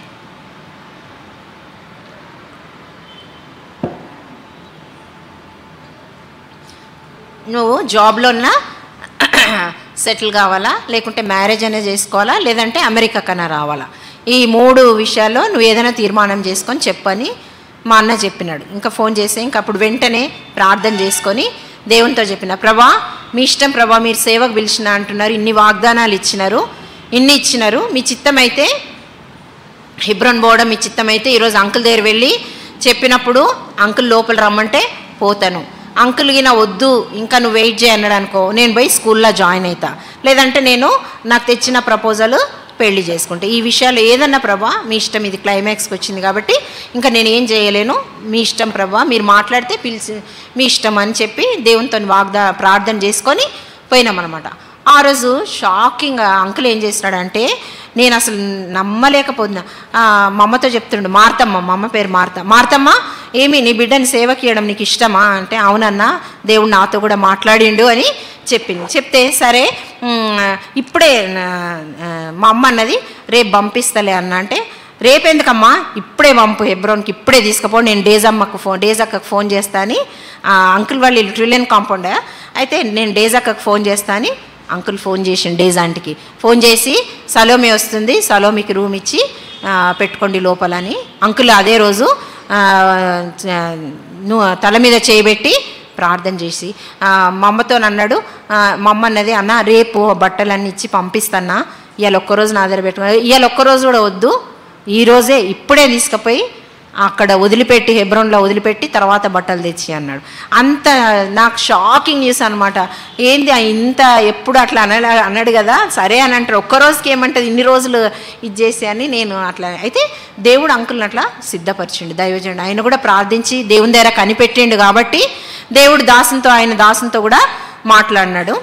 Speaker 1: నువ్వు జాబ్లోనా సెటిల్ కావాలా లేకుంటే మ్యారేజ్ అనేది చేసుకోవాలా లేదంటే అమెరికా కన్నా రావాలా ఈ మూడు విషయాల్లో నువ్వు ఏదైనా తీర్మానం చేసుకొని చెప్పని మా అన్న చెప్పినాడు ఇంకా ఫోన్ చేసి ఇంకా అప్పుడు వెంటనే ప్రార్థన చేసుకొని దేవునితో చెప్పిన ప్రభా మీ ఇష్టం ప్రభా మీరు సేవకు పిలిచిన అంటున్నారు ఇన్ని వాగ్దానాలు ఇచ్చినారు ఇన్ని ఇచ్చినారు మీ చిత్తం అయితే హిబ్రోన్ పోవడం మీ చిత్తమైతే ఈరోజు అంకుల్ దగ్గర వెళ్ళి చెప్పినప్పుడు అంకుల్ లోపల రమ్మంటే పోతాను అంకుల్ గిన వద్దు ఇంకా నువ్వు వెయిట్ చేయి అన్నాడు అనుకో నేను పోయి స్కూల్లో జాయిన్ అవుతా లేదంటే నేను నాకు తెచ్చిన ప్రపోజల్ పెళ్లి చేసుకుంటే ఈ విషయాలు ఏదన్నా ప్రభా మీ ఇష్టం ఇది క్లైమాక్స్కి వచ్చింది కాబట్టి ఇంకా నేను ఏం చేయలేను మీ ఇష్టం ప్రభా మీరు మాట్లాడితే పిలిచి మీ ఇష్టం అని చెప్పి దేవునితో వాగ్దా ప్రార్థన చేసుకొని పోయినామన్నమాట ఆ రోజు షాకింగ్ అంకుల్ ఏం చేసినాడంటే నేను అసలు నమ్మలేకపోతున్నా ఆ, మా అమ్మతో చెప్తుండు మార్తమ్మ మా అమ్మ పేరు మార్త మార్తమ్మ ఏమి నీ బిడ్డని సేవకి ఇవ్వడం నీకు ఇష్టమా అంటే అవునన్నా దేవుడు నాతో కూడా మాట్లాడిండు అని చెప్పింది చెప్తే సరే ఉమ్, ఇప్పుడే ఆ, ఆ, మా అమ్మ అన్నది రేపు పంపిస్తలే అన్న అంటే రేపెందుకమ్మా ఇప్పుడే పంపు హెబ్రోన్కి ఇప్పుడే తీసుకుపో నేను డేజమ్మకు ఫోన్ డేజక్కకు ఫోన్ చేస్తా అని ఆ, అంకుల్ వాళ్ళు ఇల్లు ట్రిలియన్ కాంపౌండ్ అయితే నేను డేజక్కకు ఫోన్ చేస్తా అని అంకుల్ ఫోన్ చేసిండు డేజ్ ఆంటీకి ఫోన్ చేసి సలోమి వస్తుంది సలోమికి రూమ్ ఇచ్చి ఆ, పెట్టుకోండి లోపలని అంకుల్ అదే రోజు ఆ, చ- ను- తల మీద చేయబెట్టి ప్రార్థన చేసి ఆ, మా అమ్మతో అన్నాడు ఆ, మా అమ్మ అన్నది అన్న రేపు బట్టలన్నీ ఇచ్చి పంపిస్తానా ఇవాళ ఒక్కరోజు నా దగ్గర పెట్టుకో ఇవాళ ఒక్కరోజు కూడా వద్దు ఈ రోజే ఇప్పుడే తీసుకుపోయి అక్కడ వదిలిపెట్టి హెబ్రోన్లో వదిలిపెట్టి తర్వాత బట్టలు తెచ్చి అన్నాడు అంత నాకు షాకింగ్ న్యూస్ అనమాట ఏంది ఆ ఇంత ఎప్పుడు అట్లా అన అన్నాడు కదా సరే అని అంటారు ఒక్క రోజుకి ఏమంటుంది ఇన్ని రోజులు ఇది చేసి అని నేను అట్లా అయితే దేవుడు అంకుల్ని అట్లా సిద్ధపరిచిండు దైవజనుడు ఆయన కూడా ప్రార్థించి దేవుని దగ్గర కనిపెట్టిండు కాబట్టి దేవుడు దాసునితో ఆయన దాసునితో కూడా మాట్లాడినాడు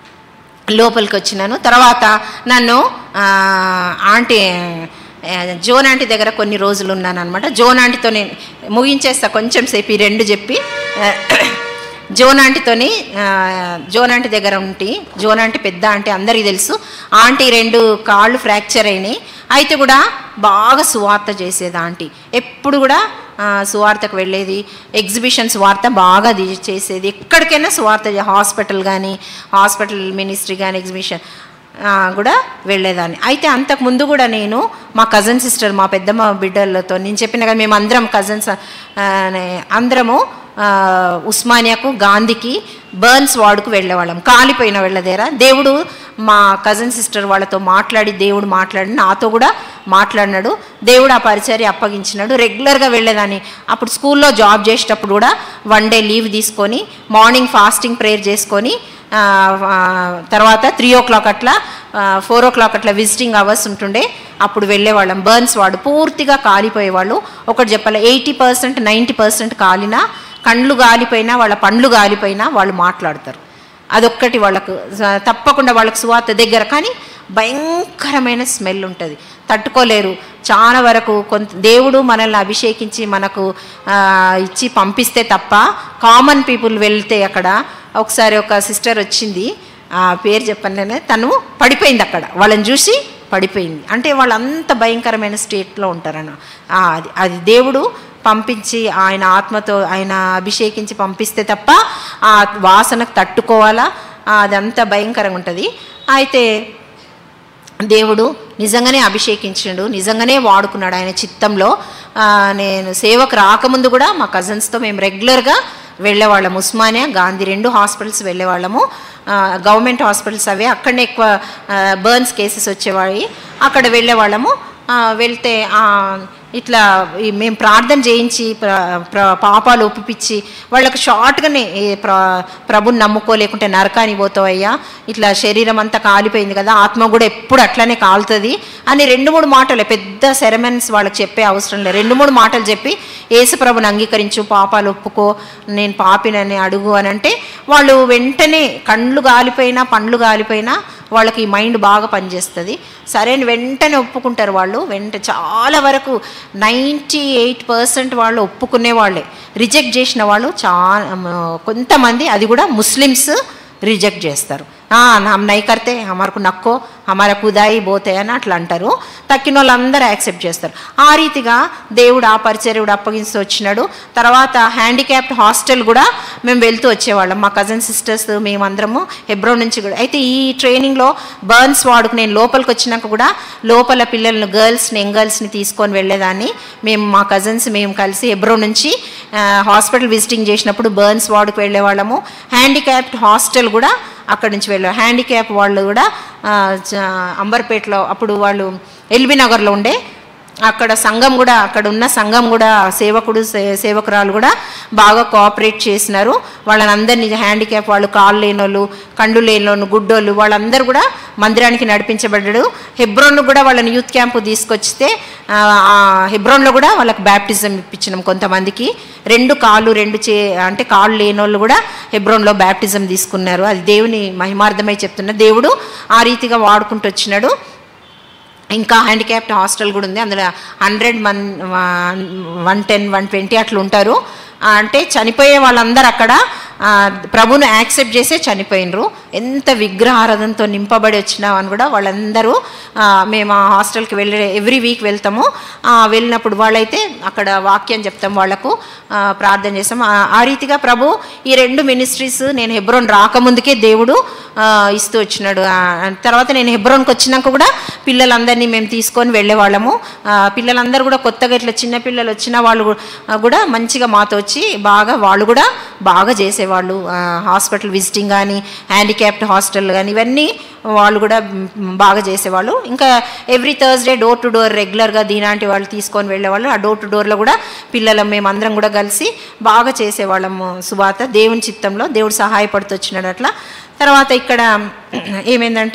Speaker 1: లోపలికి వచ్చినాను తర్వాత నన్ను ఆ, ఆంటీ ఆ, జోన్ ఆంటీ దగ్గర కొన్ని రోజులు ఉన్నాను అనమాట జోన్ ఆంటీతో నేను ముగించేస్తా కొంచెం సేపు ఈ రెండు చెప్పి ఆ, జోన్ ఆంటీతోని ఆ, జోన్ ఆంటీ దగ్గర ఉంటి జోన్ ఆంటీ పెద్ద ఆంటీ అందరికీ తెలుసు ఆంటీ రెండు కాళ్ళు ఫ్రాక్చర్ అయినాయి అయితే కూడా బాగా సువార్త చేసేది ఆంటీ ఎప్పుడు కూడా ఆ, సువార్తకు వెళ్ళేది ఎగ్జిబిషన్స్ వార్త బాగా ది- చేసేది ఎక్కడికైనా సువార్త చే- హాస్పిటల్ కానీ హాస్పిటల్ మినిస్ట్రీ కానీ ఎగ్జిబిషన్ ఆ, కూడా వెళ్ళేదాన్ని అయితే అంతకు ముందు కూడా నేను మా కజన్ సిస్టర్ మా పెద్దమ్మ బిడ్డలతో నేను చెప్పిన కదా మేము అందరం కజన్స్ అందరము ఆ, ఉస్మానియాకు గాంధీకి బర్న్స్ వార్డుకు వెళ్ళేవాళ్ళం కాలిపోయిన వెళ్ళదేరా దేవుడు మా కజన్ సిస్టర్ వాళ్ళతో మాట్లాడి దేవుడు మాట్లాడి నాతో కూడా మాట్లాడినాడు దేవుడు ఆ పరిచర్య అప్పగించినాడు రెగ్యులర్గా వెళ్ళేదాన్ని అప్పుడు స్కూల్లో జాబ్ చేసేటప్పుడు కూడా వన్ డే లీవ్ తీసుకొని మార్నింగ్ ఫాస్టింగ్ ప్రేయర్ చేసుకొని ఆ, ఆ, తర్వాత త్రీ ఓ క్లాక్ అట్లా ఫోర్ ఓ క్లాక్ అట్లా విజిటింగ్ అవర్స్ ఉంటుండే అప్పుడు వెళ్ళేవాళ్ళం బర్న్స్ వాడు పూర్తిగా కాలిపోయేవాళ్ళు ఒకటి చెప్పాలి ఎయిటీ పర్సెంట్ నైంటీ పర్సెంట్ కాలినా కండ్లు గాలిపోయినా వాళ్ళ పండ్లు గాలిపోయినా వాళ్ళు మాట్లాడతారు అదొక్కటి వాళ్ళకు స- తప్పకుండా వాళ్ళకు సువార్త దగ్గర కానీ భయంకరమైన స్మెల్ ఉంటుంది తట్టుకోలేరు చాలా వరకు కొంత దేవుడు మనల్ని అభిషేకించి మనకు ఆ, ఇచ్చి పంపిస్తే తప్ప కామన్ పీపుల్ వెళ్తే అక్కడ ఒకసారి ఒక సిస్టర్ వచ్చింది ఆ పేరు చెప్పండి నేను తను పడిపోయింది అక్కడ వాళ్ళని చూసి పడిపోయింది అంటే వాళ్ళు అంత భయంకరమైన స్టేట్లో ఉంటారన్న ఆ, అది అది దేవుడు పంపించి ఆయన ఆత్మతో ఆయన అభిషేకించి పంపిస్తే తప్ప ఆ వాసనకు తట్టుకోవాలా ఆ, అదంతా భయంకరంగా ఉంటుంది అయితే దేవుడు నిజంగానే అభిషేకించిండు నిజంగానే వాడుకున్నాడు ఆయన చిత్తంలో ఆ, నేను సేవకు రాకముందు కూడా మా కజిన్స్తో మేము రెగ్యులర్గా వెళ్ళేవాళ్ళము ఉస్మానియా గాంధీ రెండు హాస్పిటల్స్ వెళ్ళేవాళ్ళము ఆ, గవర్నమెంట్ హాస్పిటల్స్ అవే అక్కడనే ఎక్కువ బర్న్స్ కేసెస్ వచ్చేవాడి అక్కడ వెళ్ళేవాళ్ళము ఆ, వెళ్తే ఆ, ఇట్లా ఈ మేము ప్రార్థన చేయించి ప్ర ప్ర- పాపాలు ఒప్పిపించి వాళ్ళకు షార్ట్గానే ఏ ప్ర ప్రభుని నమ్ముకోలేకుంటే నరకానికి పోతావు అయ్యా ఇట్లా శరీరం అంతా కాలిపోయింది కదా ఆత్మ కూడా ఎప్పుడు అట్లనే కాలుతుంది అని రెండు మూడు మాటలు పెద్ద సెరమన్స్ వాళ్ళకి చెప్పే అవసరం లేదు రెండు మూడు మాటలు చెప్పి యేసు ప్రభుని అంగీకరించు పాపాలు ఒప్పుకో నేను పాపినని అడుగు అని అంటే వాళ్ళు వెంటనే కండ్లు గాలిపోయినా పండ్లు గాలిపోయినా వాళ్ళకి ఈ మైండ్ బాగా పనిచేస్తుంది సరే అని వెంటనే ఒప్పుకుంటారు వాళ్ళు వెంట చాలా వరకు నైంటీ ఎయిట్ పర్సెంట్ వాళ్ళు ఒప్పుకునే వాళ్ళే రిజెక్ట్ చేసిన వాళ్ళు చాలా కొంతమంది అది కూడా ముస్లిమ్స్ రిజెక్ట్ చేస్తారు "ఆ, హమ్ నై కర్తే హమారకు నక్కో హమార కుదాయి పోతే అని అట్లా అంటారు తక్కిన వాళ్ళందరూ యాక్సెప్ట్ చేస్తారు ఆ రీతిగా దేవుడు ఆ పరిచర్యుడు అప్పగిస్తూ వచ్చినాడు తర్వాత హ్యాండిక్యాప్డ్ హాస్టల్ కూడా మేము వెళ్తూ వచ్చేవాళ్ళం మా కజిన్ సిస్టర్స్ మేమందరము హెబ్రో నుంచి కూడా అయితే ఈ ట్రైనింగ్లో బర్న్స్ వార్డుకు నేను లోపలికి వచ్చినాక కూడా లోపల పిల్లలను గర్ల్స్ని యంగ్ గర్ల్స్ని తీసుకొని వెళ్ళేదాన్ని మేము మా కజిన్స్ మేము కలిసి హెబ్రో నుంచి ఆ, హాస్పిటల్ విజిటింగ్ చేసినప్పుడు బర్న్స్ వార్డుకు వెళ్ళేవాళ్ళము హ్యాండిక్యాప్డ్ హాస్టల్ కూడా అక్కడి నుంచి వెళ్ళాం హ్యాండిక్యాప్ వాళ్ళు కూడా ఆ, చ- అంబర్పేటలో అప్పుడు వాళ్ళు ఎల్బీ నగర్లో ఉండే అక్కడ సంఘం కూడా అక్కడ ఉన్న సంఘం కూడా సేవకుడు సే- సేవకురాలు కూడా బాగా కోఆపరేట్ చేసినారు వాళ్ళని అందరినీ హ్యాండిక్యాప్ వాళ్ళు కాళ్ళు లేనోళ్ళు కండు లేనోళ్ళు గుడ్డోళ్ళు వాళ్ళందరూ కూడా మందిరానికి నడిపించబడ్డాడు హెబ్రోన్లో కూడా వాళ్ళని యూత్ క్యాంపు తీసుకొచ్చితే ఆ, ఆ హెబ్రోన్లో కూడా వాళ్ళకి బ్యాప్టిజం ఇప్పించినాం కొంతమందికి రెండు కాళ్ళు రెండు చే అంటే కాళ్ళు లేనోళ్ళు కూడా హెబ్రోన్లో బ్యాప్టిజం తీసుకున్నారు అది దేవుని మహిమార్థమై చెప్తున్నా దేవుడు ఆ రీతిగా వాడుకుంటూ వచ్చినాడు ఇంకా హ్యాండిక్యాప్డ్ హాస్టల్ కూడా ఉంది అందులో హండ్రెడ్ మన్ వన్ టెన్ వన్ ట్వంటీ అట్లా ఉంటారు ఆ, అంటే చనిపోయే వాళ్ళందరూ అక్కడ ఆ, ప్రభును యాక్సెప్ట్ చేసే చనిపోయినరు ఎంత విగ్రహారాధనతో నింపబడి వచ్చినాం అని కూడా వాళ్ళందరూ ఆ, మేము ఆ హాస్టల్కి వెళ్ళే ఎవ్రీ వీక్ వెళ్తాము ఆ, వెళ్ళినప్పుడు వాళ్ళైతే అక్కడ వాక్యం చెప్తాం వాళ్ళకు ఆ, ప్రార్థన చేస్తాం ఆ- ఆ రీతిగా ప్రభు ఈ రెండు మినిస్ట్రీస్ నేను హెబ్రోన్ రాకముందుకే దేవుడు ఆ, ఇస్తూ వచ్చినాడు ఆ, తర్వాత నేను హెబ్రోన్కి వచ్చినాక కూడా పిల్లలందరినీ మేము తీసుకొని వెళ్ళేవాళ్ళము ఆ, పిల్లలందరూ కూడా కొత్తగా ఇట్లా చిన్న పిల్లలు వచ్చిన వాళ్ళు గు- ఆ, కూడా మంచిగా మాతో వచ్చి బాగా వాళ్ళు కూడా బాగా చేసేవాళ్ళు ఆ, హాస్పిటల్ విజిటింగ్ కానీ హ్యాండిక్యాప్డ్ హాస్టల్ కానీ ఇవన్నీ వాళ్ళు కూడా మ్, బాగా చేసేవాళ్ళు ఇంకా every Thursday door to door రెగ్యులర్గా దీనాంటి వాళ్ళు తీసుకొని వెళ్ళేవాళ్ళు ఆ డోర్ టు డోర్లో కూడా పిల్లలు మేమందరం కూడా కలిసి బాగా చేసేవాళ్ళము సువాత దేవుని చిత్తంలో దేవుడు సహాయపడుతూ వచ్చినాడు అట్లా తర్వాత ఇక్కడ ఏమైందంటే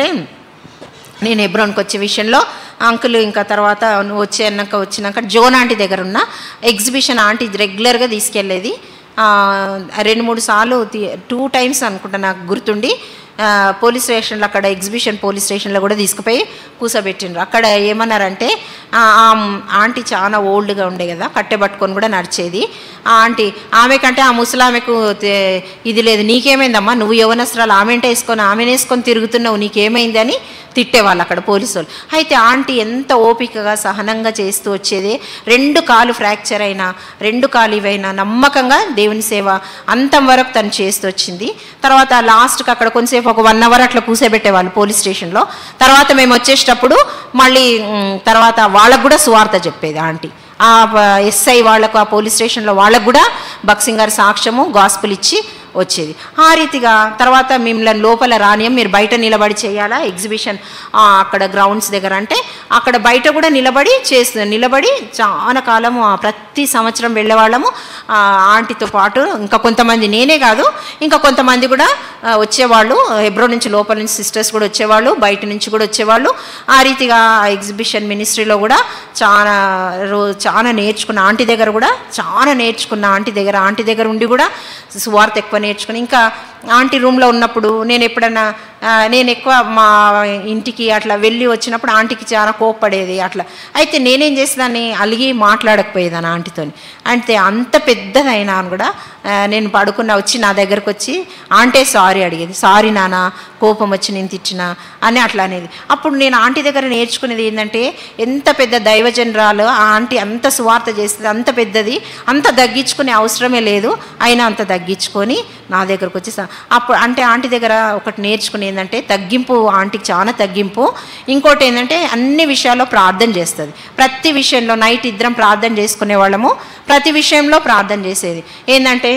Speaker 1: నేను ఎబ్రోన్కి వచ్చే విషయంలో అంకుల్ ఇంకా తర్వాత నువ్వు వచ్చి అన్నాక వచ్చినాక జోన్ ఆంటీ దగ్గర ఉన్న ఎగ్జిబిషన్ ఆంటీ రెగ్యులర్గా తీసుకెళ్ళేది ఆ, రెండు మూడు సార్లు టూ టైమ్స్ అనుకుంటా నాకు గుర్తుండి ఆ, పోలీస్ స్టేషన్లో అక్కడ ఎగ్జిబిషన్ పోలీస్ స్టేషన్లో కూడా తీసుకుపోయి కూర్చోబెట్టిండ్రు అక్కడ ఏమన్నారంటే ఆ ఆ ఆంటీ చాలా ఓల్డ్గా ఉండే కదా కట్టె పట్టుకొని కూడా నడిచేది ఆ ఆంటీ ఆమె కంటే ఆ ముసలామెకు తే- ఇది లేదు నీకేమైందమ్మా నువ్వు యవనస్త్రాలు ఆమెంట వేసుకొని ఆమెను వేసుకొని తిరుగుతున్నావు నీకేమైంది అని తిట్టేవాళ్ళు అక్కడ పోలీసు వాళ్ళు అయితే ఆంటీ ఎంత ఓపికగా సహనంగా చేస్తూ వచ్చేది రెండు కాలు ఫ్రాక్చర్ అయినా రెండు కాలు ఇవైనా నమ్మకంగా దేవుని సేవ అంతం వరకు తను చేస్తూ వచ్చింది తర్వాత లాస్ట్కి అక్కడ కొంతసేపు ఒక వన్ అవర్ అట్లా కూసేబెట్టేవాళ్ళు పోలీస్ స్టేషన్లో తర్వాత మేము వచ్చేటప్పుడు మళ్ళీ మ్, తర్వాత వాళ్ళకు కూడా సువార్త చెప్పేది ఆంటీ ఆ ఎస్ఐ వాళ్ళకు ఆ పోలీస్ స్టేషన్లో వాళ్ళకు కూడా బక్సింగ్ గారి సాక్ష్యము గాస్పుల్ ఇచ్చి వచ్చేది ఆ రీతిగా తర్వాత మిమ్మల్ని లోపల రానియం మీరు బయట నిలబడి చేయాలా ఎగ్జిబిషన్ ఆ, అక్కడ గ్రౌండ్స్ దగ్గర అంటే అక్కడ బయట కూడా నిలబడి చేస్తు నిలబడి చాలా కాలము ఆ ప్రతి సంవత్సరం వెళ్ళేవాళ్ళము ఆ, ఆంటీతో పాటు ఇంకా కొంతమంది నేనే కాదు ఇంకా కొంతమంది కూడా ఆ, వచ్చేవాళ్ళు హెబ్రో నుంచి లోపల నుంచి సిస్టర్స్ కూడా వచ్చేవాళ్ళు బయట నుంచి కూడా వచ్చేవాళ్ళు ఆ రీతిగా ఆ ఎగ్జిబిషన్ మినిస్ట్రీలో కూడా చాలా రో చాలా నేర్చుకున్న ఆంటీ దగ్గర కూడా చాలా నేర్చుకున్న ఆంటీ దగ్గర ఆంటీ దగ్గర ఉండి కూడా సువార్త ఎక్కువ నేర్చుకుని ఇంకా ఆంటీ రూమ్లో ఉన్నప్పుడు నేను ఎప్పుడన్నా ఆ, నేను ఎక్కువ మా ఇంటికి అట్లా వెళ్ళి వచ్చినప్పుడు ఆంటీకి చాలా కోప్పడేది అట్లా అయితే నేనేం చేసేదాన్ని అలిగి మాట్లాడకపోయేదాన్ని ఆంటీతోని అంటే అంత పెద్దదైనా అని కూడా ఆ, నేను పడుకున్న వచ్చి నా దగ్గరకు వచ్చి ఆంటే సారీ అడిగేది సారీ నాన్న కోపం వచ్చి నేను తిట్టినా అని అట్లా అనేది అప్పుడు నేను ఆంటీ దగ్గర నేర్చుకునేది ఏంటంటే ఎంత పెద్ద దైవజనరాలు ఆ ఆంటీ అంత సువార్త చేస్తుంది అంత పెద్దది అంత తగ్గించుకునే అవసరమే లేదు అయినా అంత తగ్గించుకొని నా దగ్గరకు వచ్చి స- అప్పుడు అంటే ఆంటీ దగ్గర ఒకటి నేర్చుకుని ఏంటంటే తగ్గింపు ఆంటీకి చాలా తగ్గింపు ఇంకోటి ఏంటంటే అన్ని విషయాల్లో ప్రార్థన చేస్తుంది ప్రతి విషయంలో నైట్ ఇద్దరం ప్రార్థన చేసుకునే వాళ్ళము ప్రతి విషయంలో ప్రార్థన చేసేది ఏంటంటే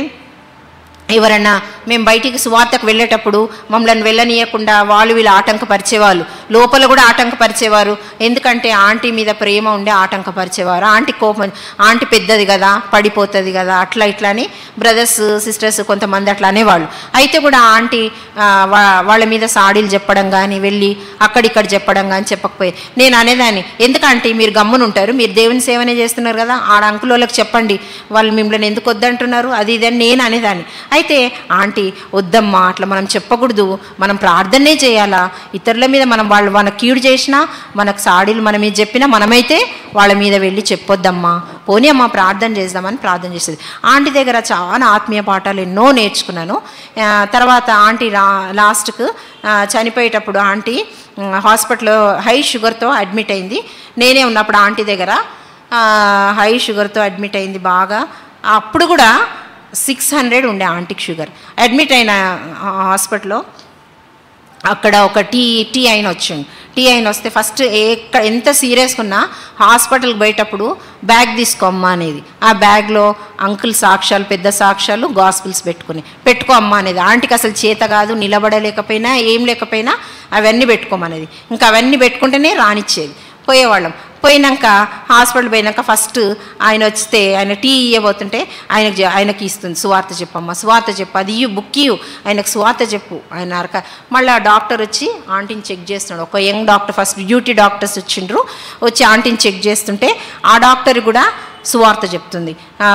Speaker 1: ఎవరన్నా మేము బయటికి సువార్తకు వెళ్ళేటప్పుడు మమ్మల్ని వెళ్ళనీయకుండా వాళ్ళు వీళ్ళు ఆటంకపరిచేవాళ్ళు లోపల కూడా ఆటంకపరిచేవారు ఎందుకంటే ఆంటీ మీద ప్రేమ ఉండే ఆటంకపరిచేవారు ఆంటీ కోపం ఆంటీ పెద్దది కదా పడిపోతుంది కదా అట్లా ఇట్లా అని బ్రదర్స్ సిస్టర్స్ కొంతమంది అట్లా అనేవాళ్ళు అయితే కూడా ఆంటీ ఆ, వా- వాళ్ళ మీద సాడీలు చెప్పడం కానీ వెళ్ళి అక్కడిక్కడ చెప్పడం కానీ చెప్పకపోయి నేను అనేదాన్ని ఎందుకంటే మీరు గమ్మున ఉంటారు మీరు దేవుని సేవనే చేస్తున్నారు కదా ఆడ అంకులోళ్ళకి చెప్పండి వాళ్ళు మిమ్మల్ని ఎందుకు వద్దంటున్నారు అది ఇది అని నేను అనేదాన్ని అయితే ఆంటీ వద్దమ్మా అట్లా మనం చెప్పకూడదు మనం ప్రార్థనే చేయాలా ఇతరుల మీద మనం వాళ్ళు మన కీడు చేసినా మనకు సాడీలు మన మీద చెప్పినా మనమైతే వాళ్ళ మీద వెళ్ళి చెప్పొద్దమ్మా పోనీ అమ్మా ప్రార్థన చేద్దామని ప్రార్థన చేసేది ఆంటీ దగ్గర చాలా ఆత్మీయ పాఠాలు ఎన్నో నేర్చుకున్నాను ఆ, తర్వాత ఆంటీ రా లాస్ట్కు ఆ, చనిపోయేటప్పుడు ఆంటీ ఉమ్, హాస్పిటల్లో హై షుగర్తో అడ్మిట్ అయింది నేనే ఉన్నప్పుడు ఆంటీ దగ్గర ఆ, హై షుగర్తో అడ్మిట్ అయింది బాగా అప్పుడు కూడా సిక్స్ హండ్రెడ్ ఉండే ఆంటీకి షుగర్ అడ్మిట్ అయిన ఆ, హాస్పిటల్లో అక్కడ ఒక టీ టీ అయిన వచ్చిండు టీ అయిన వస్తే ఫస్ట్ ఎక్కడ ఎంత సీరియస్గా ఉన్నా హాస్పిటల్కి పోయేటప్పుడు బ్యాగ్ తీసుకోమ్మా అనేది ఆ బ్యాగ్లో అంకుల్ సాక్ష్యాలు పెద్ద సాక్ష్యాలు గాస్పిల్స్ పెట్టుకుని పెట్టుకో అమ్మా అనేది ఆంటీకి అసలు చేత కాదు నిలబడలేకపోయినా ఏం లేకపోయినా అవన్నీ పెట్టుకోమనేది ఇంకా అవన్నీ పెట్టుకుంటేనే రానిచ్చేది పోయేవాళ్ళం పోయినాక హాస్పిటల్ పోయినాక ఫస్ట్ ఆయన వస్తే ఆయన టీ ఇవ్వబోతుంటే ఆయనకు చె- ఆయనకి ఇస్తుంది సువార్త చెప్పమ్మా సువార్త చెప్పు అది ఇయ్యు బుక్ ఇయ్యు ఆయనకు సువార్త చెప్పు ఆయన అరక మళ్ళీ ఆ డాక్టర్ వచ్చి ఆంటీని చెక్ చేస్తున్నాడు ఒక young doctor first duty doctors వచ్చిండ్రు వచ్చి ఆంటీని చెక్ చేస్తుంటే ఆ డాక్టర్ కూడా సువార్త చెప్తుంది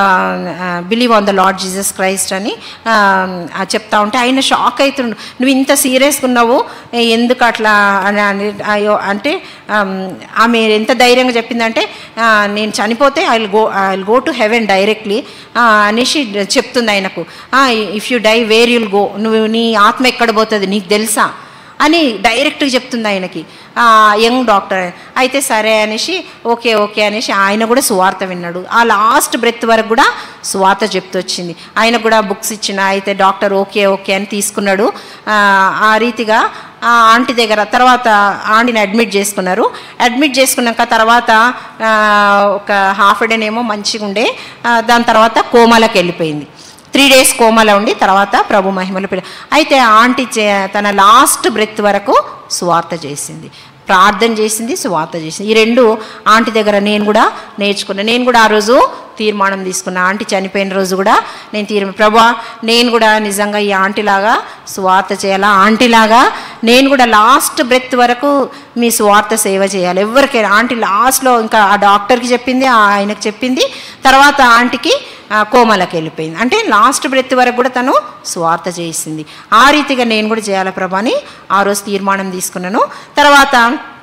Speaker 1: believe on the Lord Jesus Christ అని ఆ, ఆ చెప్తా ఉంటే ఆయన షాక్ అవుతుండు నువ్వు ఇంత సీరియస్గా ఉన్నావు ఏ, ఎందుకు అట్లా అని అని అయ్యో అంటే ఆమ్, ఆమె ఎంత ధైర్యంగా చెప్పిందంటే ఆ, నేను చనిపోతే I will go I will go to heaven directly అనేసి చెప్తుంది ఆయనకు if you die where you'll go నువ్వు నీ ఆత్మ ఎక్కడ పోతుంది నీకు తెలుసా అని డైరెక్ట్గా చెప్తుంది ఆయనకి ఆ, యంగ్ డాక్టర్ అయితే సరే అనేసి ఓకే ఓకే అనేసి ఆయన కూడా సువార్త విన్నాడు ఆ లాస్ట్ బ్రెత్ వరకు కూడా సువార్త చెప్తూ వచ్చింది ఆయన కూడా బుక్స్ ఇచ్చిన అయితే డాక్టర్ ఓకే ఓకే అని తీసుకున్నాడు ఆ, ఆ రీతిగా ఆ ఆంటీ దగ్గర తర్వాత ఆంటీని అడ్మిట్ చేసుకున్నారు అడ్మిట్ చేసుకున్నాక తర్వాత ఆ, ఒక హాఫ్ డేనేమో మంచిగా ఉండే ఆ, దాని తర్వాత కోమాలకు వెళ్ళిపోయింది త్రీ డేస్ కోమాలో ఉండి తర్వాత ప్రభు మహిమలు పిల్ల అయితే ఆ ఆంటీ చే- తన లాస్ట్ బ్రెత్ వరకు సువార్త చేసింది ప్రార్థన చేసింది సువార్త చేసింది ఈ రెండు ఆంటీ దగ్గర నేను కూడా నేర్చుకున్నాను నేను కూడా ఆ రోజు తీర్మానం తీసుకున్నా ఆంటీ చనిపోయిన రోజు కూడా నేను తీర్మ ప్రభా నేను కూడా నిజంగా ఈ ఆంటీలాగా సువార్త చేయాలా ఆంటీలాగా నేను కూడా లాస్ట్ బ్రెత్ వరకు మీ సువార్త సేవ చేయాలి ఎవరికైనా ఆంటీ లాస్ట్లో ఇంకా ఆ డాక్టర్కి చెప్పింది ఆ ఆయనకు చెప్పింది తర్వాత ఆంటీకి ఆ, కోమలకి వెళ్ళిపోయింది అంటే లాస్ట్ బ్రెత్ వరకు కూడా తను స్వార్థ చేసింది ఆ రీతిగా నేను కూడా చేయాలి ప్రభా అని ఆ రోజు తీర్మానం తీసుకున్నాను తర్వాత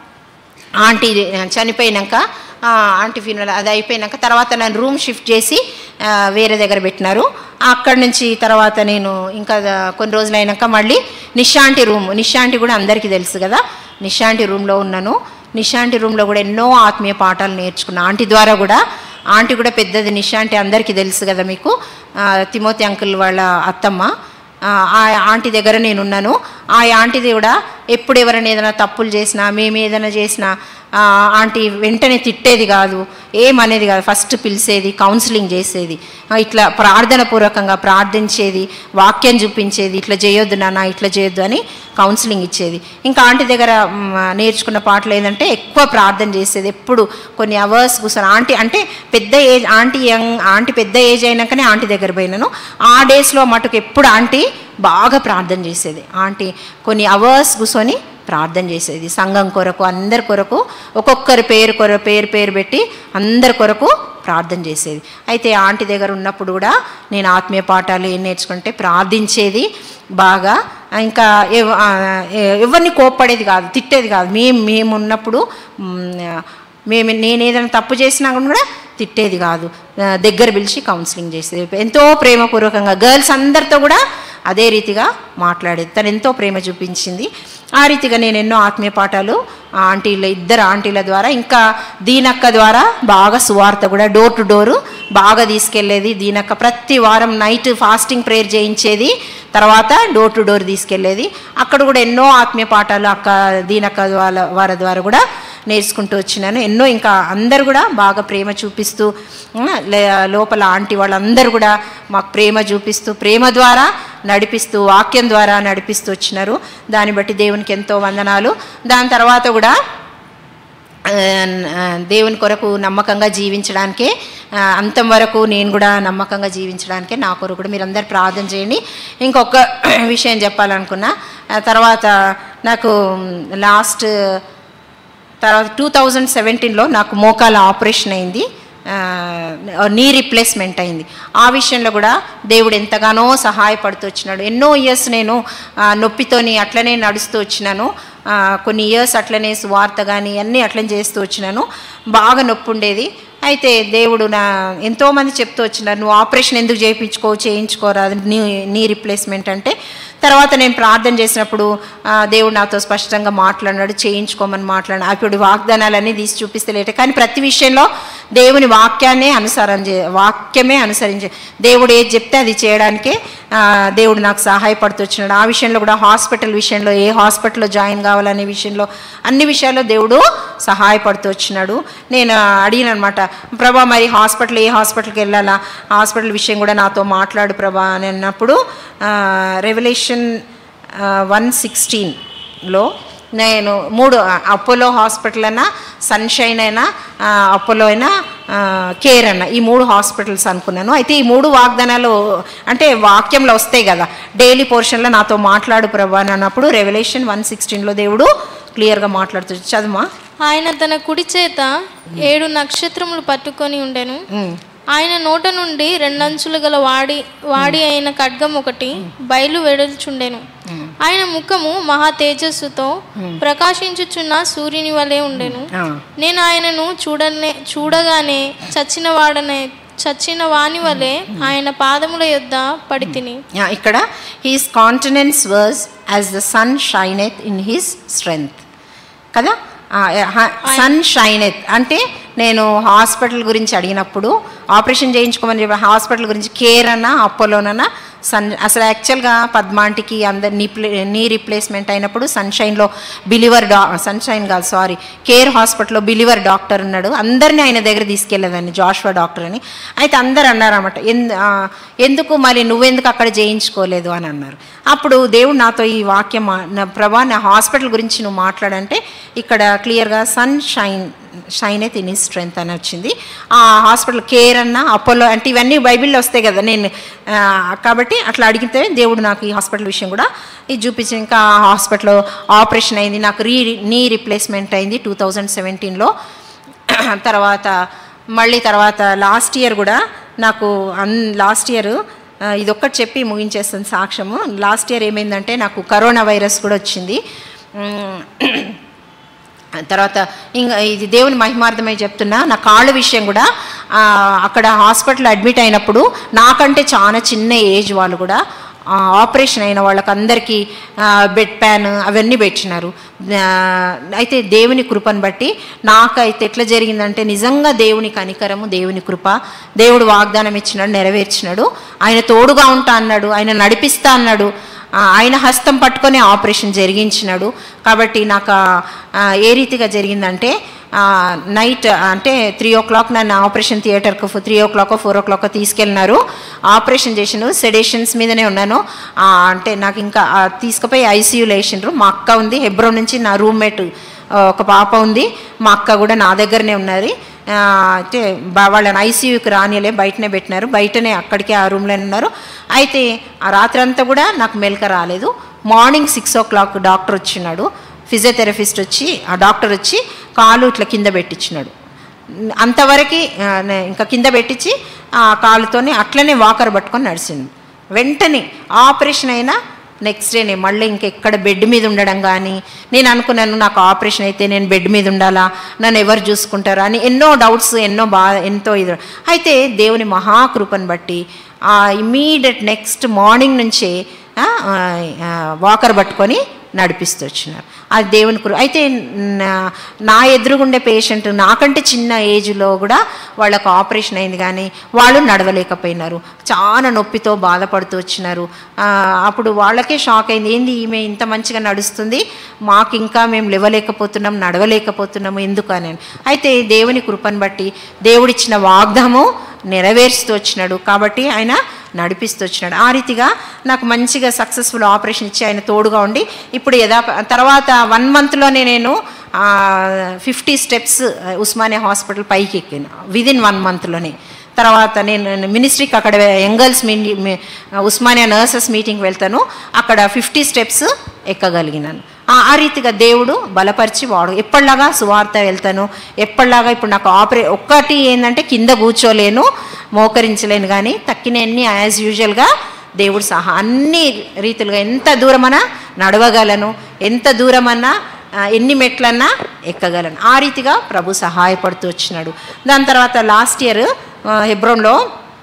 Speaker 1: ఆంటీ చనిపోయినాక ఆ, ఆంటీ ఫ్యూనరల్ అది అయిపోయినాక తర్వాత నన్ను రూమ్ షిఫ్ట్ చేసి ఆ, వేరే దగ్గర పెట్టినారు అక్కడి నుంచి తర్వాత నేను ఇంకా కొన్ని రోజులు అయినాక మళ్ళీ నిశాంటి రూమ్ నిశాంటి కూడా అందరికీ తెలుసు కదా నిశాంటి రూమ్లో ఉన్నాను నిశాంటి రూమ్లో కూడా ఎన్నో ఆత్మీయ పాఠాలు నేర్చుకున్నా ఆంటీ ద్వారా కూడా ఆంటీ కూడా పెద్దది నిశాంటి అందరికీ తెలుసు కదా మీకు ఆ, తిమోతి అంకుల్ వాళ్ళ అత్తమ్మ ఆ ఆ ఆంటీ దగ్గర నేను ఉన్నాను ఆ ఆంటీది కూడా ఎప్పుడు ఎవరైనా ఏదైనా తప్పులు చేసినా మేము ఏదైనా చేసినా ఆ ఆంటీ వెంటనే తిట్టేది కాదు ఏమనేది కాదు ఫస్ట్ పిలిచేది కౌన్సిలింగ్ చేసేది ఆ, ఇట్లా ప్రార్థన పూర్వకంగా ప్రార్థించేది వాక్యం చూపించేది ఇట్లా చేయొద్దు నాన్న ఇట్లా చేయొద్దు అని కౌన్సిలింగ్ ఇచ్చేది ఇంకా ఆంటీ దగ్గర మ్, నేర్చుకున్న పాటలు ఏంటంటే ఎక్కువ ప్రార్థన చేసేది ఎప్పుడు కొన్ని అవర్స్ కూర్చొని ఆంటీ అంటే పెద్ద ఏజ్ ఆంటీ యంగ్ ఆంటీ పెద్ద ఏజ్ అయినాకనే ఆంటీ దగ్గర పోయినాను ఆ డేస్లో మటుకు ఎప్పుడు ఆంటీ బాగా ప్రార్థన చేసేది ఆంటీ కొన్ని అవర్స్ కూర్చొని ప్రార్థన చేసేది సంఘం కొరకు అందరి కొరకు ఒక్కొక్కరి పేరు కొర పేరు పేరు పెట్టి అందరి కొరకు ప్రార్థన చేసేది అయితే ఆంటీ దగ్గర ఉన్నప్పుడు కూడా నేను ఆత్మీయ పాఠాలు ఏం నేర్చుకుంటే ప్రార్థించేది బాగా ఇంకా ఎవ- ఆ, ఎ- ఎవరిని కోప్పడేది కాదు తిట్టేది కాదు మేము మేము ఉన్నప్పుడు మ్, మేము నేను ఏదైనా తప్పు చేసినా కూడా తిట్టేది కాదు ఆ, దగ్గర పిలిచి కౌన్సిలింగ్ చేసేది ఎంతో ప్రేమపూర్వకంగా గర్ల్స్ అందరితో కూడా అదే రీతిగా మాట్లాడేది తను ఎంతో ప్రేమ చూపించింది ఆ రీతిగా నేను ఎన్నో ఆత్మీయ పాఠాలు ఆ ఆంటీల ఇద్దరు ఆంటీల ద్వారా ఇంకా దీనక్క ద్వారా బాగా సువార్త కూడా డోర్ టు డోరు బాగా తీసుకెళ్లేది దీనక్క ప్రతి వారం నైట్ ఫాస్టింగ్ ప్రేయర్ చేయించేది తర్వాత డోర్ టు డోర్ తీసుకెళ్లేది అక్కడ కూడా ఎన్నో ఆత్మీయ పాఠాలు అక్క దీనక్క వాళ్ళ వారి ద్వారా కూడా నేర్చుకుంటూ వచ్చినాను ఎన్నో ఇంకా అందరు కూడా బాగా ప్రేమ చూపిస్తూ ఉమ్, లే- లోపల ఆంటీ వాళ్ళందరూ కూడా మాకు ప్రేమ చూపిస్తూ ప్రేమ ద్వారా నడిపిస్తూ వాక్యం ద్వారా నడిపిస్తూ వచ్చినారు దాన్ని బట్టి దేవునికి ఎంతో వందనాలు దాని తర్వాత కూడా ఆ, ఆ, దేవుని కొరకు నమ్మకంగా జీవించడానికే ఆ, అంతం వరకు నేను కూడా నమ్మకంగా జీవించడానికే నా కొరకు కూడా మీరు అందరు ప్రార్థన చేయండి ఇంకొక విషయం చెప్పాలనుకున్నా ఆ తర్వాత నాకు లాస్ట్ తర్వాత టూ థౌజండ్ సెవెంటీన్లో నాకు మోకాల ఆపరేషన్ అయింది ఆ, నీ రిప్లేస్మెంట్ అయింది ఆ విషయంలో కూడా దేవుడు ఎంతగానో సహాయపడుతూ వచ్చినాడు ఎన్నో ఇయర్స్ నేను ఆ, నొప్పితోని అట్లనే నడుస్తూ వచ్చినాను ఆ, కొన్ని ఇయర్స్ అట్లనే సువార్త కానీ అన్నీ అట్లనే చేస్తూ వచ్చినాను బాగా నొప్పి ఉండేది అయితే దేవుడు నా ఎంతోమంది చెప్తూ వచ్చినారు నువ్వు ఆపరేషన్ ఎందుకు చేయించుకో చేయించుకోరాదు నీ నీ రిప్లేస్మెంట్ అంటే తర్వాత నేను ప్రార్థన చేసినప్పుడు ఆ, దేవుడు నాతో స్పష్టంగా మాట్లాడినాడు చేయించుకోమని మాట్లాడినా అప్పుడు వాగ్దానాలన్నీ తీసి చూపిస్తే లేట కానీ ప్రతి విషయంలో దేవుని వాక్యాన్నే అనుసరం చే వాక్యమే అనుసరించే దేవుడు ఏది చెప్తే అది చేయడానికే ఆ, దేవుడు నాకు సహాయపడుతూ వచ్చినాడు ఆ విషయంలో కూడా హాస్పిటల్ విషయంలో ఏ హాస్పిటల్లో జాయిన్ కావాలనే విషయంలో అన్ని విషయాల్లో దేవుడు సహాయపడుతూ వచ్చినాడు నేను అడిగిన అనమాట ప్రభా మరి హాస్పిటల్ ఏ హాస్పిటల్కి వెళ్ళాలా హాస్పిటల్ విషయం కూడా నాతో మాట్లాడు ప్రభా అని అన్నప్పుడు రెవల్యూషన్ వన్ సిక్స్టీన్లో నేను మూడు అపోలో హాస్పిటల్ అయినా సన్షైన్ అయినా ఆ, అపోలో అయినా ఆ, కేర్ అన్న ఈ మూడు హాస్పిటల్స్ అనుకున్నాను అయితే ఈ మూడు వాగ్దానాలు అంటే వాక్యంలో వస్తాయి కదా డైలీ పోర్షన్లో నాతో మాట్లాడు ప్రభా అని అన్నప్పుడు రెవల్యూషన్ వన్ సిక్స్టీన్లో దేవుడు క్లియర్గా మాట్లాడుతూ చదుమా
Speaker 2: ఆయన తన కుడి చేత ఏడు నక్షత్రములు పట్టుకొని ఉండెను
Speaker 1: ఉమ్,
Speaker 2: ఆయన నోట నుండి రెండంచులు గల వాడి వాడి అయిన ఖడ్గం ఒకటి బయలు వెడల్చుండెను ఆయన ముఖము మహా తేజస్సుతో ప్రకాశించుచున్న సూర్యుని వలె ఉండెను
Speaker 1: ఆ,
Speaker 2: నేను ఆయనను చూడనే చూడగానే చచ్చిన వాడనే చచ్చిన వాని వలె ఆయన పాదముల యొద్ద పడి తిని
Speaker 1: ఆ, ఇక్కడ his countenance verse as the sun shineth in his strength కదా సన్ షైనెత్ అంటే నేను హాస్పిటల్ గురించి అడిగినప్పుడు ఆపరేషన్ చేయించుకోమని చెప్పి హాస్పిటల్ గురించి కేర్ అన్నా అపోలోనన్నా సన్ అసలు యాక్చువల్గా పద్మాంటికి అందరు నీ ప్లే నీ రీప్లేస్మెంట్ అయినప్పుడు సన్షైన్లో బిలివర్ డా సన్షైన్ కాదు సారీ కేర్ హాస్పిటల్లో బిలివర్ డాక్టర్ ఉన్నాడు అందరినీ ఆయన దగ్గర తీసుకెళ్ళేదాన్ని జాషువా డాక్టర్ అని అయితే అందరు అన్నారన్నమాట ఎందు ఆ, ఎందుకు మరి నువ్వెందుకు అక్కడ చేయించుకోలేదు అని అన్నారు అప్పుడు దేవుడు నాతో ఈ వాక్యం మా- నా ప్రభా నా హాస్పిటల్ గురించి నువ్వు మాట్లాడంటే ఇక్కడ క్లియర్గా సన్ షైన్ షైన్ అయితే ఇన్ స్ట్రెంగ్త్ అని వచ్చింది ఆ హాస్పిటల్ కేర్ అన్న అపోలో అంటే ఇవన్నీ బైబిల్లో వస్తాయి కదా నేను ఆ, కాబట్టి అట్లా అడిగితే దేవుడు నాకు ఈ హాస్పిటల్ విషయం కూడా ఇది చూపించి ఇంకా హాస్పిటల్లో ఆపరేషన్ అయింది నాకు రీ నీ రీప్లేస్మెంట్ అయింది టూ థౌజండ్ సెవెంటీన్లో తర్వాత మళ్ళీ తర్వాత లాస్ట్ ఇయర్ కూడా నాకు అన్ లాస్ట్ ఇయర్ ఇదొక్కటి చెప్పి ముగించేస్తాను సాక్ష్యము లాస్ట్ ఇయర్ ఏమైందంటే నాకు కరోనా వైరస్ కూడా వచ్చింది ఉమ్, తర్వాత ఇంకా ఇది దేవుని మహిమార్థమై చెప్తున్నా నా కాళ్ళ విషయం కూడా ఆ, అక్కడ హాస్పిటల్ అడ్మిట్ అయినప్పుడు నాకంటే చాలా చిన్న ఏజ్ వాళ్ళు కూడా ఆ, ఆపరేషన్ అయిన వాళ్ళకందరికీ ఆ, బెడ్ ప్యాన్ అవన్నీ పెట్టినారు ఆ, అయితే దేవుని కృపను బట్టి నాకైతే ఎట్లా జరిగిందంటే నిజంగా దేవుని కనికరము దేవుని కృప దేవుడు వాగ్దానం ఇచ్చినాడు నెరవేర్చినాడు ఆయన తోడుగా ఉంటా అన్నాడు ఆయన నడిపిస్తా అన్నాడు ఆ, ఆయన హస్తం పట్టుకొని ఆపరేషన్ జరిగించినాడు కాబట్టి నాకు ఆ, ఏ రీతిగా జరిగిందంటే ఆ, నైట్ అంటే త్రీ ఓ క్లాక్ నన్ను ఆపరేషన్ థియేటర్కు three o'clock four o'clock తీసుకెళ్ళినారు ఆపరేషన్ చేసినారు సెడేషన్స్ మీదనే ఉన్నాను ఆ, అంటే నాకు ఇంకా ఆ, తీసుకుపోయి ఐసీయూలో వేసిండ్రు మా అక్క ఉంది హెబ్రో నుంచి నా రూమ్మేట్ ఒక పాప ఉంది మా అక్క కూడా నా దగ్గరనే ఉన్నది ఆ, అయితే బా- వాళ్ళని ఐసీయూకి రానియలే బయటనే పెట్టినారు బయటనే అక్కడికే ఆ రూమ్లోనే ఉన్నారు అయితే ఆ రాత్రి అంతా కూడా నాకు మెలక రాలేదు morning six o'clock doctor వచ్చినాడు ఫిజియోథెరపిస్ట్ వచ్చి ఆ డాక్టర్ వచ్చి కాలు ఇట్లా కింద పెట్టించినాడు అంతవరకు ఆ, నే- ఇంకా కింద పెట్టించి ఆ కాలుతోనే అట్లనే వాకర్ పట్టుకొని నడిచింది వెంటనే ఆపరేషన్ అయినా నెక్స్ట్ డేనే మళ్ళీ ఇంకెక్కడ బెడ్ మీద ఉండడం కానీ నేను అనుకున్నాను నాకు ఆపరేషన్ అయితే నేను బెడ్ మీద ఉండాలా నన్ను ఎవరు చూసుకుంటారా అని ఎన్నో డౌట్స్ ఎన్నో బా ఎంతో ఇది అయితే దేవుని మహాకృపను బట్టి ఆ ఇమీడియట్ నెక్స్ట్ మార్నింగ్ నుంచే ఆ, ఆ, వాకర్ పట్టుకొని నడిపిస్తూ వచ్చినారు అది దేవుని కృ అయితే నా- నా ఎదురుగుండే పేషెంట్ నాకంటే చిన్న ఏజ్లో కూడా వాళ్ళకు ఆపరేషన్ అయింది కానీ వాళ్ళు నడవలేకపోయినారు చాలా నొప్పితో బాధపడుతూ వచ్చినారు ఆ, అప్పుడు వాళ్ళకే షాక్ అయింది ఏంది ఈమె ఇంత మంచిగా నడుస్తుంది మాకు ఇంకా మేము లేవలేకపోతున్నాం నడవలేకపోతున్నాము ఎందుకు అని అయితే దేవుని కృపను బట్టి దేవుడిచ్చిన వాగ్దాము నెరవేరుస్తూ వచ్చినాడు కాబట్టి ఆయన నడిపిస్తూ వచ్చినాడు ఆ రీతిగా నాకు మంచిగా సక్సెస్ఫుల్ ఆపరేషన్ ఇచ్చి ఆయన తోడుగా ఉండి ఇప్పుడు యథా తర్వాత వన్ మంత్లోనే నేను ఫిఫ్టీ స్టెప్స్ ఉస్మానియా హాస్పిటల్ పైకి ఎక్కాను విదిన్ వన్ మంత్లోనే తర్వాత నేను మినిస్ట్రీకి అక్కడ యంగల్స్ మీ ఉస్మానియా నర్సెస్ మీటింగ్కి వెళ్తాను అక్కడ ఫిఫ్టీ స్టెప్స్ ఎక్కగలిగినాను ఆ- ఆ రీతిగా దేవుడు బలపరిచి వాడు ఎప్పటిలాగా సువార్త వెళ్తాను ఎప్పటిలాగా ఇప్పుడు నాకు ఆపరే ఒక్కటి ఏంటంటే కింద కూర్చోలేను మోకరించలేను కానీ తక్కినన్ని యాజ్ యూజువల్గా దేవుడు సహా అన్ని రీతులుగా ఎంత దూరమన్నా నడవగలను ఎంత దూరమన్నా ఆ, ఎన్ని మెట్లన్నా ఎక్కగలను ఆ రీతిగా ప్రభు సహాయపడుతూ వచ్చినాడు దాని తర్వాత లాస్ట్ ఇయర్ హెబ్రోన్లో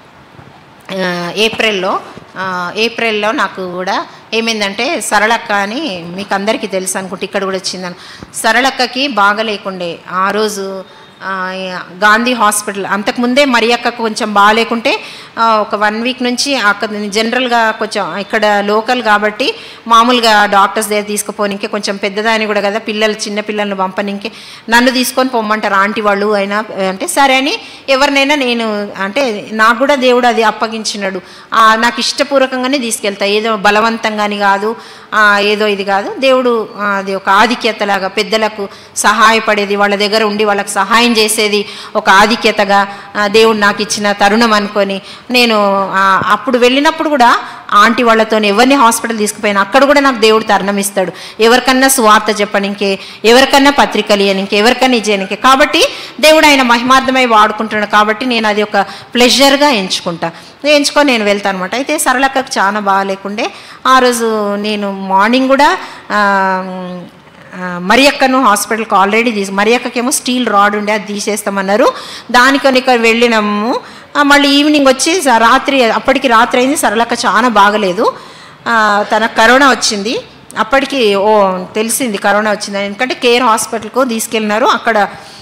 Speaker 1: ఆ, ఏప్రిల్లో ఆ, ఏప్రిల్లో నాకు కూడా ఏమైందంటే సరళక్క అని మీకు అందరికీ తెలుసు అనుకుంటే ఇక్కడ కూడా వచ్చిందని సరళక్కకి బాగలేకుండే ఆ రోజు ఆ, గాంధీ హాస్పిటల్ అంతకుముందే మరి అక్కకు కొంచెం బాగాలేకుంటే ఆ, ఒక వన్ వీక్ నుంచి అక్కడ జనరల్గా కొంచెం ఇక్కడ లోకల్ కాబట్టి మామూలుగా డాక్టర్స్ దగ్గర తీసుకుపోనికే కొంచెం పెద్దదాని కూడా కదా పిల్లలు చిన్న పిల్లల్ని పంపనికే నన్ను తీసుకొని పొమ్మంటారు ఆంటీ వాళ్ళు అయినా అంటే సరే అని ఎవరినైనా నేను అంటే నాకు కూడా దేవుడు అది అప్పగించినాడు ఆ, నాకు ఇష్టపూర్వకంగానే తీసుకెళ్తా ఏదో బలవంతంగాని కాదు ఆ, ఏదో ఇది కాదు దేవుడు ఆ, అది ఒక ఆధిక్యతలాగా పెద్దలకు సహాయపడేది వాళ్ళ దగ్గర ఉండి వాళ్ళకి సహాయం సహాయం చేసేది ఒక ఆధిక్యతగా ఆ, దేవుడు నాకు ఇచ్చిన తరుణం అనుకొని నేను ఆ, అప్పుడు వెళ్ళినప్పుడు కూడా ఆంటీ వాళ్ళతో ఎవరిని హాస్పిటల్ తీసుకుపోయినా అక్కడ కూడా నాకు దేవుడు తరుణం ఇస్తాడు ఎవరికన్నా సువార్త చెప్పడానికి ఎవరికన్నా పత్రికలు ఇవ్వడానికి ఎవరికన్నా ఇచ్చేయడానికి కాబట్టి దేవుడు ఆయన మహిమార్థమై వాడుకుంటున్నాడు కాబట్టి నేను అది ఒక ప్లెజర్గా ఎంచుకుంటా ఎంచుకొని నేను వెళ్తాను అనమాట అయితే సరళక్కకు చాలా బాగా లేకుండే ఆ రోజు నేను మార్నింగ్ కూడా ఆ, ఆ, మరియక్కను హాస్పిటల్కి ఆల్రెడీ తీసి మరియక్కకేమో స్టీల్ రాడ్ ఉండే అది తీసేస్తామన్నారు దానికొని ఇక్కడ వెళ్ళినాము ఆ, మళ్ళీ ఈవినింగ్ వచ్చి స- రాత్రి అప్పటికి రాత్రి అయింది సరళక్క చాలా బాగలేదు ఆ, తనకు కరోనా వచ్చింది అప్పటికి ఓ తెలిసింది కరోనా వచ్చిందని ఎందుకంటే కేర్ హాస్పిటల్కు తీసుకెళ్ళినారు అక్కడ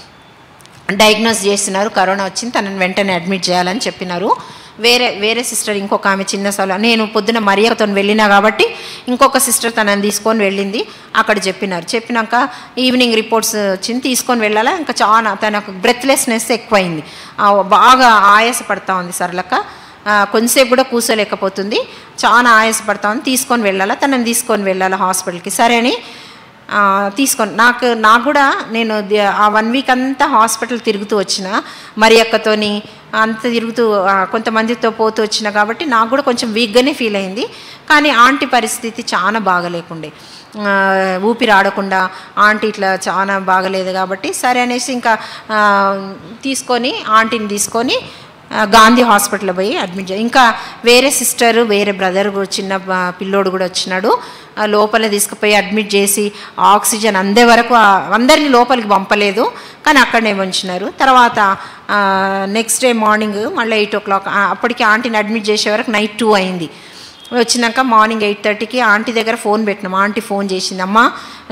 Speaker 1: డయాగ్నోస్ చేస్తున్నారు కరోనా వచ్చింది తనని వెంటనే అడ్మిట్ చేయాలని చెప్పినారు వేరే వేరే సిస్టర్ ఇంకొక ఆమె చిన్న సల నేను పొద్దున మరియతో వెళ్ళినా కాబట్టి ఇంకొక సిస్టర్ తనని తీసుకొని వెళ్ళింది అక్కడ చెప్పినారు చెప్పినాక ఈవినింగ్ రిపోర్ట్స్ వచ్చింది తీసుకొని వెళ్ళాలా ఇంకా చాలా తనకు బ్రెత్లెస్నెస్ ఎక్కువైంది ఆ, బాగా ఆయాస పడతా ఉంది సరళక్క ఆ, కొంతసేపు కూడా కూర్చోలేకపోతుంది చాలా ఆయాసపడతా ఉంది తీసుకొని వెళ్ళాలా తనని తీసుకొని వెళ్ళాలా హాస్పిటల్కి సరే అని ఆ, తీసుకొని నాకు నాకు కూడా నేను ది- ఆ వన్ వీక్ అంతా హాస్పిటల్ తిరుగుతూ వచ్చిన మరి అక్కతోని అంత తిరుగుతూ ఆ, కొంతమందితో పోతూ వచ్చిన కాబట్టి నాకు కూడా కొంచెం వీక్గానే ఫీల్ అయింది కానీ ఆంటీ పరిస్థితి చాలా బాగలేకుండే ఆ, ఊపిరి ఆడకుండా ఆంటీ ఇట్లా చాలా బాగలేదు కాబట్టి సరే అనేసి ఇంకా ఆ, తీసుకొని ఆంటీని తీసుకొని ఆ, గాంధీ హాస్పిటల్ పోయి అడ్మిట్ చే ఇంకా వేరే సిస్టర్ వేరే బ్రదర్ కూడా చిన్న ఆ, పిల్లోడు కూడా వచ్చినాడు ఆ, లోపల తీసుకుపోయి అడ్మిట్ చేసి ఆక్సిజన్ అందే వరకు ఆ, అందరినీ లోపలికి పంపలేదు కానీ అక్కడనే ఉంచినారు తర్వాత నెక్స్ట్ డే మార్నింగ్ మళ్ళీ ఎయిట్ ఓ క్లాక్ అప్పటికి ఆంటీని అడ్మిట్ చేసే వరకు నైట్ టూ అయింది వచ్చినాక మార్నింగ్ ఎయిట్ థర్టీకి ఆంటీ దగ్గర ఫోన్ పెట్టినాం ఆంటీ ఫోన్ చేసింది అమ్మా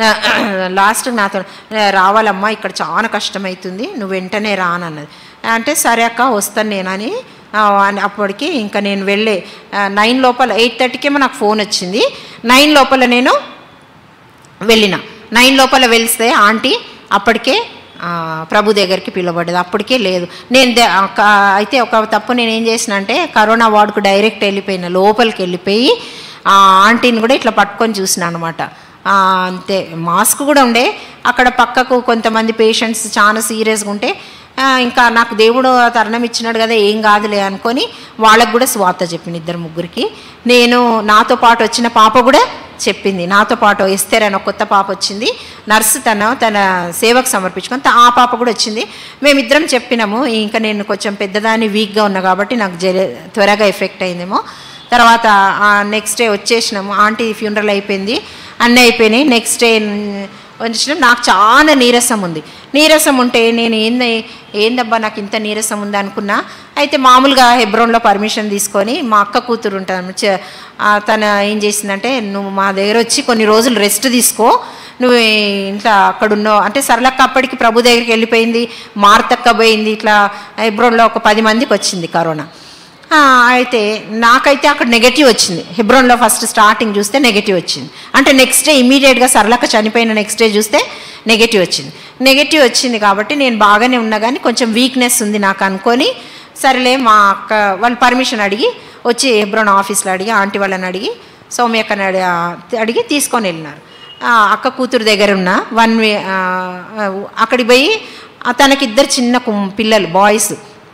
Speaker 1: లాస్ట్ నాతో రావాలమ్మా ఇక్కడ చాలా కష్టమవుతుంది నువ్వు వెంటనే రానన్నది అంటే సరే అక్క వస్తాను నేనని ఆ, అని అప్పటికి ఇంకా నేను వెళ్ళే నైన్ లోపల ఎయిట్ థర్టీకేమో నాకు ఫోన్ వచ్చింది నైన్ లోపల నేను వెళ్ళిన నైన్ లోపల వెళ్తే ఆంటీ అప్పటికే ఆ, ప్రభు దగ్గరికి పిలవబడ్డది అప్పటికే లేదు నేను దే- ఆ, క- అయితే ఒక తప్పు నేను ఏం చేసిన అంటే కరోనా వార్డుకు డైరెక్ట్ వెళ్ళిపోయిన లోపలికి వెళ్ళిపోయి ఆ ఆంటీని కూడా ఇట్లా పట్టుకొని చూసిన అనమాట అంతే మాస్క్ కూడా ఉండే అక్కడ పక్కకు కొంతమంది పేషెంట్స్ చాలా సీరియస్గా ఉంటే ఆ, ఇంకా నాకు దేవుడు ఆ తరుణం ఇచ్చినాడు కదా ఏం కాదులే అనుకొని వాళ్ళకు కూడా స్వార్థ చెప్పింది ఇద్దరు ముగ్గురికి నేను నాతో పాటు వచ్చిన పాప కూడా చెప్పింది నాతో పాటు ఎస్తేర్ అని ఒక కొత్త పాప వచ్చింది నర్సు తన తన సేవకు సమర్పించుకొని త- ఆ పాప కూడా వచ్చింది మేమిద్దరం చెప్పినాము ఇంకా నేను కొంచెం పెద్దదాన్ని వీక్గా ఉన్నా కాబట్టి నాకు జర త్వరగా ఎఫెక్ట్ అయిందేమో తర్వాత నెక్స్ట్ డే వచ్చేసినాము ఆంటీ ఫ్యూనరల్ అయిపోయింది అన్నీ అయిపోయినాయి నెక్స్ట్ డే వచ్చినాం నాకు చాలా నీరసం ఉంది నీరసం ఉంటే నేను ఏంది ఏందబ్బా నాకు ఇంత నీరసం ఉంది అనుకున్నా అయితే మామూలుగా హెబ్రోన్లో పర్మిషన్ తీసుకొని మా అక్క కూతురు ఉంటాను చ- ఆ, తను ఏం చేసిందంటే నువ్వు మా దగ్గర వచ్చి కొన్ని రోజులు రెస్ట్ తీసుకో నువ్వు ఇంట్లో అక్కడ ఉన్నావు అంటే సరళక్క అప్పటికి ప్రభు దగ్గరికి వెళ్ళిపోయింది మార్తక్క పోయింది ఇట్లా హెబ్రోన్లో ఒక పది మందికి వచ్చింది కరోనా ఆ, అయితే నాకైతే అక్కడ నెగటివ్ వచ్చింది హెబ్రోన్లో ఫస్ట్ స్టార్టింగ్ చూస్తే నెగటివ్ వచ్చింది అంటే నెక్స్ట్ డే ఇమీడియట్గా సరళక్క చనిపోయిన నెక్స్ట్ డే చూస్తే నెగటివ్ వచ్చింది నెగటివ్ వచ్చింది కాబట్టి నేను బాగానే ఉన్నా కానీ కొంచెం వీక్నెస్ ఉంది నాకు అనుకొని సరేలే మా అక్క వాళ్ళు పర్మిషన్ అడిగి వచ్చి హెబ్రోన్ ఆఫీస్లో అడిగి ఆంటీ వాళ్ళని అడిగి సౌమ్యక్కని అడి అడిగి తీసుకొని వెళ్ళినారు ఆ, అక్క కూతురు దగ్గర ఉన్న వన్ వే ఆ, ఆ, అక్కడికి పోయి ఆ, తనకిద్దరు చిన్న కుమ్- పిల్లలు బాయ్స్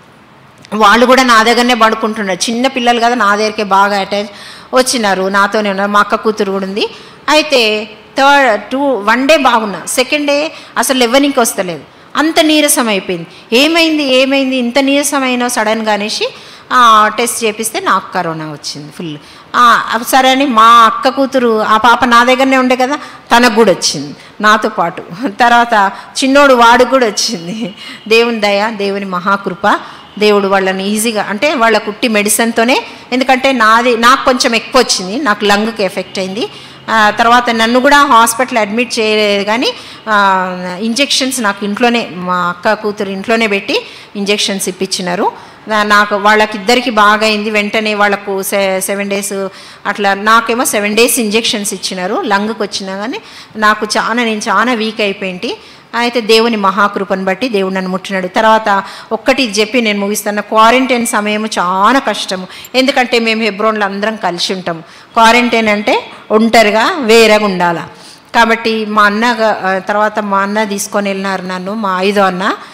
Speaker 1: వాళ్ళు కూడా నా దగ్గరనే పడుకుంటున్నారు చిన్న పిల్లలు కదా నా దగ్గరికే బాగా అటాచ్ వచ్చినారు నాతోనే ఉన్నారు మా అక్క కూతురు కూడా ఉంది అయితే థర్డ్ టూ వన్ డే బాగున్నా సెకండ్ డే అసలు లెవెనింగ్కి వస్తలేదు అంత నీరసం అయిపోయింది ఏమైంది ఏమైంది ఇంత నీరసం అయినా సడన్గా అనేసి ఆ, టెస్ట్ చేపిస్తే నాకు కరోనా వచ్చింది ఫుల్ ఆ, అప్పుడు సరే అని మా అక్క కూతురు ఆ పాప నా దగ్గరనే ఉండే కదా తనకు కూడా వచ్చింది నాతో పాటు తర్వాత చిన్నోడు వాడు కూడా వచ్చింది దేవుని దయ దేవుని మహాకృప దేవుడు వాళ్ళని ఈజీగా అంటే వాళ్ళ కుట్టి మెడిసిన్తోనే ఎందుకంటే నాది నాకు కొంచెం ఎక్కువ వచ్చింది నాకు లంగ్కి ఎఫెక్ట్ అయింది ఆ, తర్వాత నన్ను కూడా హాస్పిటల్ అడ్మిట్ చేయలేదు కానీ ఇంజెక్షన్స్ నాకు ఇంట్లోనే మా అక్క కూతురు ఇంట్లోనే పెట్టి ఇంజెక్షన్స్ ఇప్పించినారు నా- నాకు వాళ్ళకిద్దరికి బాగా అయింది వెంటనే వాళ్ళకు సె సెవెన్ డేస్ అట్లా నాకేమో సెవెన్ డేస్ ఇంజెక్షన్స్ ఇచ్చినారు లంగ్కి వచ్చినా కానీ నాకు చాలా నేను చాలా వీక్ అయిపోయింటి అయితే దేవుని మహాకృపను బట్టి దేవుడు నన్ను ముట్టినాడు తర్వాత ఒక్కటి ఇది చెప్పి నేను ముగిస్తాను క్వారంటైన్ సమయం చాలా కష్టము ఎందుకంటే మేము హెబ్రోన్లో అందరం కలిసి ఉంటాము క్వారంటైన్ అంటే ఒంటరిగా వేరేగా ఉండాలా కాబట్టి మా అన్న గా- ఆ, తర్వాత మా అన్న తీసుకొని వెళ్ళినారు నన్ను మా ఐదో అన్న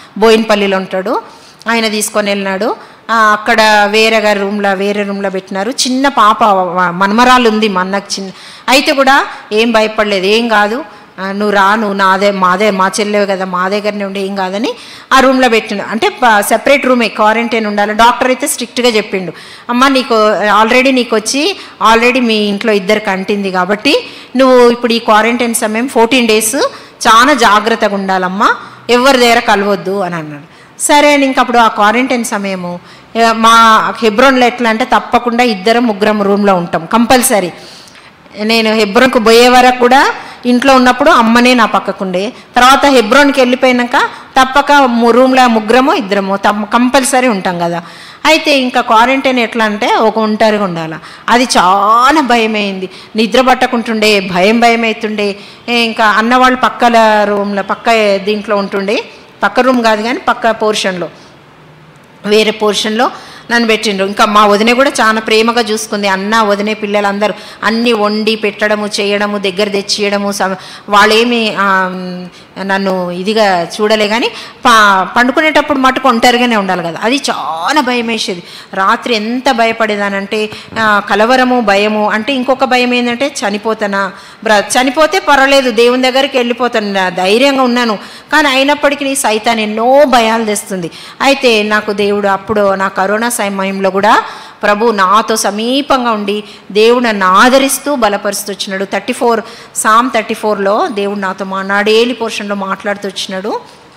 Speaker 1: బోయిన్పల్లిలో ఉంటాడు ఆయన తీసుకొని వెళ్ళినాడు ఆ, అక్కడ వేరే గారి రూమ్లో వేరే రూమ్లో పెట్టినారు చిన్న పాప వ- మనమరాలు ఉంది మా అన్నకి చిన్న అయితే కూడా ఏం భయపడలేదు ఏం కాదు ఆ, నువ్వు రా నువ్వు నాదే మాదే మా చెల్లెవి కదా మా దగ్గరనే ఉండి ఏం కాదని ఆ రూమ్లో పెట్టిండు అంటే సెపరేట్ రూమే క్వారంటైన్ ఉండాలి డాక్టర్ అయితే స్ట్రిక్ట్గా చెప్పిండు అమ్మ నీకు ఆల్రెడీ నీకు వచ్చి ఆల్రెడీ మీ ఇంట్లో ఇద్దరికి అంటింది కాబట్టి నువ్వు ఇప్పుడు ఈ క్వారంటైన్ సమయం ఫోర్టీన్ డేస్ చాలా జాగ్రత్తగా ఉండాలమ్మా ఎవరి దగ్గర కలవద్దు అని అన్నాడు సరే అని ఇంక అప్పుడు ఆ క్వారంటైన్ సమయము ఏ, మా హెబ్రోన్లో ఎట్లా అంటే తప్పకుండా ఇద్దరం ముగ్గురం రూమ్లో ఉంటాం కంపల్సరీ నేను హెబ్రోన్కు పోయే వరకు కూడా ఇంట్లో ఉన్నప్పుడు అమ్మనే నా పక్కకుండే తర్వాత హెబ్రోన్కి వెళ్ళిపోయినాక తప్పక ము- రూమ్లో ముగ్గురము ఇద్దరము తమ్ కంపల్సరీ ఉంటాం కదా అయితే ఇంకా క్వారంటైన్ ఎట్లా అంటే ఒక ఒంటరిగా ఉండాలి అది చాలా భయమైంది నిద్ర పట్టకుంటుండే భయం భయం అవుతుండే ఏ ఇంకా అన్నవాళ్ళు పక్కల రూమ్లో పక్క దీంట్లో ఉంటుండే పక్క రూమ్ కాదు కానీ పక్క పోర్షన్లో వేరే పోర్షన్లో నన్ను పెట్టిండ్రు ఇంకా మా వదిన కూడా చాలా ప్రేమగా చూసుకుంది అన్న వదినే పిల్లలందరూ అన్నీ వండి పెట్టడము చేయడము దగ్గర తెచ్చియడము సమ- వాళ్ళేమి ఆ, నన్ను ఇదిగా చూడలే కానీ పా పండుకునేటప్పుడు మటుకు ఒంటరిగానే ఉండాలి కదా అది చాలా భయం వేసేది రాత్రి ఎంత భయపడేదానంటే ఆ, కలవరము భయము అంటే ఇంకొక భయం ఏంటంటే చనిపోతానా బ్ర చనిపోతే పర్వాలేదు దేవుని దగ్గరికి వెళ్ళిపోతాను నా ధైర్యంగా ఉన్నాను కానీ అయినప్పటికీ నీ సైతాన్ ఎన్నో భయాలు తెస్తుంది అయితే నాకు దేవుడు అప్పుడు నా కరోనా సమయంలో కూడా ప్రభు నాతో సమీపంగా ఉండి దేవుడు నన్ను ఆదరిస్తూ బలపరుస్తూ వచ్చినాడు థర్టీ ఫోర్ సామ్ థర్టీ ఫోర్లో దేవుడు నాతో మా నా డైలీ పోర్షన్లో మాట్లాడుతూ వచ్చినాడు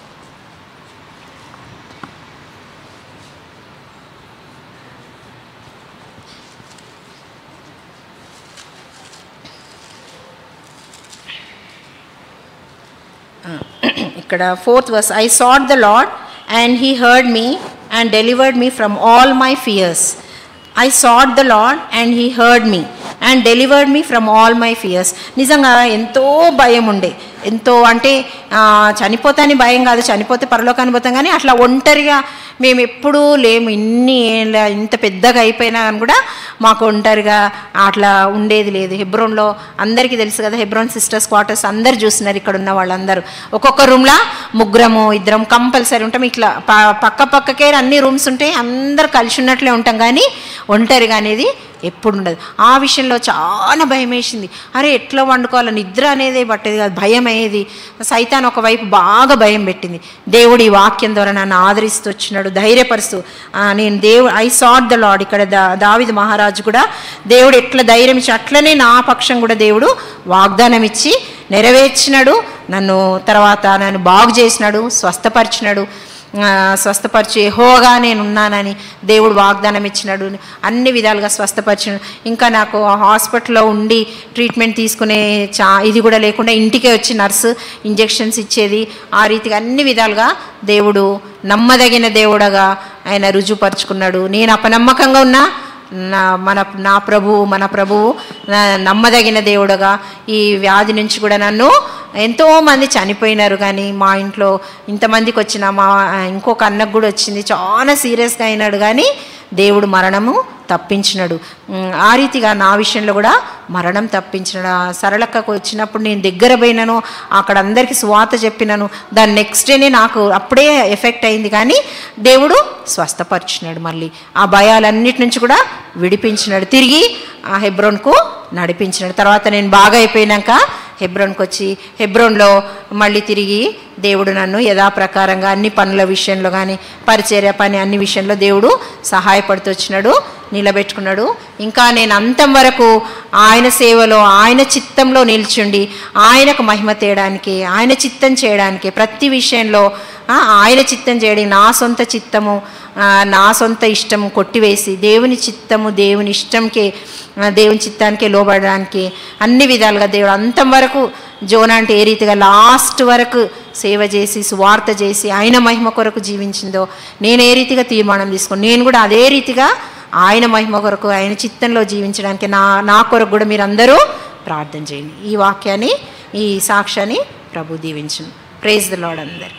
Speaker 1: ఇక్కడ fourth verse I sought the Lord and he heard me and delivered me from all my fears I sought the Lord and he heard me and delivered me from all my fears నిజంగా ఎంతో భయం ఉండే ఎంతో అంటే ఆ, చనిపోతాని భయం కాదు చనిపోతే పరలోకాన్ని పోతాం కానీ అట్లా ఒంటరిగా మేము ఎప్పుడూ లేము ఇన్ని ఏళ్ళ ఇంత పెద్దగా అయిపోయినా కానీ కూడా మాకు ఒంటరిగా అట్లా ఉండేది లేదు హెబ్రోన్లో అందరికీ తెలుసు కదా హెబ్రోన్ సిస్టర్స్ క్వార్టర్స్ అందరు చూస్తున్నారు ఇక్కడ ఉన్న వాళ్ళందరూ ఒక్కొక్క రూమ్లో ముగ్గురము ఇద్దరం కంపల్సరీ ఉంటాం ఇట్లా ప- పక్క పక్కకే అన్ని రూమ్స్ ఉంటాయి అందరు కలిసి ఉన్నట్లే ఉంటాం కానీ ఒంటరిగా అనేది ఎప్పుడు ఉండదు ఆ విషయంలో చాలా భయం వేసింది అరే ఎట్లా వండుకోవాలి నిద్ర అనేది పట్టేది కాదు భయం అయ్యేది సైతాన్ ఒకవైపు బాగా భయం పెట్టింది దేవుడు ఈ వాక్యం ద్వారా నన్ను ఆదరిస్తూ వచ్చినాడు ధైర్యపరుస్తూ ఆ, నేను దేవు ఐ సాట్ ద లాడ్ ఇక్కడ దా దావిద మహారాజు కూడా దేవుడు ఎట్లా ధైర్యం ఇచ్చి అట్లనే నా పక్షం కూడా దేవుడు వాగ్దానం ఇచ్చి నెరవేర్చినాడు నన్ను తర్వాత నన్ను బాగు చేసినాడు స్వస్థపరిచినాడు ఆ, స్వస్థపరిచి హోగా నేను ఉన్నానని దేవుడు వాగ్దానం ఇచ్చినాడు అన్ని విధాలుగా స్వస్థపరిచినాడు ఇంకా నాకు హాస్పిటల్లో ఉండి ట్రీట్మెంట్ తీసుకునే చా ఇది కూడా లేకుండా ఇంటికే వచ్చి నర్సు ఇంజెక్షన్స్ ఇచ్చేది ఆ రీతిగా అన్ని విధాలుగా దేవుడు నమ్మదగిన దేవుడగా ఆయన రుజువుపరుచుకున్నాడు నేను అపనమ్మకంగా ఉన్నా నా మన నా ప్రభువు మన ప్రభువు నా- నమ్మదగిన దేవుడుగా ఈ వ్యాధి నుంచి కూడా నన్ను ఎంతో మంది చనిపోయినారు కానీ మా ఇంట్లో ఇంతమందికి వచ్చిన మా ఇంకొక అన్నకు కూడా వచ్చింది చాలా సీరియస్గా అయినాడు కానీ దేవుడు మరణము తప్పించినాడు ఉమ్, ఆ రీతిగా నా విషయంలో కూడా మరణం తప్పించినాడు ఆ సరళక్కకు వచ్చినప్పుడు నేను దగ్గర పోయినాను అక్కడ అందరికీ సువాత చెప్పినాను దాని నెక్స్ట్ డేనే నాకు అప్పుడే ఎఫెక్ట్ అయింది కానీ దేవుడు స్వస్థపరిచినాడు మళ్ళీ ఆ భయాలన్నిటి నుంచి కూడా విడిపించినాడు తిరిగి ఆ హెబ్రోన్కు నడిపించినాడు తర్వాత నేను బాగా అయిపోయినాక హెబ్రోన్కి వచ్చి హెబ్రోన్లో మళ్ళీ తిరిగి దేవుడు నన్ను యథాప్రకారంగా అన్ని పనుల విషయంలో కానీ పరిచర్య పని అన్ని విషయంలో దేవుడు సహాయపడుతూ వచ్చినాడు నిలబెట్టుకున్నాడు ఇంకా నేను అంతం వరకు ఆయన సేవలో ఆయన చిత్తంలో నిల్చుండి ఆయనకు మహిమ తేయడానికి ఆయన చిత్తం చేయడానికి ప్రతి విషయంలో ఆ, ఆయన చిత్తం చేయడానికి నా సొంత చిత్తము ఆ, నా సొంత ఇష్టము కొట్టివేసి దేవుని చిత్తము దేవుని ఇష్టంకే ఆ, దేవుని చిత్తానికే లోబడడానికి అన్ని విధాలుగా దేవుడు అంతం వరకు జోనా అంటే ఏ రీతిగా లాస్ట్ వరకు సేవ చేసి సువార్త చేసి ఆయన మహిమ కొరకు జీవించిందో నేను ఏ రీతిగా తీర్మానం తీసుకుని నేను కూడా అదే రీతిగా ఆయన మహిమ కొరకు ఆయన చిత్తంలో జీవించడానికి నా నా కొరకు కూడా మీరందరూ ప్రార్థన చేయండి ఈ వాక్యాన్ని ఈ సాక్ష్యాన్ని ప్రభు దీవించును ప్రేజ్ ద లాడ్ అందరు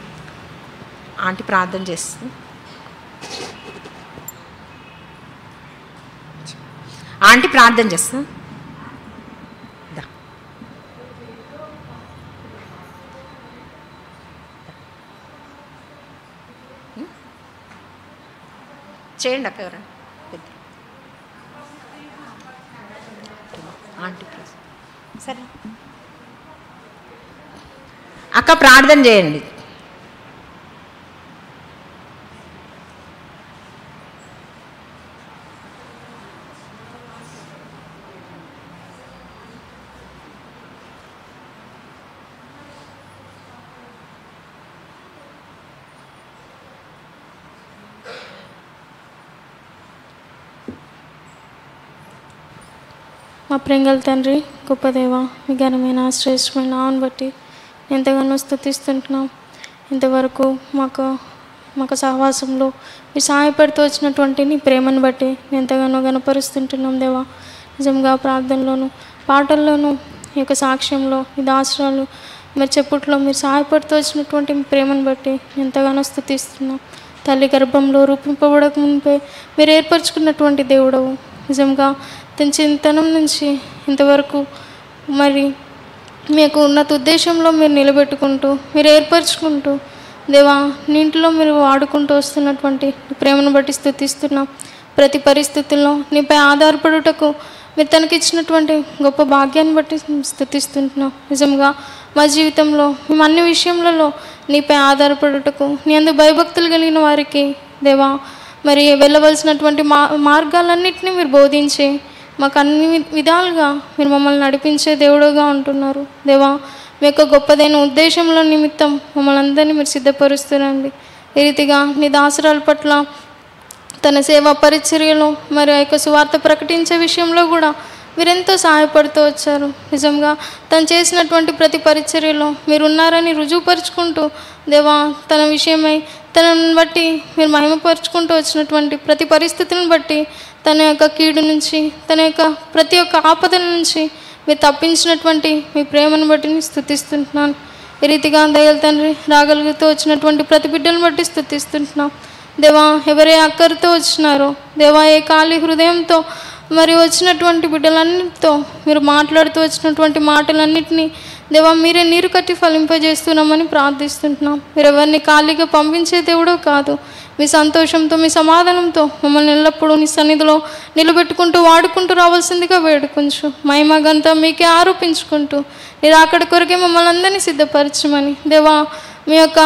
Speaker 1: ఆంటీ ప్రార్థన చేస్తుంది ఆంటీ ప్రార్థన చేస్తా దా. చేయండి అక్క ఎవరైనా పెద్ద ఆంటీ ప్లీజ్ సరే అక్క ప్రార్థన చేయండి
Speaker 2: మా ప్రింగల్ తండ్రి గొప్ప దేవ మీ ఘనమైన శ్రేష్టమైన నామను బట్టి ఎంతగానో స్థుతిస్తుంటున్నాం ఇంతవరకు మాకు మాకు సహవాసంలో మీ సహాయపడుతూ వచ్చినటువంటి నీ ప్రేమను బట్టి ఎంతగానో గనపరుస్తుంటున్నాం దేవా నిజంగా ప్రార్థనలోను పాటల్లోనూ ఈ యొక్క సాక్ష్యంలో ఈ దాసరాలు మరి చెప్పుట్లో మీరు సహాయపడుతూ వచ్చినటువంటి మీ ప్రేమను బట్టి ఎంతగానో స్థుతిస్తున్నాం తల్లి గర్భంలో రూపింపబడక మునిపే మీరు ఏర్పరచుకున్నటువంటి దేవుడవు నిజంగా తన చింతనం నుంచి ఇంతవరకు మరి మీకు ఉన్నత ఉద్దేశంలో మీరు నిలబెట్టుకుంటూ మీరు ఏర్పరచుకుంటూ దేవా నీ ఇంట్లో మీరు వాడుకుంటూ వస్తున్నటువంటి నీ ప్రేమను బట్టి స్థుతిస్తున్నాం ప్రతి పరిస్థితుల్లో నీపై ఆధారపడుటకు మీరు తనకిచ్చినటువంటి గొప్ప భాగ్యాన్ని బట్టి స్థుతిస్తుంటున్నాం నిజంగా మా జీవితంలో మేము అన్ని విషయములలో నీపై ఆధారపడుటకు నీ అందు భయభక్తులు కలిగిన వారికి దేవా మరి వెళ్ళవలసినటువంటి మా మార్గాలన్నింటినీ మీరు బోధించి మాకు అన్ని విధాలుగా మీరు మమ్మల్ని నడిపించే దేవుడుగా ఉంటున్నారు దేవా మీ యొక్క గొప్పదైన ఉద్దేశంలో నిమిత్తం మమ్మల్ని అందరినీ మీరు సిద్ధపరుస్తురండి ఈ రీతిగా నీ దాసరాల పట్ల తన సేవా పరిచర్యలో మరి ఆ యొక్క సువార్త ప్రకటించే విషయంలో కూడా మీరెంతో సహాయపడుతూ వచ్చారు నిజంగా తను చేసినటువంటి ప్రతి పరిచర్యలో మీరు ఉన్నారని రుజువుపరుచుకుంటూ దేవా తన విషయమై తనని బట్టి మీరు మహిమపరుచుకుంటూ వచ్చినటువంటి ప్రతి పరిస్థితిని బట్టి తన యొక్క కీడు నుంచి తన యొక్క ప్రతి ఒక్క ఆపదల నుంచి మీరు తప్పించినటువంటి మీ ప్రేమను బట్టి నేను స్థుతిస్తుంటున్నాను ఈ రీతిగా దయల తండ్రి రాగలుగుతూ వచ్చినటువంటి ప్రతి బిడ్డలను బట్టి స్థుతిస్తుంటున్నాం దేవా ఎవరే అక్కరితో వచ్చినారో దేవా ఏ ఖాళీ హృదయంతో మరి వచ్చినటువంటి బిడ్డలన్నిటితో మీరు మాట్లాడుతూ వచ్చినటువంటి మాటలన్నిటినీ దేవా మీరే నీరు కట్టి ఫలింపజేస్తున్నామని ప్రార్థిస్తుంటున్నాం మీరు ఎవరిని ఖాళీగా పంపించే దేవుడో కాదు మీ సంతోషంతో మీ సమాధానంతో మమ్మల్ని ఎల్లప్పుడూ నీ సన్నిధిలో నిలబెట్టుకుంటూ వాడుకుంటూ రావాల్సిందిగా వేడుకుంచు మహిమగంతా మీకే ఆరోపించుకుంటూ మీరు అక్కడ కొరకే మమ్మల్ని అందరినీ సిద్ధపరచమని దేవా మీ యొక్క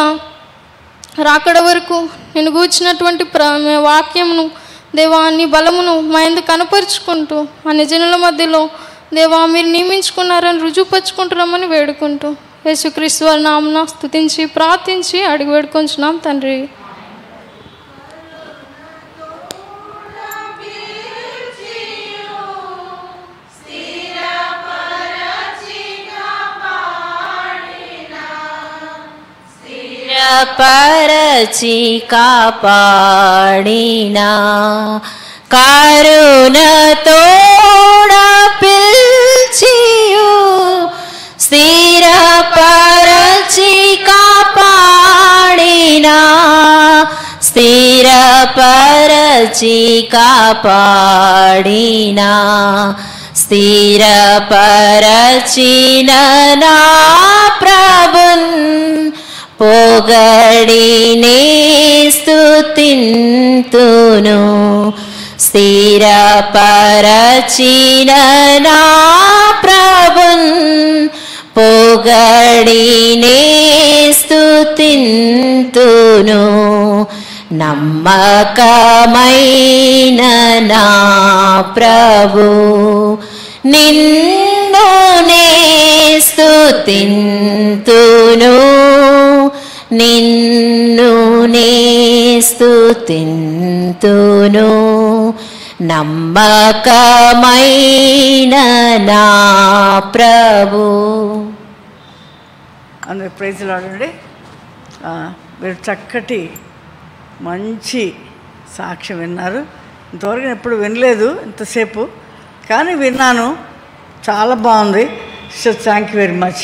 Speaker 2: రాకడ వరకు నేను కూర్చున్నటువంటి ప్ర వాక్యమును దేవా నీ బలమును మా ఎందుకు కనపరుచుకుంటూ ఆ జనుల మధ్యలో దేవా మీరు నియమించుకున్నారని రుజువుపరుచుకుంటున్నామని వేడుకుంటూ యేసుక్రీస్తు వారి నామన స్తుతించి ప్రార్థించి అడిగి వేడుకొంచున్నాం తండ్రి
Speaker 1: పరచి కాపాడినా కరుణతోడ పిల్చియు స్థిరపరచి కాపాడినా స్థిరపరచి కాపాడినా స్థిరపరచిన నా ప్రభున్ పొగడినే స్తుతింతును స్థిరపరచిన నా ప్రభున్ పొగడినే స్తుతింతును నమ్మకమైన నా ప్రభు నిన్ను నే స్తుతింతును నిన్ను నే స్తుతింతును నమ్మకమైన నా ప్రభు
Speaker 3: అందరికి ప్రైజ్లు ఆడండి మీరు చక్కటి మంచి సాక్ష్యం విన్నారు ఇంతవరకు నేను ఎప్పుడు వినలేదు ఇంతసేపు కానీ విన్నాను చాలా బాగుంది so thank you very much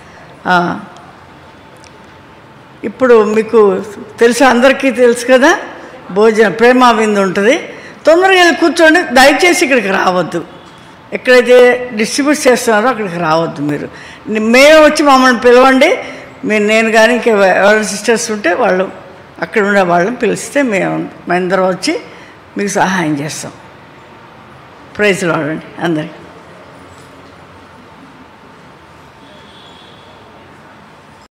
Speaker 3: ఇప్పుడు మీకు తెలుసు అందరికీ తెలుసు కదా భోజనం ప్రేమ విందు ఉంటుంది తొందరగా వెళ్ళి కూర్చోండి దయచేసి ఇక్కడికి రావద్దు ఎక్కడైతే డిస్ట్రిబ్యూట్ చేస్తున్నారో అక్కడికి రావద్దు మీరు మేము వచ్చి మమ్మల్ని పిలవండి మీరు నేను కానీ ఇంకా ఎవరైనా సిస్టర్స్ ఉంటే వాళ్ళు అక్కడ ఉండే వాళ్ళని పిలిస్తే మేము మేమందరం వచ్చి మీకు సహాయం చేస్తాం ప్రైజ్ రాడండి అందరికి